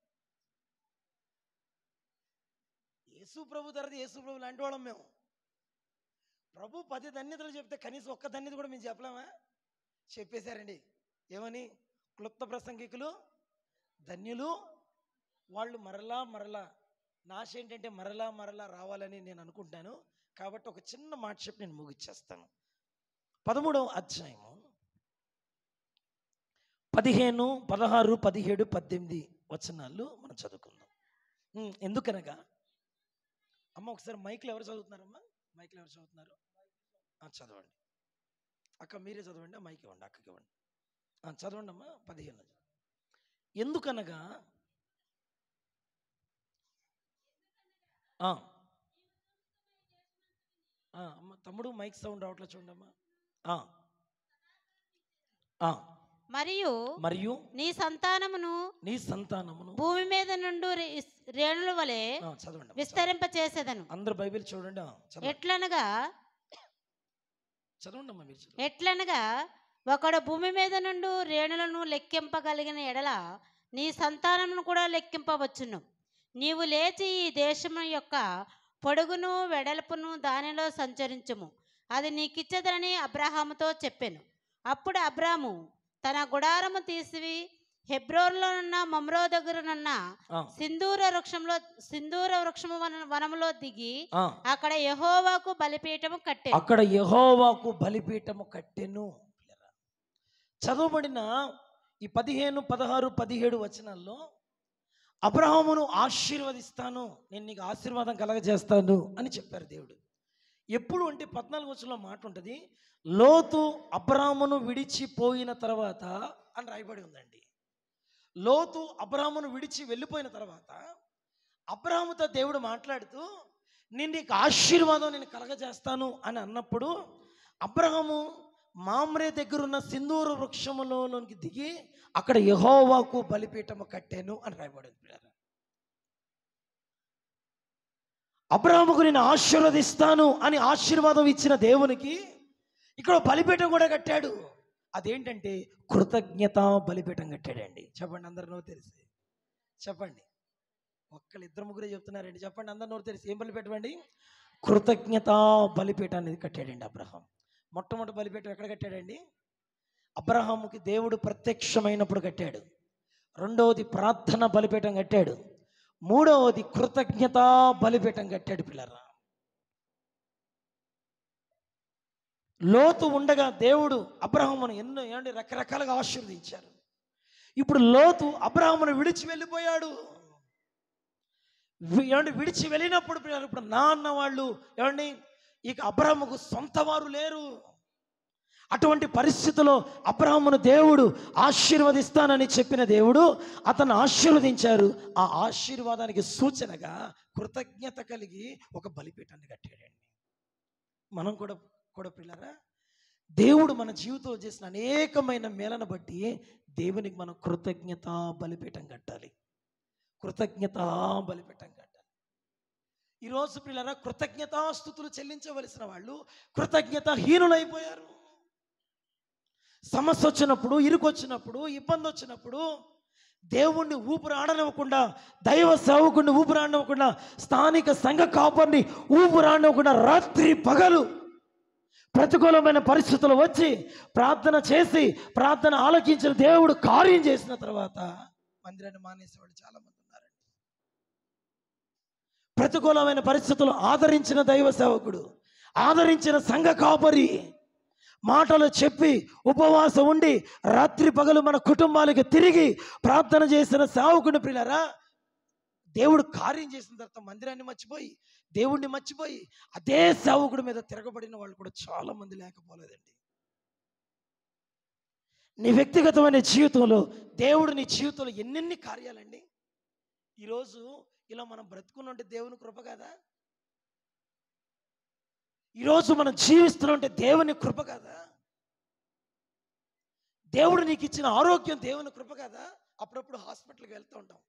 యేసు ప్రభు తరది యేసు ప్రభు లాంటి వాళ్ళం మేము ప్రభు పది ధన్యతలు చెప్తే కనీసం ఒక్క ధన్యత కూడా మేము చెప్పలేమా చెప్పేశారండి ఏమని క్లుప్త ప్రసంగికులు ధన్యులు వాళ్ళు మరలా మరలా నాశ ఏంటంటే మరలా మరలా రావాలని నేను అనుకుంటాను కాబట్టి ఒక చిన్న మాట చెప్పి నేను ముగిచ్చేస్తాను పదమూడవ అధ్యాయము పదిహేను పదహారు పదిహేడు పద్దెనిమిది వచనాలు మనం చదువుకుందాం ఉమ్, ఎందుకనగా అమ్మ ఒకసారి మైక్లో ఎవరు చదువుతున్నారమ్మా మైక్లో ఎవరు చదువుతున్నారు ఆ, చదవండి అక్క మీరే చదవండి ఆ మైక్ ఇవ్వండి అక్కకి ఇవ్వండి ఆ, చదవండి అమ్మా పదిహేను ఎందుకనగా ఆ. ఆ, అమ్మ తమ్ముడు మైక్ సౌండ్ రావట్లేదు చూడండి అమ్మా ఆ. ఆ, మరియు మరియు నీ సంతానమును నీ సంతానమును భూమి మీద నుండి రే- రేణుల వలె ఆ, చదవండి అమ్మ, విస్తరింప చేసేదను చదవండి. అందరు బైబిల్ చూడండి ఆ, చదవండి ఎట్లనగా చదవండి అమ్మా మీరు చదవండి. ఎట్లనగా ఒకడు భూమి మీద నుండి రేణులను లెక్కింపగలిగిన ఎడల నీ సంతానమును కూడా లెక్కింపవచ్చును నీవు లేచి ఈ దేశము యొక్క పొడుగును వెడల్పును దానిలో సంచరించుము అది నీకిచ్చదనని అబ్రాహాముతో చెప్పెను అప్పుడు అబ్రాము తన గుడారము తీసి హెబ్రోన్లోనున్న మమ్రో దగ్గరనున్న ఆ, సింధూర వృక్షంలో సింధూర వృక్షము వన- వనములో దిగి ఆ. అక్కడ యెహోవాకు బలిపీఠము కట్టెను అక్కడ యహోవాకు బలిపీఠము కట్టెను చదవబడిన ఈ పదిహేను పదహారు పదిహేడు వచనాల్లో అబ్రహామును ఆశీర్వదిస్తాను నేను నీకు ఆశీర్వాదం కలగజేస్తాను అని చెప్పారు దేవుడు ఎప్పుడు అంటే పద్నాలుగు వచనంలో మాట ఉంటుంది లోతు అబ్రాహ్మును విడిచిపోయిన తర్వాత అని రాయబడి ఉందండి లోతు అబ్రాహ్మును విడిచి వెళ్ళిపోయిన తర్వాత అబ్రాహముతో దేవుడు మాట్లాడుతూ నేను నీకు ఆశీర్వాదం నేను కలగజేస్తాను అని అన్నప్పుడు అబ్రహము మామ్రే దగ్గర ఉన్న సింధూర వృక్షములోనికి దిగి అక్కడ యహోవాకు బలిపీఠము కట్టాను అని రాయబడింది పిల్లలు అబ్రహముకు నేను ఆశీర్వదిస్తాను అని ఆశీర్వాదం ఇచ్చిన దేవునికి ఇక్కడ బలిపీఠం కూడా కట్టాడు అదేంటంటే కృతజ్ఞత బలిపీఠం కట్టాడండి చెప్పండి అందరు నోరు తెలిసి చెప్పండి ఒక్కళ్ళు ఇద్దరు ముగ్గురే చెప్తున్నారండి చెప్పండి అందరు నోరు తెలిసి ఏం బలిపీఠం అండి కృతజ్ఞత బలిపీఠాన్ని కట్టాడండి అబ్రహాం మొట్టమొదటి బలిపీఠం ఎక్కడ కట్టాడండి అబ్రహాముకి దేవుడు ప్రత్యక్షమైనప్పుడు కట్టాడు రెండవది ప్రార్థన బలిపీఠం కట్టాడు మూడవది కృతజ్ఞత బలిపీఠం కట్టాడు పిల్లరా లోతు ఉండగా దేవుడు అబ్రహామును ఎన్నో ఏమండి రకరకాలుగా ఆశీర్వదించారు ఇప్పుడు లోతు అబ్రహామును విడిచి వెళ్ళిపోయాడు వి- ఏమండి విడిచి వెళ్ళినప్పుడు పిల్లలు ఇప్పుడు నా అన్న వాళ్ళు ఏమండి ఇక అబ్రహముకు సొంత వారు లేరు అటువంటి పరిస్థితిలో అబ్రహమును దేవుడు ఆశీర్వదిస్తానని చెప్పిన దేవుడు అతను ఆశీర్వదించారు ఆ ఆశీర్వాదానికి సూచనగా కృతజ్ఞత కలిగి ఒక బలిపీఠాన్ని కట్టాడండి మనం కూడా కూడా పిల్లరా దేవుడు మన జీవితంలో చేసిన అనేకమైన మేలను బట్టి దేవునికి మనం కృతజ్ఞత బలిపీఠం కట్టాలి కృతజ్ఞత బలిపీఠం కట్టాలి ఈరోజు పిల్లరా కృతజ్ఞతాస్థుతులు చెల్లించవలసిన వాళ్ళు కృతజ్ఞత హీనులైపోయారు సమస్య వచ్చినప్పుడు ఇరుకు వచ్చినప్పుడు ఇబ్బంది వచ్చినప్పుడు దేవుణ్ణి ఊపిరి ఆడనివ్వకుండా దైవ సేవకుడిని ఊపిరి ఆడనివ్వకుండా స్థానిక సంఘ కాపర్ని ఊపిరి ఆడనివ్వకుండా రాత్రి పగలు ప్రతికూలమైన పరిస్థితులు వచ్చి ప్రార్థన చేసి ప్రార్థన ఆలకించిన దేవుడు కార్యం చేసిన తర్వాత మందిరాన్ని మానేసేవాడు చాలా మంది ఉన్నారండి ప్రతికూలమైన పరిస్థితులు ఆదరించిన దైవ సేవకుడు ఆదరించిన సంఘ కాపరి మాటలు చెప్పి ఉపవాసం ఉండి రాత్రి పగలు మన కుటుంబాలకి తిరిగి ప్రార్థన చేసిన సేవకుని ప్రియులరా దేవుడు కార్యం చేసిన తర్వాత మందిరాన్ని మర్చిపోయి దేవుణ్ణి మర్చిపోయి అదే సేవకుడి మీద తిరగబడిన వాళ్ళు కూడా చాలా మంది లేకపోలేదండి నీ వ్యక్తిగతమైన జీవితంలో దేవుడు నీ జీవితంలో ఎన్నెన్ని కార్యాలండి ఈరోజు ఇలా మనం బ్రతుకున్నంటే దేవుని కృప కదా ఈరోజు మనం జీవిస్తున్నామంటే దేవుని కృప కదా దేవుడు నీకు ఇచ్చిన ఆరోగ్యం దేవుని కృప కదా అప్పుడప్పుడు హాస్పిటల్కి వెళ్తూ ఉంటాం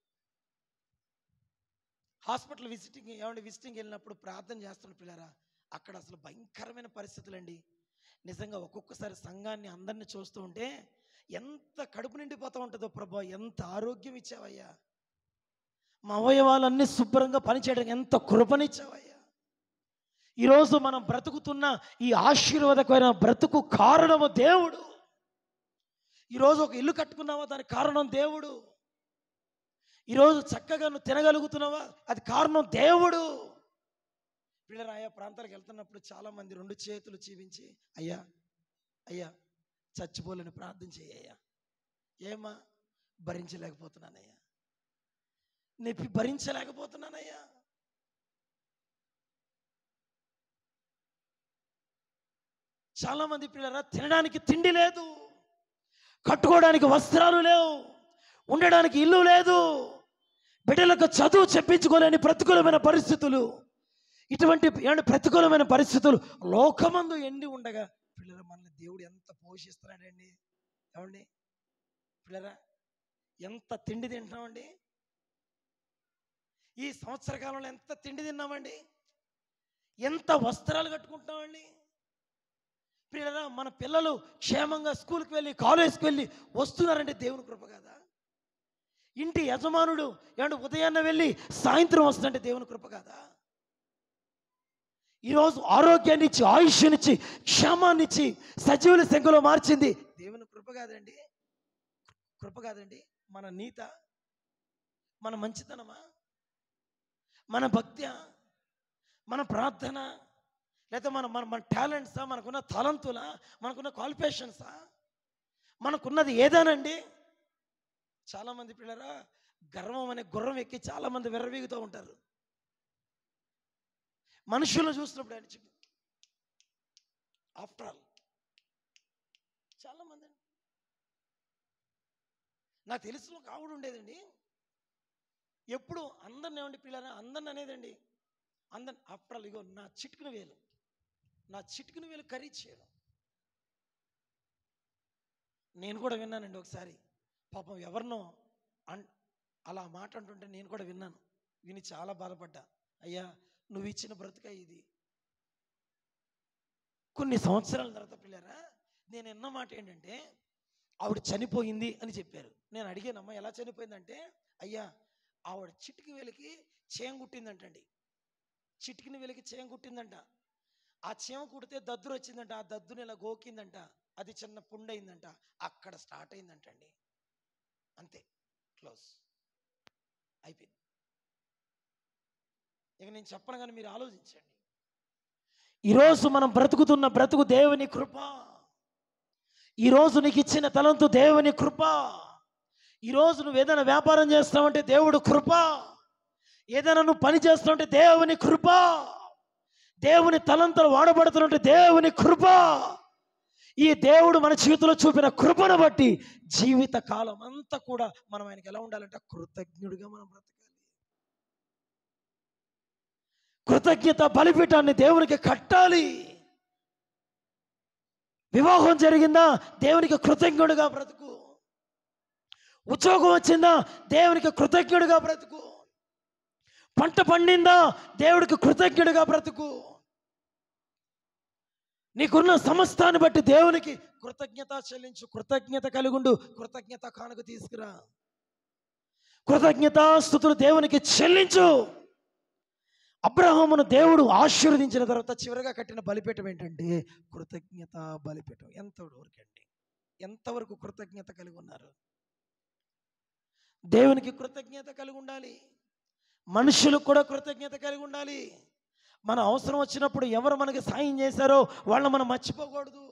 హాస్పిటల్ విజిటింగ్ ఏమంటే విజిటింగ్ వెళ్ళినప్పుడు ప్రార్థన చేస్తున్న పిల్లరా అక్కడ అసలు భయంకరమైన పరిస్థితులండి నిజంగా ఒక్కొక్కసారి సంఘాన్ని అందరిని చూస్తూ ఉంటే ఎంత కడుపు నిండిపోతూ ఉంటుందో ప్రభా ఎంత ఆరోగ్యం ఇచ్చావయ్యా మా అవయవాలన్నీ శుభ్రంగా పనిచేయడానికి ఎంత కృపనిచ్చావయ్యా ఈరోజు మనం బ్రతుకుతున్న ఈ ఆశీర్వాదకమైన బ్రతుకు కారణము దేవుడు ఈరోజు ఒక ఇల్లు కట్టుకున్నావా దానికి కారణం దేవుడు ఈరోజు చక్కగా నువ్వు తినగలుగుతున్నావా అది కారణం దేవుడు పిల్లలు ఆయా ప్రాంతాలకు వెళ్తున్నప్పుడు చాలా మంది రెండు చేతులు చీవించి అయ్యా అయ్యా చచ్చిపోలేని ప్రార్థన చేయ్యా ఏమా భరించలేకపోతున్నానయ్యా నొప్పి భరించలేకపోతున్నానయ్యా చాలా మంది పిల్లరా తినడానికి తిండి లేదు కట్టుకోవడానికి వస్త్రాలు లేవు ఉండడానికి ఇల్లు లేదు బిడ్డలకు చదువు చెప్పించుకోలేని ప్రతికూలమైన పరిస్థితులు ఇటువంటి ఏమంటే ప్రతికూలమైన పరిస్థితులు లోకమందు ఎండి ఉండగా పిల్లల మనల్ని దేవుడు ఎంత పోషిస్తున్నాడండి ఏమండి పిల్లరా ఎంత తిండి తింటున్నామండి ఈ సంవత్సర కాలంలో ఎంత తిండి తిన్నామండి ఎంత వస్త్రాలు కట్టుకుంటున్నామండి పిల్లరా మన పిల్లలు క్షేమంగా స్కూల్కి వెళ్ళి కాలేజ్కి వెళ్ళి వస్తున్నారంటే దేవుని కృప కదా ఇంటి యజమానుడు ఏమంటే ఉదయాన్నే వెళ్ళి సాయంత్రం వస్తుందంటే దేవుని కృప కదా ఈరోజు ఆరోగ్యాన్ని ఇచ్చి ఆయుష్నిచ్చి క్షేమాన్ని ఇచ్చి సజీవుల సంఖ్యలో మార్చింది దేవుని కృప కాదండి కృప కాదండి మన నీత మన మంచితనమా మన భక్త్యా మన ప్రార్థన లేదా మన మన మన టాలెంట్సా మనకున్న తలంతులా మనకున్న క్వాలిఫికేషన్సా మనకున్నది ఏదానండి చాలామంది పిల్లరా గర్వం అనే గుర్రం ఎక్కి చాలామంది విర్రవీగుతూ ఉంటారు మనుషులను చూసినప్పుడు ఆయన చెప్పి ఆఫ్టర్ ఆల్ చాలామంది నాకు తెలిసిన ఒక ఆవిడ ఉండేదండి ఎప్పుడు అందరిని ఏమండి పిల్లరా అందరిని అనేదండి అందరి ఆఫ్టర్ ఆల్ ఇగో నా చిటికిన వేలు నా చిటికిన వేలు ఖరీదు చేయడం నేను కూడా విన్నానండి ఒకసారి పాపం ఎవరినో అన్ అలా మాట అంటుంటే నేను కూడా విన్నాను విని చాలా బాధపడ్డా అయ్యా నువ్వు ఇచ్చిన బ్రతుక ఇది కొన్ని సంవత్సరాల తర్వాత పిల్లరా నేను విన్న మాట ఏంటంటే ఆవిడ చనిపోయింది అని చెప్పారు నేను అడిగానమ్మా ఎలా చనిపోయిందంటే అయ్యా ఆవిడ చిటికి వెలికి చేయం కుట్టిందంటండి చిటికిన వెలికి చేయం కుట్టిందంట ఆ చీమ కుడితే దద్దురు వచ్చిందంట ఆ దద్దుని ఇలా గోకిందంట అది చిన్న పుండైందంట అక్కడ స్టార్ట్ అయిందంటండి అంతే క్లోజ్ అయిపోయింది ఇక నేను చెప్పను కానీ మీరు ఆలోచించండి ఈరోజు మనం బ్రతుకుతున్న బ్రతుకు దేవుని కృప ఈరోజు నీకు ఇచ్చిన తలంతు దేవుని కృప ఈరోజు నువ్వు ఏదైనా వ్యాపారం చేస్తావంటే దేవుడు కృప ఏదైనా నువ్వు పని చేస్తావంటే దేవుని కృప దేవుని తలంతలు వాడబడుతున్నట్టు దేవుని కృప ఈ దేవుడు మన జీవితంలో చూపిన కృపను బట్టి జీవిత కాలం అంతా కూడా మనం ఆయనకి ఎలా ఉండాలంటే కృతజ్ఞుడిగా మనం బ్రతకాలి కృతజ్ఞత బలిపీఠాన్ని దేవునికి కట్టాలి వివాహం జరిగిందా దేవునికి కృతజ్ఞుడిగా బ్రతుకు ఉద్యోగం వచ్చిందా దేవునికి కృతజ్ఞుడిగా బ్రతుకు పంట పండిందా దేవుడికి కృతజ్ఞుడిగా బ్రతుకు నీకున్న సమస్తాన్ని బట్టి దేవునికి కృతజ్ఞత చెల్లించు కృతజ్ఞత కలిగుండు కృతజ్ఞత కానుక తీసుకురా కృతజ్ఞత స్థుతులు దేవునికి చెల్లించు అబ్రహామును దేవుడు ఆశీర్వదించిన తర్వాత చివరిగా కట్టిన బలిపీఠం ఏంటంటే కృతజ్ఞత బలిపీఠం ఎంతవరకు అండి ఎంతవరకు కృతజ్ఞత కలిగి ఉన్నారు దేవునికి కృతజ్ఞత కలిగి ఉండాలి మనుషులకు కూడా కృతజ్ఞత కలిగి ఉండాలి మన అవసరం వచ్చినప్పుడు ఎవరు మనకి సాయం చేశారో వాళ్ళని మనం మర్చిపోకూడదు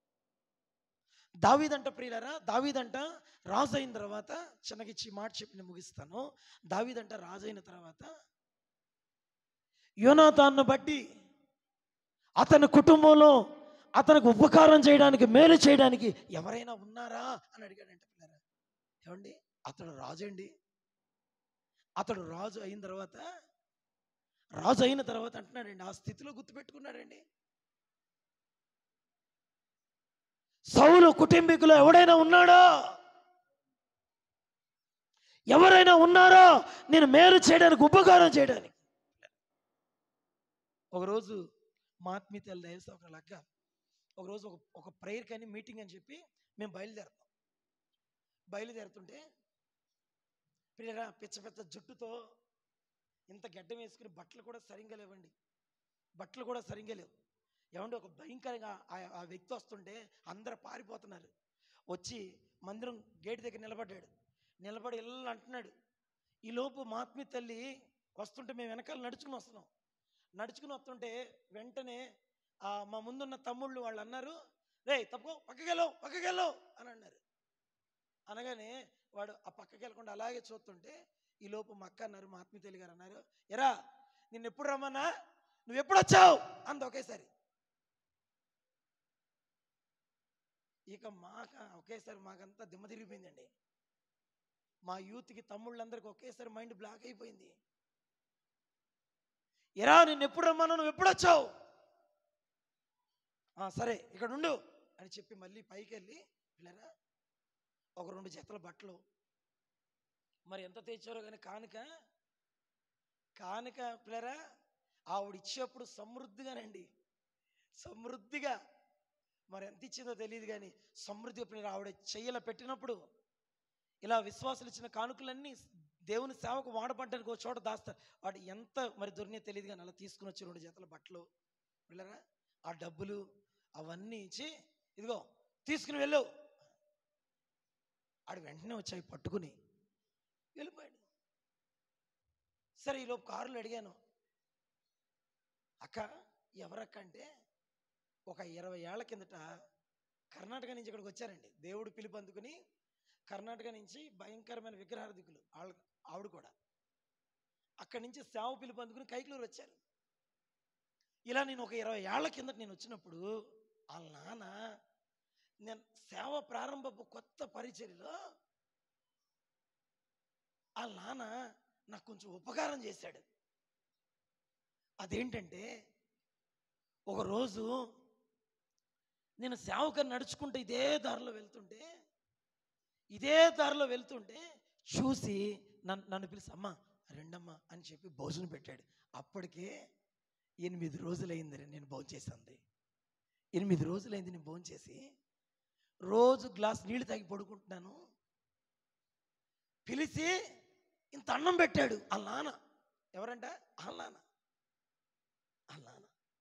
దావీదంట ప్రియులరా దావీదంట రాజు అయిన తర్వాత చిన్నగిచ్చి ఈ మాట చెప్పి నేను ముగిస్తాను దావీదంట రాజు అయిన తర్వాత యోనాతాన్ని బట్టి అతని కుటుంబంలో అతనికి ఉపకారం చేయడానికి మేలు చేయడానికి ఎవరైనా ఉన్నారా అని అడిగాడంట పిల్లరా ఏమండి అతడు రాజు అండి అతడు రాజు అయిన తర్వాత రాజు అయిన తర్వాత అంటున్నాడండి ఆ స్థితిలో గుర్తుపెట్టుకున్నాడండి సౌలు కుటుంబీకులు ఎవడైనా ఉన్నాడా ఎవరైనా ఉన్నారా నేను మేలు చేయడానికి ఉపకారం చేయడానికి ఒకరోజు మాత్మీతల దయస ఒక లెక్క ఒకరోజు ఒక ఒక ప్రేయర్ కానీ మీటింగ్ అని చెప్పి మేము బయలుదేరుతాం బయలుదేరుతుంటే ప్రియరా పిచ్చ పిచ్చ జుట్టుతో ఇంత గడ్డం వేసుకుని బట్టలు కూడా సరిగ్గా లేవండి బట్టలు కూడా సరిగ్గా లేవు ఏమంటే ఒక భయంకరంగా ఆ- ఆ వ్యక్తి వస్తుంటే అందరు పారిపోతున్నారు వచ్చి మందిరం గేట్ దగ్గర నిలబడ్డాడు నిలబడి ఇల్లు అంటున్నాడు ఈ లోపు మాత్మి తల్లి వస్తుంటే మేము వెనకాల నడుచుకుని వస్తున్నాం నడుచుకుని వస్తుంటే వెంటనే ఆ మా ముందున్న తమ్ముళ్ళు వాళ్ళు అన్నారు రే తప్పుకో పక్కకెళ్ళవు పక్కకెళ్ళవు అని అన్నారు అనగానే వాడు ఆ పక్కకి వెళ్ళకుండా అలాగే చూస్తుంటే ఈ లోపు మా అక్క అన్నారు మా ఆత్మీయ గారు అన్నారు ఎరా నిన్ను ఎప్పుడు రమ్మన్నా నువ్వు ఎప్పుడు వచ్చావు అంత ఒకేసారి ఇక మాక ఒకేసారి మాకంతా దిమ్మ తిరిగిపోయిందండి మా యూత్కి తమ్ముళ్ళందరికీ ఒకేసారి మైండ్ బ్లాక్ అయిపోయింది ఎరా నిన్ను ఎప్పుడు రమ్మన్నా నువ్వు ఎప్పుడు వచ్చావు "ఆ, సరే ఇక్కడ ఉండు అని చెప్పి మళ్ళీ పైకి వెళ్ళి పిల్లరా ఒక రెండు జతల బట్టలు మరి ఎంత తెచ్చారో కానీ కానుక కానుక పిల్లరా ఆవిడ ఇచ్చేప్పుడు సమృద్ధిగానండి సమృద్ధిగా మరి ఎంత ఇచ్చిందో తెలియదు కానీ సమృద్ధిగా పిల్లరా ఆవిడ చెయ్యల పెట్టినప్పుడు ఇలా విశ్వాసులు ఇచ్చిన కానుకలన్నీ దేవుని సేవకు వాడబడ్డానికి ఒక చోట దాస్తారు వాడు ఎంత మరి దొరికినా తెలియదు కానీ అలా తీసుకుని వచ్చి రెండు జతల బట్టలు పిల్లరా ఆ డబ్బులు అవన్నీ ఇచ్చి ఇదిగో తీసుకుని వెళ్ళు ఆడు వెంటనే వచ్చాయి పట్టుకుని వెళ్ళిపోయాడు సరే ఈలోపు కారులో అడిగాను అక్క ఎవరక్క అంటే ఒక ఇరవై ఏళ్ల కిందట కర్ణాటక నుంచి ఇక్కడికి వచ్చారండి దేవుడు పిలుపు అందుకుని కర్ణాటక నుంచి భయంకరమైన విగ్రహార్థికులు వాళ్ళ ఆవిడ కూడా అక్కడి నుంచి సేవ పిలుపు అందుకుని కైకులూరు వచ్చారు ఇలా నేను ఒక ఇరవై ఏళ్ల కిందట నేను వచ్చినప్పుడు వాళ్ళ నాన్న నేను సేవ ప్రారంభపు కొత్త పరిచర్యలో వాళ్ళ నాన్న నాకు కొంచెం ఉపకారం చేశాడు అదేంటంటే ఒకరోజు నేను సేవకని నడుచుకుంటూ ఇదే దారిలో వెళ్తుంటే ఇదే దారిలో వెళ్తుంటే చూసి నన్ను నన్ను పిలిచి అమ్మ రెండమ్మ అని చెప్పి భోజనం పెట్టాడు అప్పటికే ఎనిమిది రోజులైంది నేను భోజనం చేసింది ఎనిమిది రోజులైంది నేను భోజనం చేసి రోజు గ్లాస్ నీళ్లు తాగి పడుకుంటున్నాను పిలిచి ఇంత అన్నం పెట్టాడు వాళ్ళ నాన్న ఎవరంట వాళ్ళ నాన్న వాళ్ళ నాన్న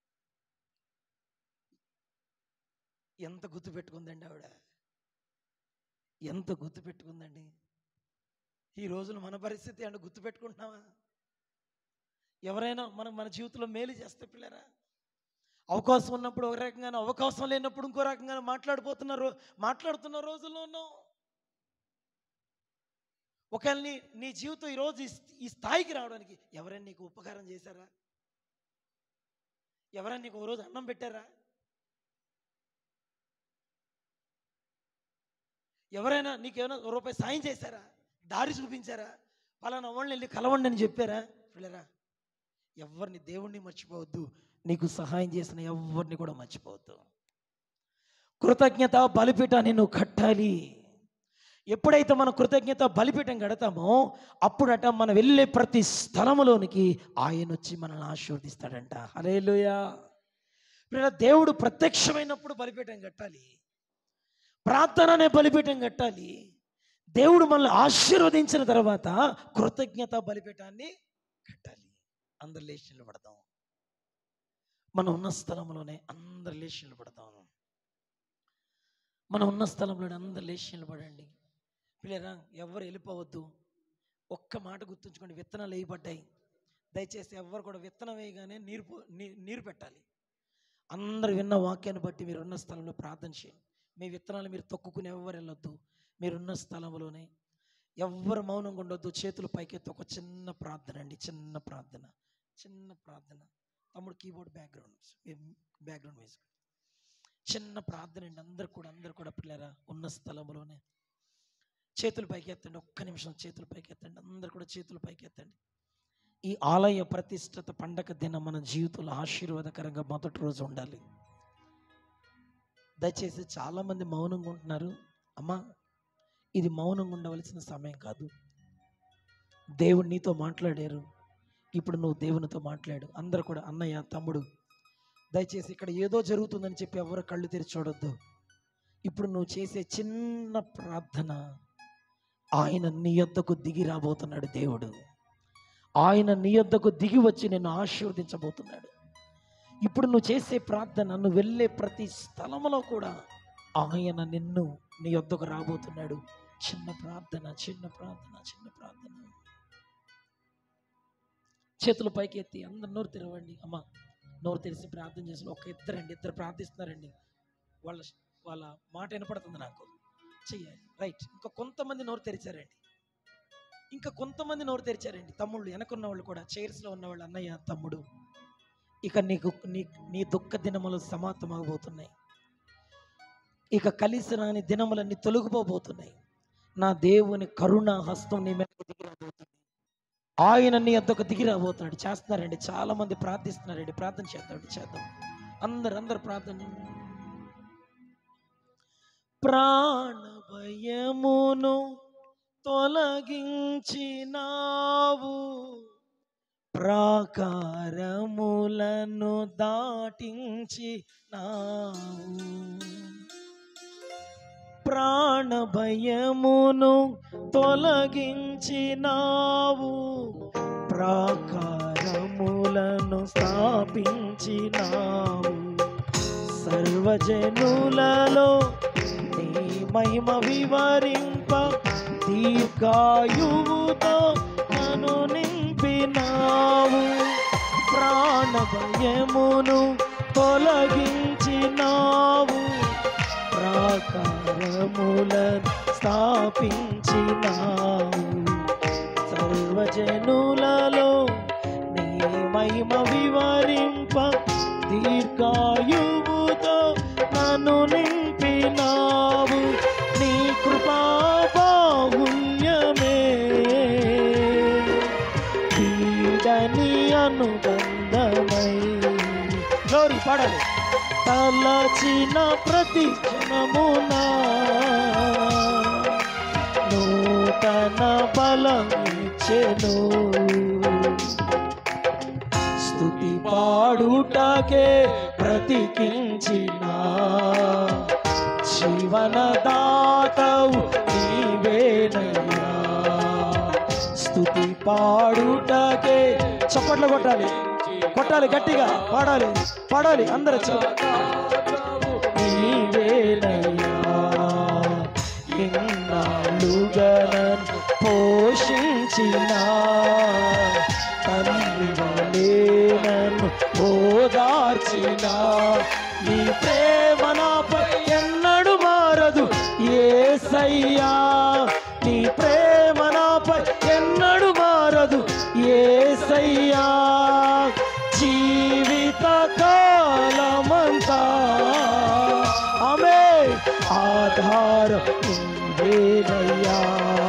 ఎంత గుర్తు పెట్టుకుందండి ఆవిడ ఎంత గుర్తు పెట్టుకుందండి ఈ రోజులు మన పరిస్థితి అంటే గుర్తు పెట్టుకుంటున్నావా ఎవరైనా మనం మన జీవితంలో మేలు చేస్తే పిల్లరా అవకాశం ఉన్నప్పుడు ఒక రకంగానే అవకాశం లేనప్పుడు ఇంకో రకంగానే మాట్లాడిపోతున్నారు మాట్లాడుతున్న రోజుల్లో ఉన్నాం ఒకవేళ నీ నీ జీవితం ఈరోజు ఈ స్థ- ఈ స్థాయికి రావడానికి ఎవరైనా నీకు ఉపకారం చేశారా ఎవరైనా నీకు ఒక రోజు అన్నం పెట్టారా ఎవరైనా నీకేమైనా ఒక రూపాయి సాయం చేశారా దారి చూపించారా పలానా వాళ్ళని వెళ్ళి కలవండి అని చెప్పారా పిల్లరా ఎవరిని దేవుణ్ణి మర్చిపోవద్దు నీకు సహాయం చేసిన ఎవరిని కూడా మర్చిపోవద్దు కృతజ్ఞత బలిపీఠాన్ని నువ్వు కట్టాలి ఎప్పుడైతే మనం కృతజ్ఞత బలిపీఠం కడతామో అప్పుడట మనం వెళ్ళే ప్రతి స్థలములోనికి ఆయన వచ్చి మనల్ని ఆశీర్వదిస్తాడంట హలేలుయా ఇప్పుడు దేవుడు ప్రత్యక్షమైనప్పుడు బలిపీఠం కట్టాలి ప్రార్థన అనే బలిపీఠం కట్టాలి దేవుడు మనల్ని ఆశీర్వదించిన తర్వాత కృతజ్ఞత బలిపీఠాన్ని కట్టాలి అందరు లేచి నిలబడతాం మనం ఉన్న స్థలంలోనే అందరు లేచి నిలబడతాం మనం ఉన్న స్థలంలోనే అందరు లేచి నిలబడండి పిల్లరా ఎవరు వెళ్ళిపోవద్దు ఒక్క మాట గుర్తుంచుకోండి విత్తనాలు వేయబడ్డాయి దయచేసి ఎవరు కూడా విత్తనం వేయగానే నీరు పో- నీ- నీరు పెట్టాలి అందరు విన్న వాక్యాన్ని బట్టి మీరు ఉన్న స్థలంలో ప్రార్థన చేయండి మీ విత్తనాలు మీరు తొక్కుకుని ఎవరు వెళ్ళొద్దు మీరున్న స్థలంలోనే ఎవ్వరు మౌనంగా ఉండొద్దు చేతులు పైకెత్తి ఒక చిన్న ప్రార్థన అండి చిన్న ప్రార్థన చిన్న ప్రార్థన తమ్ముడు కీబోర్డ్ బ్యాక్గ్రౌండ్ బ్యాక్గ్రౌండ్ మ్యూజిక్ చిన్న ప్రార్థన అండి అందరు కూడా అందరు కూడా పిల్లరా ఉన్న స్థలంలోనే చేతులు పైకి ఎత్తండి ఒక్క నిమిషం చేతులు పైకి ఎత్తండి అందరు కూడా చేతులు పైకి ఎత్తండి ఈ ఆలయ ప్రతిష్ఠిత పండగ దినం మన జీవితంలో ఆశీర్వాదకరంగా మొదటి రోజు ఉండాలి దయచేసి చాలామంది మౌనంగా ఉంటున్నారు అమ్మా ఇది మౌనంగా ఉండవలసిన సమయం కాదు దేవుడు నీతో మాట్లాడారు ఇప్పుడు నువ్వు దేవునితో మాట్లాడు అందరు కూడా అన్నయ్య తమ్ముడు దయచేసి ఇక్కడ ఏదో జరుగుతుందని చెప్పి ఎవరు కళ్ళు తెరిచి చూడొద్దు ఇప్పుడు నువ్వు చేసే చిన్న ప్రార్థన ఆయన నీ యొద్దకు దిగి రాబోతున్నాడు దేవుడు ఆయన నీ యొద్దకు దిగి వచ్చి నిన్ను ఆశీర్వదించబోతున్నాడు ఇప్పుడు నువ్వు చేసే ప్రార్థన నువ్వు వెళ్ళే ప్రతి స్థలంలో కూడా ఆయన నిన్ను నీ యొద్దకు రాబోతున్నాడు చిన్న ప్రార్థన చిన్న ప్రార్థన చిన్న ప్రార్థన చేతులు పైకి ఎత్తి అందరు నోరు తెరవండి అమ్మ నోరు తెరిచి ప్రార్థన చేసి ఒక ఇద్దరండి ఇద్దరు ప్రార్థిస్తున్నారండి వాళ్ళ వాళ్ళ మాట వినపడుతుంది నాకు చెయ్యాలి రైట్ ఇంకా కొంతమంది నోరు తెరిచారండి ఇంకా కొంతమంది నోరు తెరిచారండి తమ్ముళ్ళు వెనకున్న వాళ్ళు కూడా చైర్స్లో ఉన్నవాళ్ళు అన్నయ్య తమ్ముడు ఇక నీకు నీ నీ దుఃఖ దినములు సమాప్తమవబోతున్నాయి ఇక కలిసి రాని దినములన్నీ తొలగిపోబోతున్నాయి నా దేవుని కరుణ హస్తం నీ మీద దిగి రాబోతుంది ఆయన నీ వద్దకు దిగి రాబోతున్నాడు చేస్తున్నారండి చాలా మంది ప్రార్థిస్తున్నారండి ప్రార్థన చేద్దాం చేద్దాం అందరు అందరు ప్రార్థన చేయండి. ప్రాణ భయమును తొలగించినావు ప్రాకారములను దాటించినావు ప్రాణ భయమును తొలగించినావు ప్రాకారములను స్థాపించినావు సర్వజనులలో నీ మహిమ వివరింప దీర్ఘాయువుతో నన్ను నింపినావు ప్రాణ భయమును తొలగించినావు ప్రాకారములను స్థాపించినావు సర్వజనులలో నీ మహిమ వివరింప దీర్ఘాయువుతో నన్ను నింపినావు నీ కృపా బాహుల్యమే పీడని అనుబంధమై గౌరీ పాడాలి తలచిన ప్రతి క్షణమునా నూతన బలం ఇచ్చెను స్తుతి పాడుటకే బ్రతికించిన జీవనదాతవు నీవేనయ్యా స్తుతి పాడుటకే చప్పట్లు కొట్టాలి కొట్టాలి గట్టిగా పాడాలి పాడాలి అందరూ నీవేనయ్యా ఇన్నాళ్ళుగా నన్ను పోషించిన తండ్రి వలే నన్ను ఓదార్చిన నీ ప్రేమ నాపై ఎన్నడు మారదు ఏసయ్యా నీ ప్రేమ నాపై ఎన్నడు మారదు ఏసయ్యా జీవిత కాలమంతా ఆమె ఆధారం నీవేనయ్యా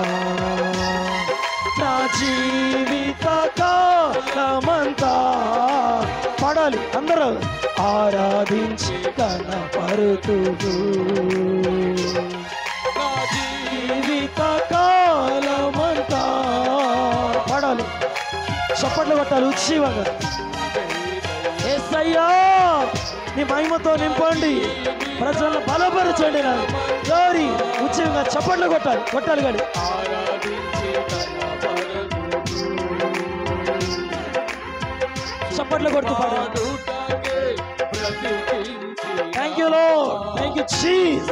నా జీవిత కాలమంతా పడాలి అందరూ ఆరాధించి కనపరుతూ నా జీవిత కాలమంతా పడాలి చప్పట్లు కొట్టాలి ఉత్సవంగా ఏసయ్యా నీ మహిమతో నింపండి ప్రజలను బలపరచండి నా గౌరీ ఉత్సవంగా చప్పట్లు కొట్టాలి కొట్టాలి కానీ చప్పట్లు కొడుతూ పాడు థ్యాంక్ యూ లో థ్యాంక్ యూ చీజ్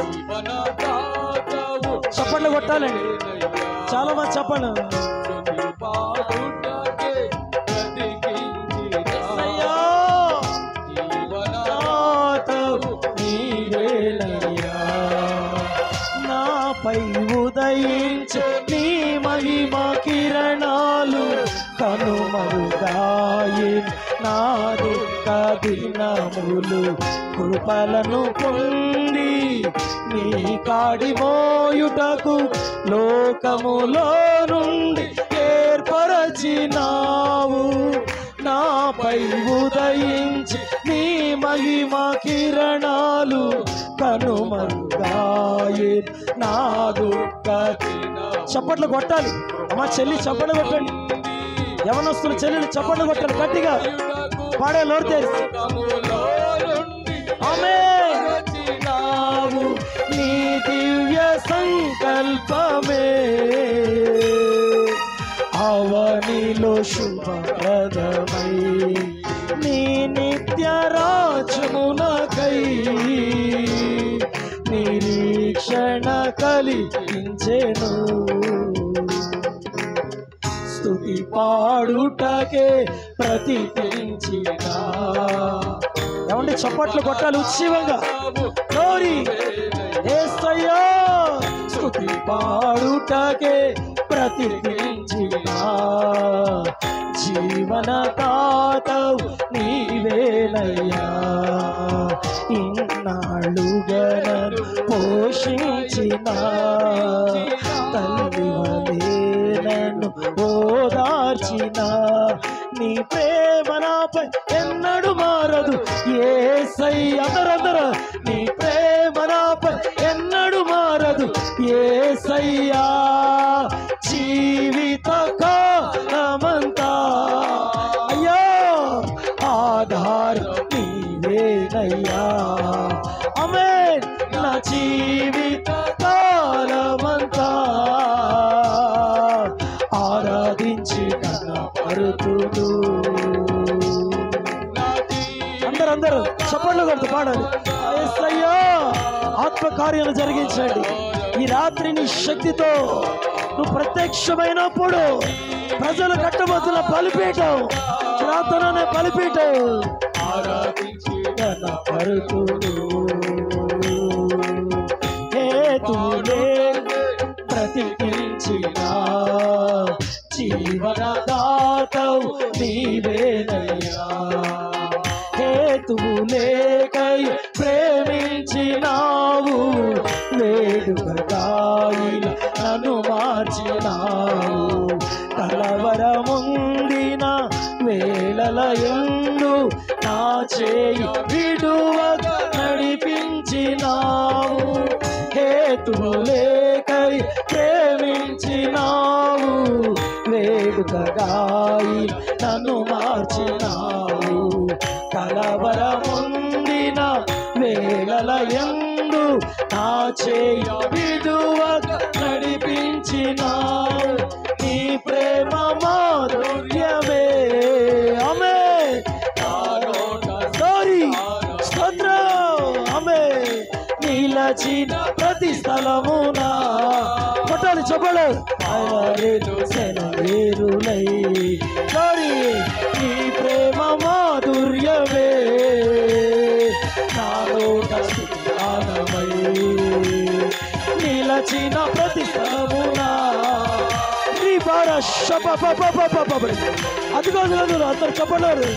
చప్పట్లు కొట్టాలండి చాలా మంది చెప్పండి ఏసయ్యా, నాథవు నీవేనయ్యా. నాపై ఉదయించు నీ మహిమ కిరణాలు కనుమరుగాయి నా దుఃఖ దినములు కృపలను పొంది నీ కాడి మోయుటకు లోకములో నుండి ఏర్పరచినావు నాపై ఉదయించి నీ మహిమ కిరణాలు కనుమరుగాయి నా దుఃఖ చప్పట్లు కొట్టాలి అమ్మా చెల్లి చప్పట్లు కొట్టండి యవనస్తులు చెల్లెలు చప్పట్లు కొట్టాలి గట్టిగా పాడే నోరు తెరిచి ఆమె నీ దివ్య సంకల్పమే అవనిలో శుభప్రదమై నీ నిత్య రాజమునకై నిరీక్షణ కలిగించెను స్తుతి పాడుటకే ప్రతిపించిన ఏమండి చప్పట్లు కొట్టాలి ఉత్సవంగా గౌరీ ఏసయ్యా స్తుతి పాడుటకే ప్రతిపించిన జీవన తాతవు నీవేనయ్యా ఇన్నాళ్ళుగనను పోషించిన తల్లి వలేనను ఓదార్చిన నీ ప్రేమ నాపై ఎన్నడు మారదు ఏసై అందరందరూ నీ ప్రేమ నాపై ఎన్నడు మారదు ఏసయ్యా జీవిత కాలమంతా అయ్యో ఆధారం నీవేనయ్యా అమే నా జీవిత కాలమంతా ఆరాధించి కనపరుతుడు అందరూ అందరూ చప్పట్లు కొడుతూ పాడాలి యేసయ్యా ఆత్మ కార్యాలు జరిగించండి ఈ రాత్రి నీ శక్తితో నువ్వు ప్రత్యక్షమైనప్పుడు ప్రజలు కట్టబోతున్న బలిపీఠం ప్రార్థననే బలిపీఠం ఆరాధించి కనపరుతుడు హేతులే ప్రతిపించిన జీవనదాతవు నీవేనయ్యా హేతువు లేకై ప్రేమించినావు వేడుకగాయిల నన్ను మార్చినావు కలవరముందిన వేళలయందు నా చేయి విడువక నడిపించినావు హేతువు లేకై ప్రేమించినావు వేడుకగాయి నన్ను మార్చినావు కలవరముందిన వేళలయందు నా చేయ విడువక నడిపించినావు నీ ప్రేమ మాధుర్యమే ఆమె సారీ స్తోత్రం ఆమె నీలచిన ప్రతి స్థలమునా కొట్టాలి చెప్పడు సెలవేరులై సారీ నీ ప్రేమ మాధుర్యమే నాలోట స్థానమై నిలచిన ప్రతి స్థలమునా నీ బార శప పప పప పప. అదిగో అదిగో అదిగో అందరు చెప్పలేరు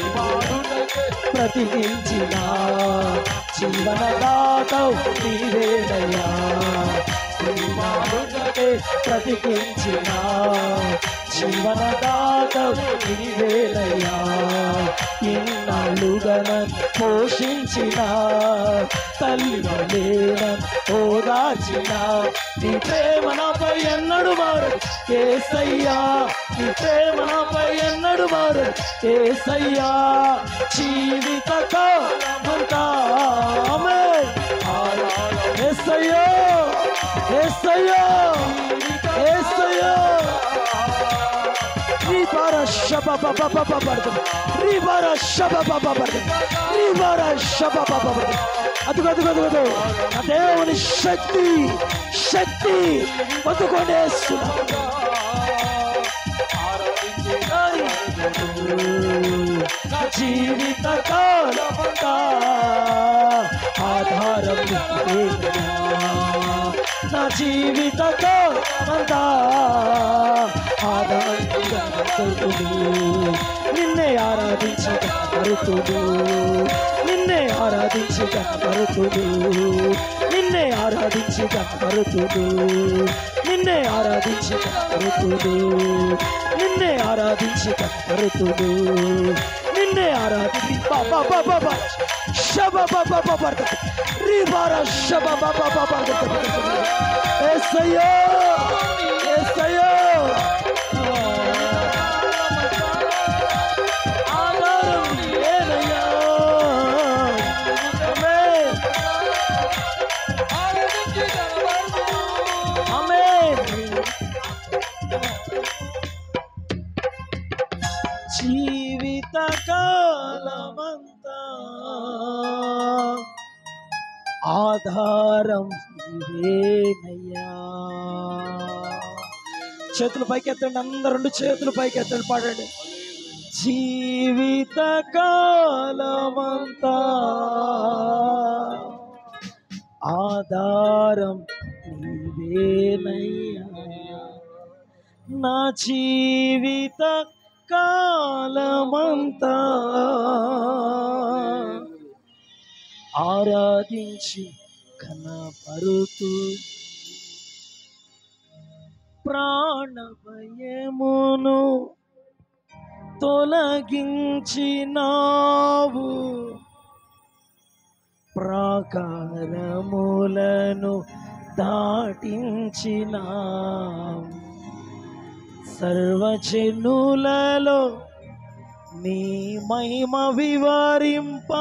ప్రతికించిన జీవన దాతవు నీవేనయ్యా శ్రీమానుజకే ప్రతికించిన జీవన దాతవు నీవేనయ్యా ఇన్నాళ్ళుగా నన్ను పోషించిన తల్లి లేనన్ ఓదాచిన నీ ప్రేమ నాపై ఎన్నడు మారు కేసయ్యా నీ ప్రేమ నాపై ఎన్నడు మారు కేసయ్యా జీవిత కాలమంతా ఆమేన్. యేసయ్యా యేసయ్యా యేసయ్యా రీబార శబ బబ బబ పడుతుంది రీబార శబ బబ పడుతుంది రీబార శబ బబ పడుతుంది అదుగు అదుగు అదుగు అదుగు నా దేవుని శక్తి శక్తి పొందుకొనేస్తున్నా నా జీవిత కాలమంతా ఆధారం నీవేనయ్యా. నా జీవిత కాలమంతా ఆధారం నిన్నే ఆరాధించి కనపరుతుడు నిన్నే ఆరాధించి కనపరుతుడు నిన్నే ఆరాధించి కనపరుతుడు నిన్నే ఆరాధించి కనపరుతుడు నిన్నే ఆరాధించి కనపరుతుడు నిన్నే ఆరాధించి బాబా బాబా బాబా శబ బాబా బాబా రీబార శబ బాబా బాబా ఏసయ్యో ఏసయ్యో ఆధారం నీవేనయ్యా. ఆమేన్. ఆమేన్. జీవిత కాలమంతా ఆధారం నీవేనయ్యా చేతులు పైకెత్తండి అందరు రెండు చేతులు పైకెత్తండి పాడండి జీవిత కాలమంతా ఆధారం నీవేనయ్యా నా జీవిత కాలమంతా ఆరాధించి కనపరుతూ ప్రాణభయమును తొలగించినావు ప్రాకారములను దాటించినావు సర్వజనులలో నీ మహిమ వివరింప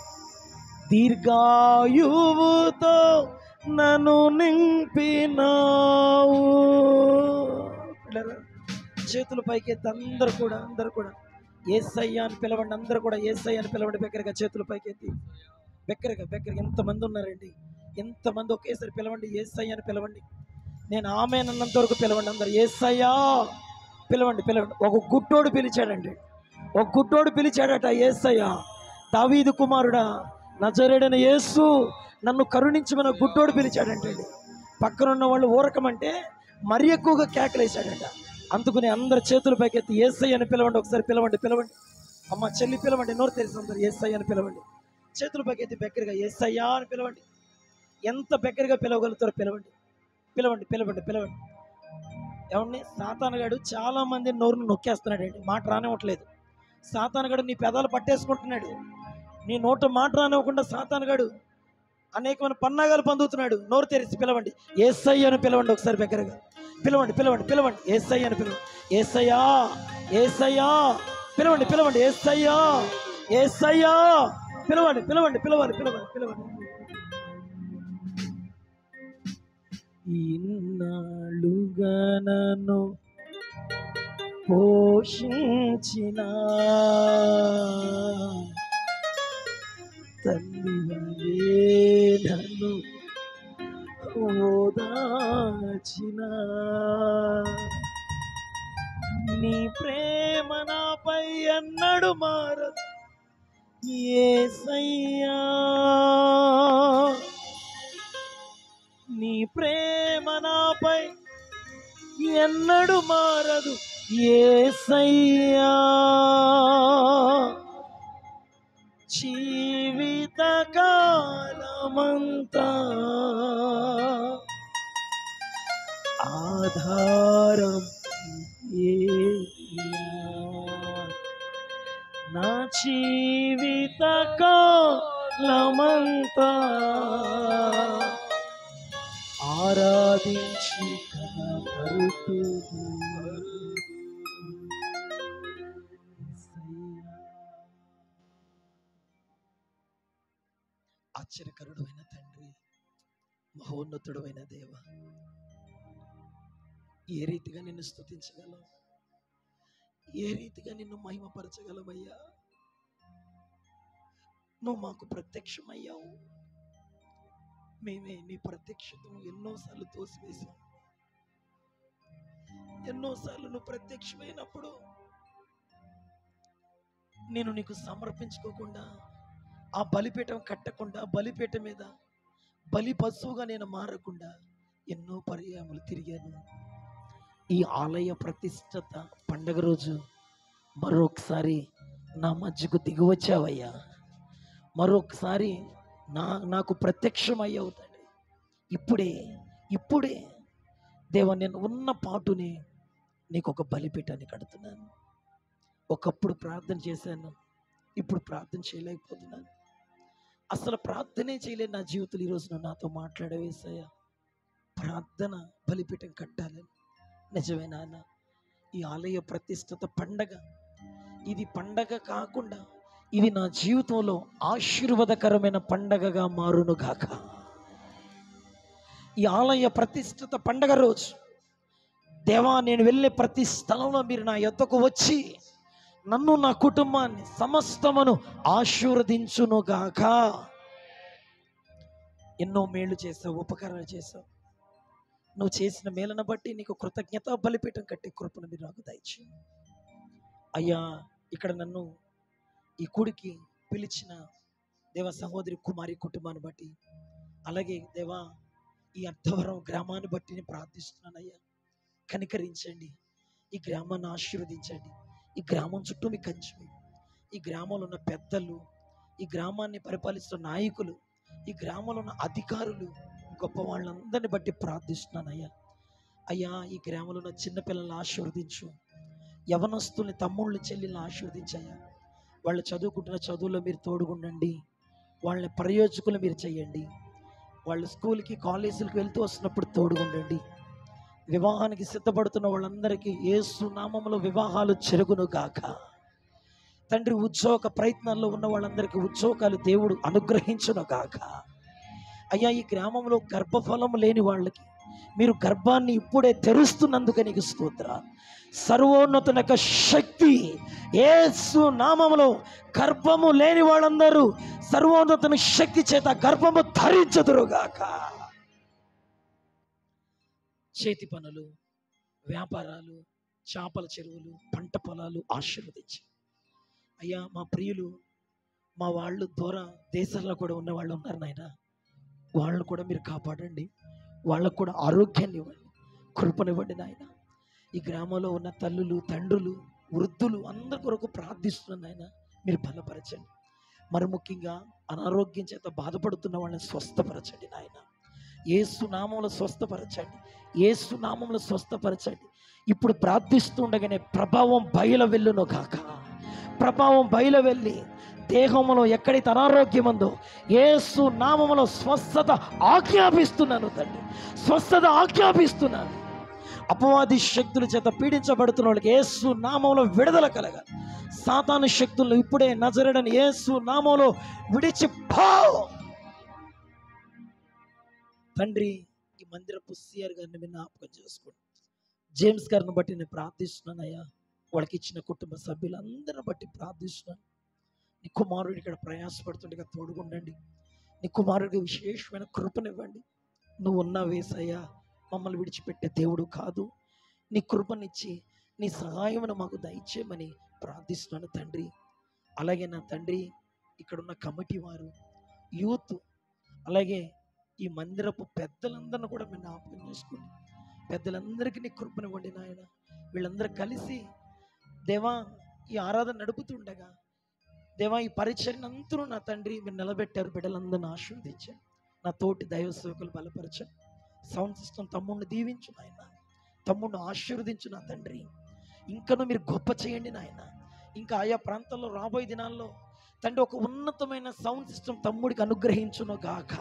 దీర్ఘాయువుతో నన్ను నింపినావు పిల్లరా, చేతుల పైకి ఎత్తి అందరు కూడా అందరు కూడా ఏసయ్య అని పిలవండి అందరు కూడా ఏసయ్య అని పిలవండి బెక్కరగా చేతుల పైకి ఎత్తి బెక్కరగా బెక్కరగా ఎంతమంది ఉన్నారండి ఎంతమంది ఒకేసారి పిలవండి ఏసయ్య అని పిలవండి నేను ఆమె అన్నంత వరకు పిలవండి అందరు ఏసయ్యా పిలవండి పిలవండి ఒక గుడ్డోడు పిలిచాడండి ఒక గుడ్డోడు పిలిచాడట ఏసయ్య దావీదు కుమారుడా నజరేడైన యేసు నన్ను కరుణించమని ఒక గుడ్డోడు పిలిచాడంటే పక్కన ఉన్న వాళ్ళు ఊరకమంటే మరి ఎక్కువగా కేకలేశాడట అందుకుని అందరు చేతుల పైకెత్తి ఏసై అని పిలవండి ఒకసారి పిలవండి పిలవండి అమ్మ చెల్లి పిలవండి నోరు తెలిసి అందరు ఏసై అని పిలవండి చేతుల పైకెత్తి బెక్కరగా ఏసయ్యా అని పిలవండి ఎంత బెక్కరగా పిలవగలుగుతారో పిలవండి పిలవండి పిలవండి పిలవండి ఏమండి సాతానగాడు చాలా మంది నోరును నొక్కేస్తున్నాడు అండి మాట రానివ్వట్లేదు సాతానగాడు నీ పెదాలు పట్టేసుకుంటున్నాడు నీ నోట మాట రానివ్వకుండా సాతానగాడు అనేకమైన పన్నాగాలు పొందుతున్నాడు నోరు తెరిచి పిలవండి ఏసై అని పిలవండి ఒకసారి దగ్గరగా పిలవండి పిలవండి పిలవండి ఏసై అని పిలవండి ఏసయ్యా ఏసయ్యా పిలవండి పిలవండి ఏసయ్యా ఏసయ్యా పిలవండి పిలవండి పిలవాలి పిలవండి పిలవండి ఇన్నాళ్ళుగా నన్ను పోషించిన తల్లి వలే నన్ను ఓదాచిన నీ ప్రేమ నాపై అన్నడు మారదు ఏసయ్యా నీ ప్రేమ నాపై ఎన్నడు మారదు ఏసయ్యా జీవిత కాలమంతా ఆధారం ఏయ్యా. నా జీవిత కాలమంతా ఆరాధించి కనపరుతూ ఆశ్చర్యకరుడు అయిన తండ్రి మహోన్నతుడు అయిన దేవ ఏ రీతిగా నిన్ను స్తుతించగలం ఏ రీతిగా నిన్ను మహిమపరచగలమయ్యా నువ్వు మాకు ప్రత్యక్షమయ్యావు మేమే నీ ప్రత్యక్షతను ఎన్నోసార్లు తోసివేశాం ఎన్నోసార్లు నువ్వు ప్రత్యక్షమైనప్పుడు నేను నీకు సమర్పించుకోకుండా ఆ బలిపీఠం కట్టకుండా బలిపీఠం మీద బలి పశువుగా నేను మారకుండా ఎన్నో పర్యాయములు తిరిగాను ఈ ఆలయ ప్రతిష్టత పండగ రోజు మరొకసారి నా మధ్యకు దిగి వచ్చావయ్యా మరొకసారి నా నాకు ప్రత్యక్షమయ్యావు తండ్రి ఇప్పుడే ఇప్పుడే దేవ నేను ఉన్న పాటుని నీకు ఒక బలిపీఠాన్ని కడుతున్నాను ఒకప్పుడు ప్రార్థన చేశాను ఇప్పుడు ప్రార్థన చేయలేకపోతున్నాను అసలు ప్రార్థనే చేయలేని నా జీవితంలో ఈరోజు నువ్వు నాతో మాట్లాడవేసాయా ప్రార్థన బలిపీఠం కట్టాలని నిజమే నాన్న ఈ ఆలయ ప్రతిష్టత పండగ ఇది పండగ కాకుండా ఇది నా జీవితంలో ఆశీర్వాదకరమైన పండగగా మారును గాక ఈ ఆలయ ప్రతిష్ఠిత పండగ రోజు దేవా నేను వెళ్ళే ప్రతి స్థలంలో మీరు నా యొద్దకు వచ్చి నన్ను నా కుటుంబాన్ని సమస్తమును ఆశీర్వదించును గాక ఎన్నో మేలు చేసావు ఉపకారాలు చేసావు నువ్వు చేసిన మేలను బట్టి నీకు కృతజ్ఞత బలిపీఠం కట్టి కృపను మీరు నాకు దయచి అయ్యా ఇక్కడ నన్ను ఈ కుడికి పిలిచిన దేవ సహోదరి కుమారి కుటుంబాన్ని బట్టి అలాగే దేవా ఈ అర్థవరం గ్రామాన్ని బట్టి నేను ప్రార్థిస్తున్నానయ్యా కనికరించండి ఈ గ్రామాన్ని ఆశీర్వదించండి ఈ గ్రామం చుట్టూ మీ కంచి ఈ గ్రామంలో ఉన్న పెద్దలు ఈ గ్రామాన్ని పరిపాలిస్తున్న నాయకులు ఈ గ్రామంలో ఉన్న అధికారులు గొప్ప వాళ్ళందరిని బట్టి ప్రార్థిస్తున్నానయ్యా అయ్యా ఈ గ్రామంలో ఉన్న చిన్నపిల్లల్ని ఆశీర్వదించు యవనస్తుల్ని తమ్ముళ్ళని చెల్లెల్ని ఆశీర్వదించయ్యా వాళ్ళు చదువుకుంటున్న చదువులో మీరు తోడుగుండండి వాళ్ళని ప్రయోజకులు మీరు చేయండి వాళ్ళు స్కూల్కి కాలేజీలకు వెళ్తూ వస్తున్నప్పుడు తోడుగుండండి వివాహానికి సిద్ధపడుతున్న వాళ్ళందరికీ ఏసు నామములో వివాహాలు చెరుగును గాక తండ్రి ఉద్యోగ ప్రయత్నాల్లో ఉన్న వాళ్ళందరికీ ఉద్యోగాలు దేవుడు అనుగ్రహించును గాక అయ్యా ఈ గ్రామంలో గర్భఫలం లేని వాళ్ళకి మీరు గర్భాన్ని ఇప్పుడే తెరుస్తున్నందుకు నీకు స్తోత్ర సర్వోన్నతుని యొక్క శక్తి ఏసు నామములో గర్భము లేని వాళ్ళందరూ సర్వోన్నతుని శక్తి చేత గర్భము ధరించదురుగాక చేతి పనులు వ్యాపారాలు చేపల చెరువులు పంట పొలాలు ఆశీర్వదించి అయ్యా మా ప్రియులు మా వాళ్ళు దూర దేశాల్లో కూడా ఉన్న వాళ్ళు ఉన్నారు నాయన వాళ్ళని కూడా మీరు కాపాడండి వాళ్ళకు కూడా ఆరోగ్యాన్ని ఇవ్వండి కృపనివ్వండి నాయన ఈ గ్రామంలో ఉన్న తల్లులు తండ్రులు వృద్ధులు అందరి కొరకు ప్రార్థిస్తున్నాను నాయన మీరు బలపరచండి మరి ముఖ్యంగా అనారోగ్యం చేత బాధపడుతున్న వాళ్ళని స్వస్థపరచండి నాయన ఏసు నామంలో స్వస్థపరచండి ఏసు నామంలో స్వస్థపరచండి ఇప్పుడు ప్రార్థిస్తుండగానే ప్రభావం బయలు వెళ్ళును కాక ప్రభావం బయలు వెళ్ళి దేహంలో ఎక్కడైతే అనారోగ్యం ఉందో ఏసు నామములో స్వస్థత ఆజ్ఞాపిస్తున్నాను తండ్రి స్వస్థత ఆజ్ఞాపిస్తున్నాను అపవాది శక్తుల చేత పీడించబడుతున్న వాళ్ళకి ఏసు నామంలో విడుదల కలగ సాతాను శక్తులను ఇప్పుడే నజరడని ఏసు నామంలో విడిచి పో తండ్రి ఈ మందిరపు సిఆర్ గారిని మీరు జ్ఞాపకం చేసుకోండి జేమ్స్ గారిని బట్టి నేను ప్రార్థిస్తున్నానయ్యా వాళ్ళకి ఇచ్చిన కుటుంబ సభ్యులందరిని బట్టి ప్రార్థిస్తున్నాను నీ కుమారుడు ఇక్కడ ప్రయాసపడుతుండగా తోడుగుండండి నీ కుమారుడికి విశేషమైన కృపనివ్వండి నువ్వు ఉన్న వేసయ్యా మమ్మల్ని విడిచిపెట్టే దేవుడు కాదు నీ కృపనిచ్చి నీ సహాయమును మాకు దయచేయమని ప్రార్థిస్తున్నాను తండ్రి అలాగే నా తండ్రి ఇక్కడున్న కమిటీ వారు యూత్ అలాగే ఈ మందిరపు పెద్దలందరిని కూడా మీరు జ్ఞాపకం చేసుకోండి పెద్దలందరికీ నీ కృపనివ్వండి నాయన వీళ్ళందరూ కలిసి దేవా ఈ ఆరాధన నడుపుతుండగా దేవా ఈ పరిచయం అంతను నా తండ్రి మీరు నిలబెట్టారు బిడ్డలందరిని ఆశీర్వదించారు నా తోటి దైవ సేవకులు బలపరచండి సౌండ్ సిస్టమ్ తమ్ముడిని దీవించు నాయన తమ్ముడిని ఆశీర్వదించు నా తండ్రి ఇంకను మీరు గొప్ప చేయండి నాయన ఇంకా ఆయా ప్రాంతాల్లో రాబోయే దినాల్లో తండ్రి ఒక ఉన్నతమైన సౌండ్ సిస్టమ్ తమ్ముడికి అనుగ్రహించును గాక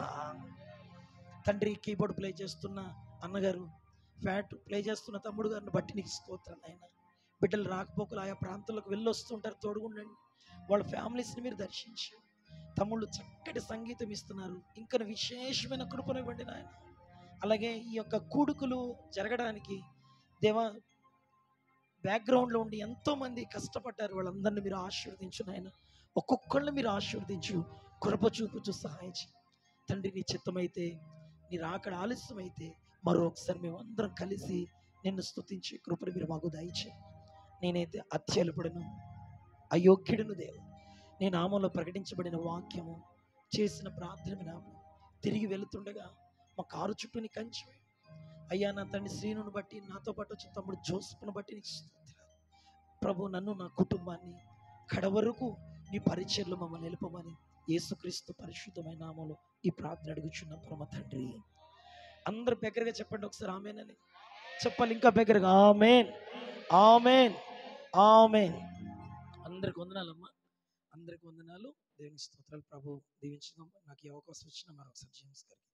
తండ్రి కీబోర్డ్ ప్లే చేస్తున్న అన్నగారు ఫ్యాట్ ప్లే చేస్తున్న తమ్ముడు గారిని బట్టి నీకు స్తోత్రం నాయన బిడ్డలు రాకపోకలు ఆయా ప్రాంతాలకు వెళ్ళొస్తుంటారు తోడుగుండండి వాళ్ళ ఫ్యామిలీస్ని మీరు దర్శించి తమ్ముళ్ళు చక్కటి సంగీతం ఇస్తున్నారు ఇంకా విశేషమైన కృపనివ్వండి నాయన అలాగే ఈ యొక్క కూడుకులు జరగడానికి దేవా బ్యాక్గ్రౌండ్లో ఉండి ఎంతో మంది కష్టపడ్డారు వాళ్ళందరినీ మీరు ఆశీర్వదించు నాయన ఒక్కొక్కళ్ళని మీరు ఆశీర్వదించు కృప చూపుచు సహాయం చేయి తండ్రి నీ చిత్తమైతే నీ రాకడ ఆలస్యమైతే మరొకసారి మేము అందరం కలిసి నిన్ను స్తుతించి కృపను మీరు మాకు దయచేయి నేనైతే అత్యల్పడను అయోగ్యుడును దేవు నేను ఆమెలో ప్రకటించబడిన వాక్యము చేసిన ప్రార్థన వినాము తిరిగి వెళుతుండగా మా కారు చుట్టూ నీ కంచి వేయి. అయ్యా నా తండ్రి శ్రీనుని బట్టి నాతో పాటు వచ్చిన తమ్ముడు జోసఫ్ను బట్టి నీకు స్తోత్రాలు ప్రభు నన్ను నా కుటుంబాన్ని కడవరకు నీ పరిచయలో మమ్మల్ని నిలుపమని యేసుక్రీస్తు పరిశుద్ధమైన నామములో ఈ ప్రార్థన అడుగుచున్న పరమ తండ్రి అందరు బిగ్గరగా చెప్పండి ఒకసారి ఆమెనని చెప్పాలి ఇంకా బిగ్గరగా ఆమెన్ ఆమెన్ ఆమెన్ అందరికి వందనాలమ్మా అందరికి వందనాలు దేవుని స్తోత్రాలు ప్రభు దీవించడం నాకు ఈ అవకాశం ఇచ్చిన మరొకసారి జేమ్స్ గారికి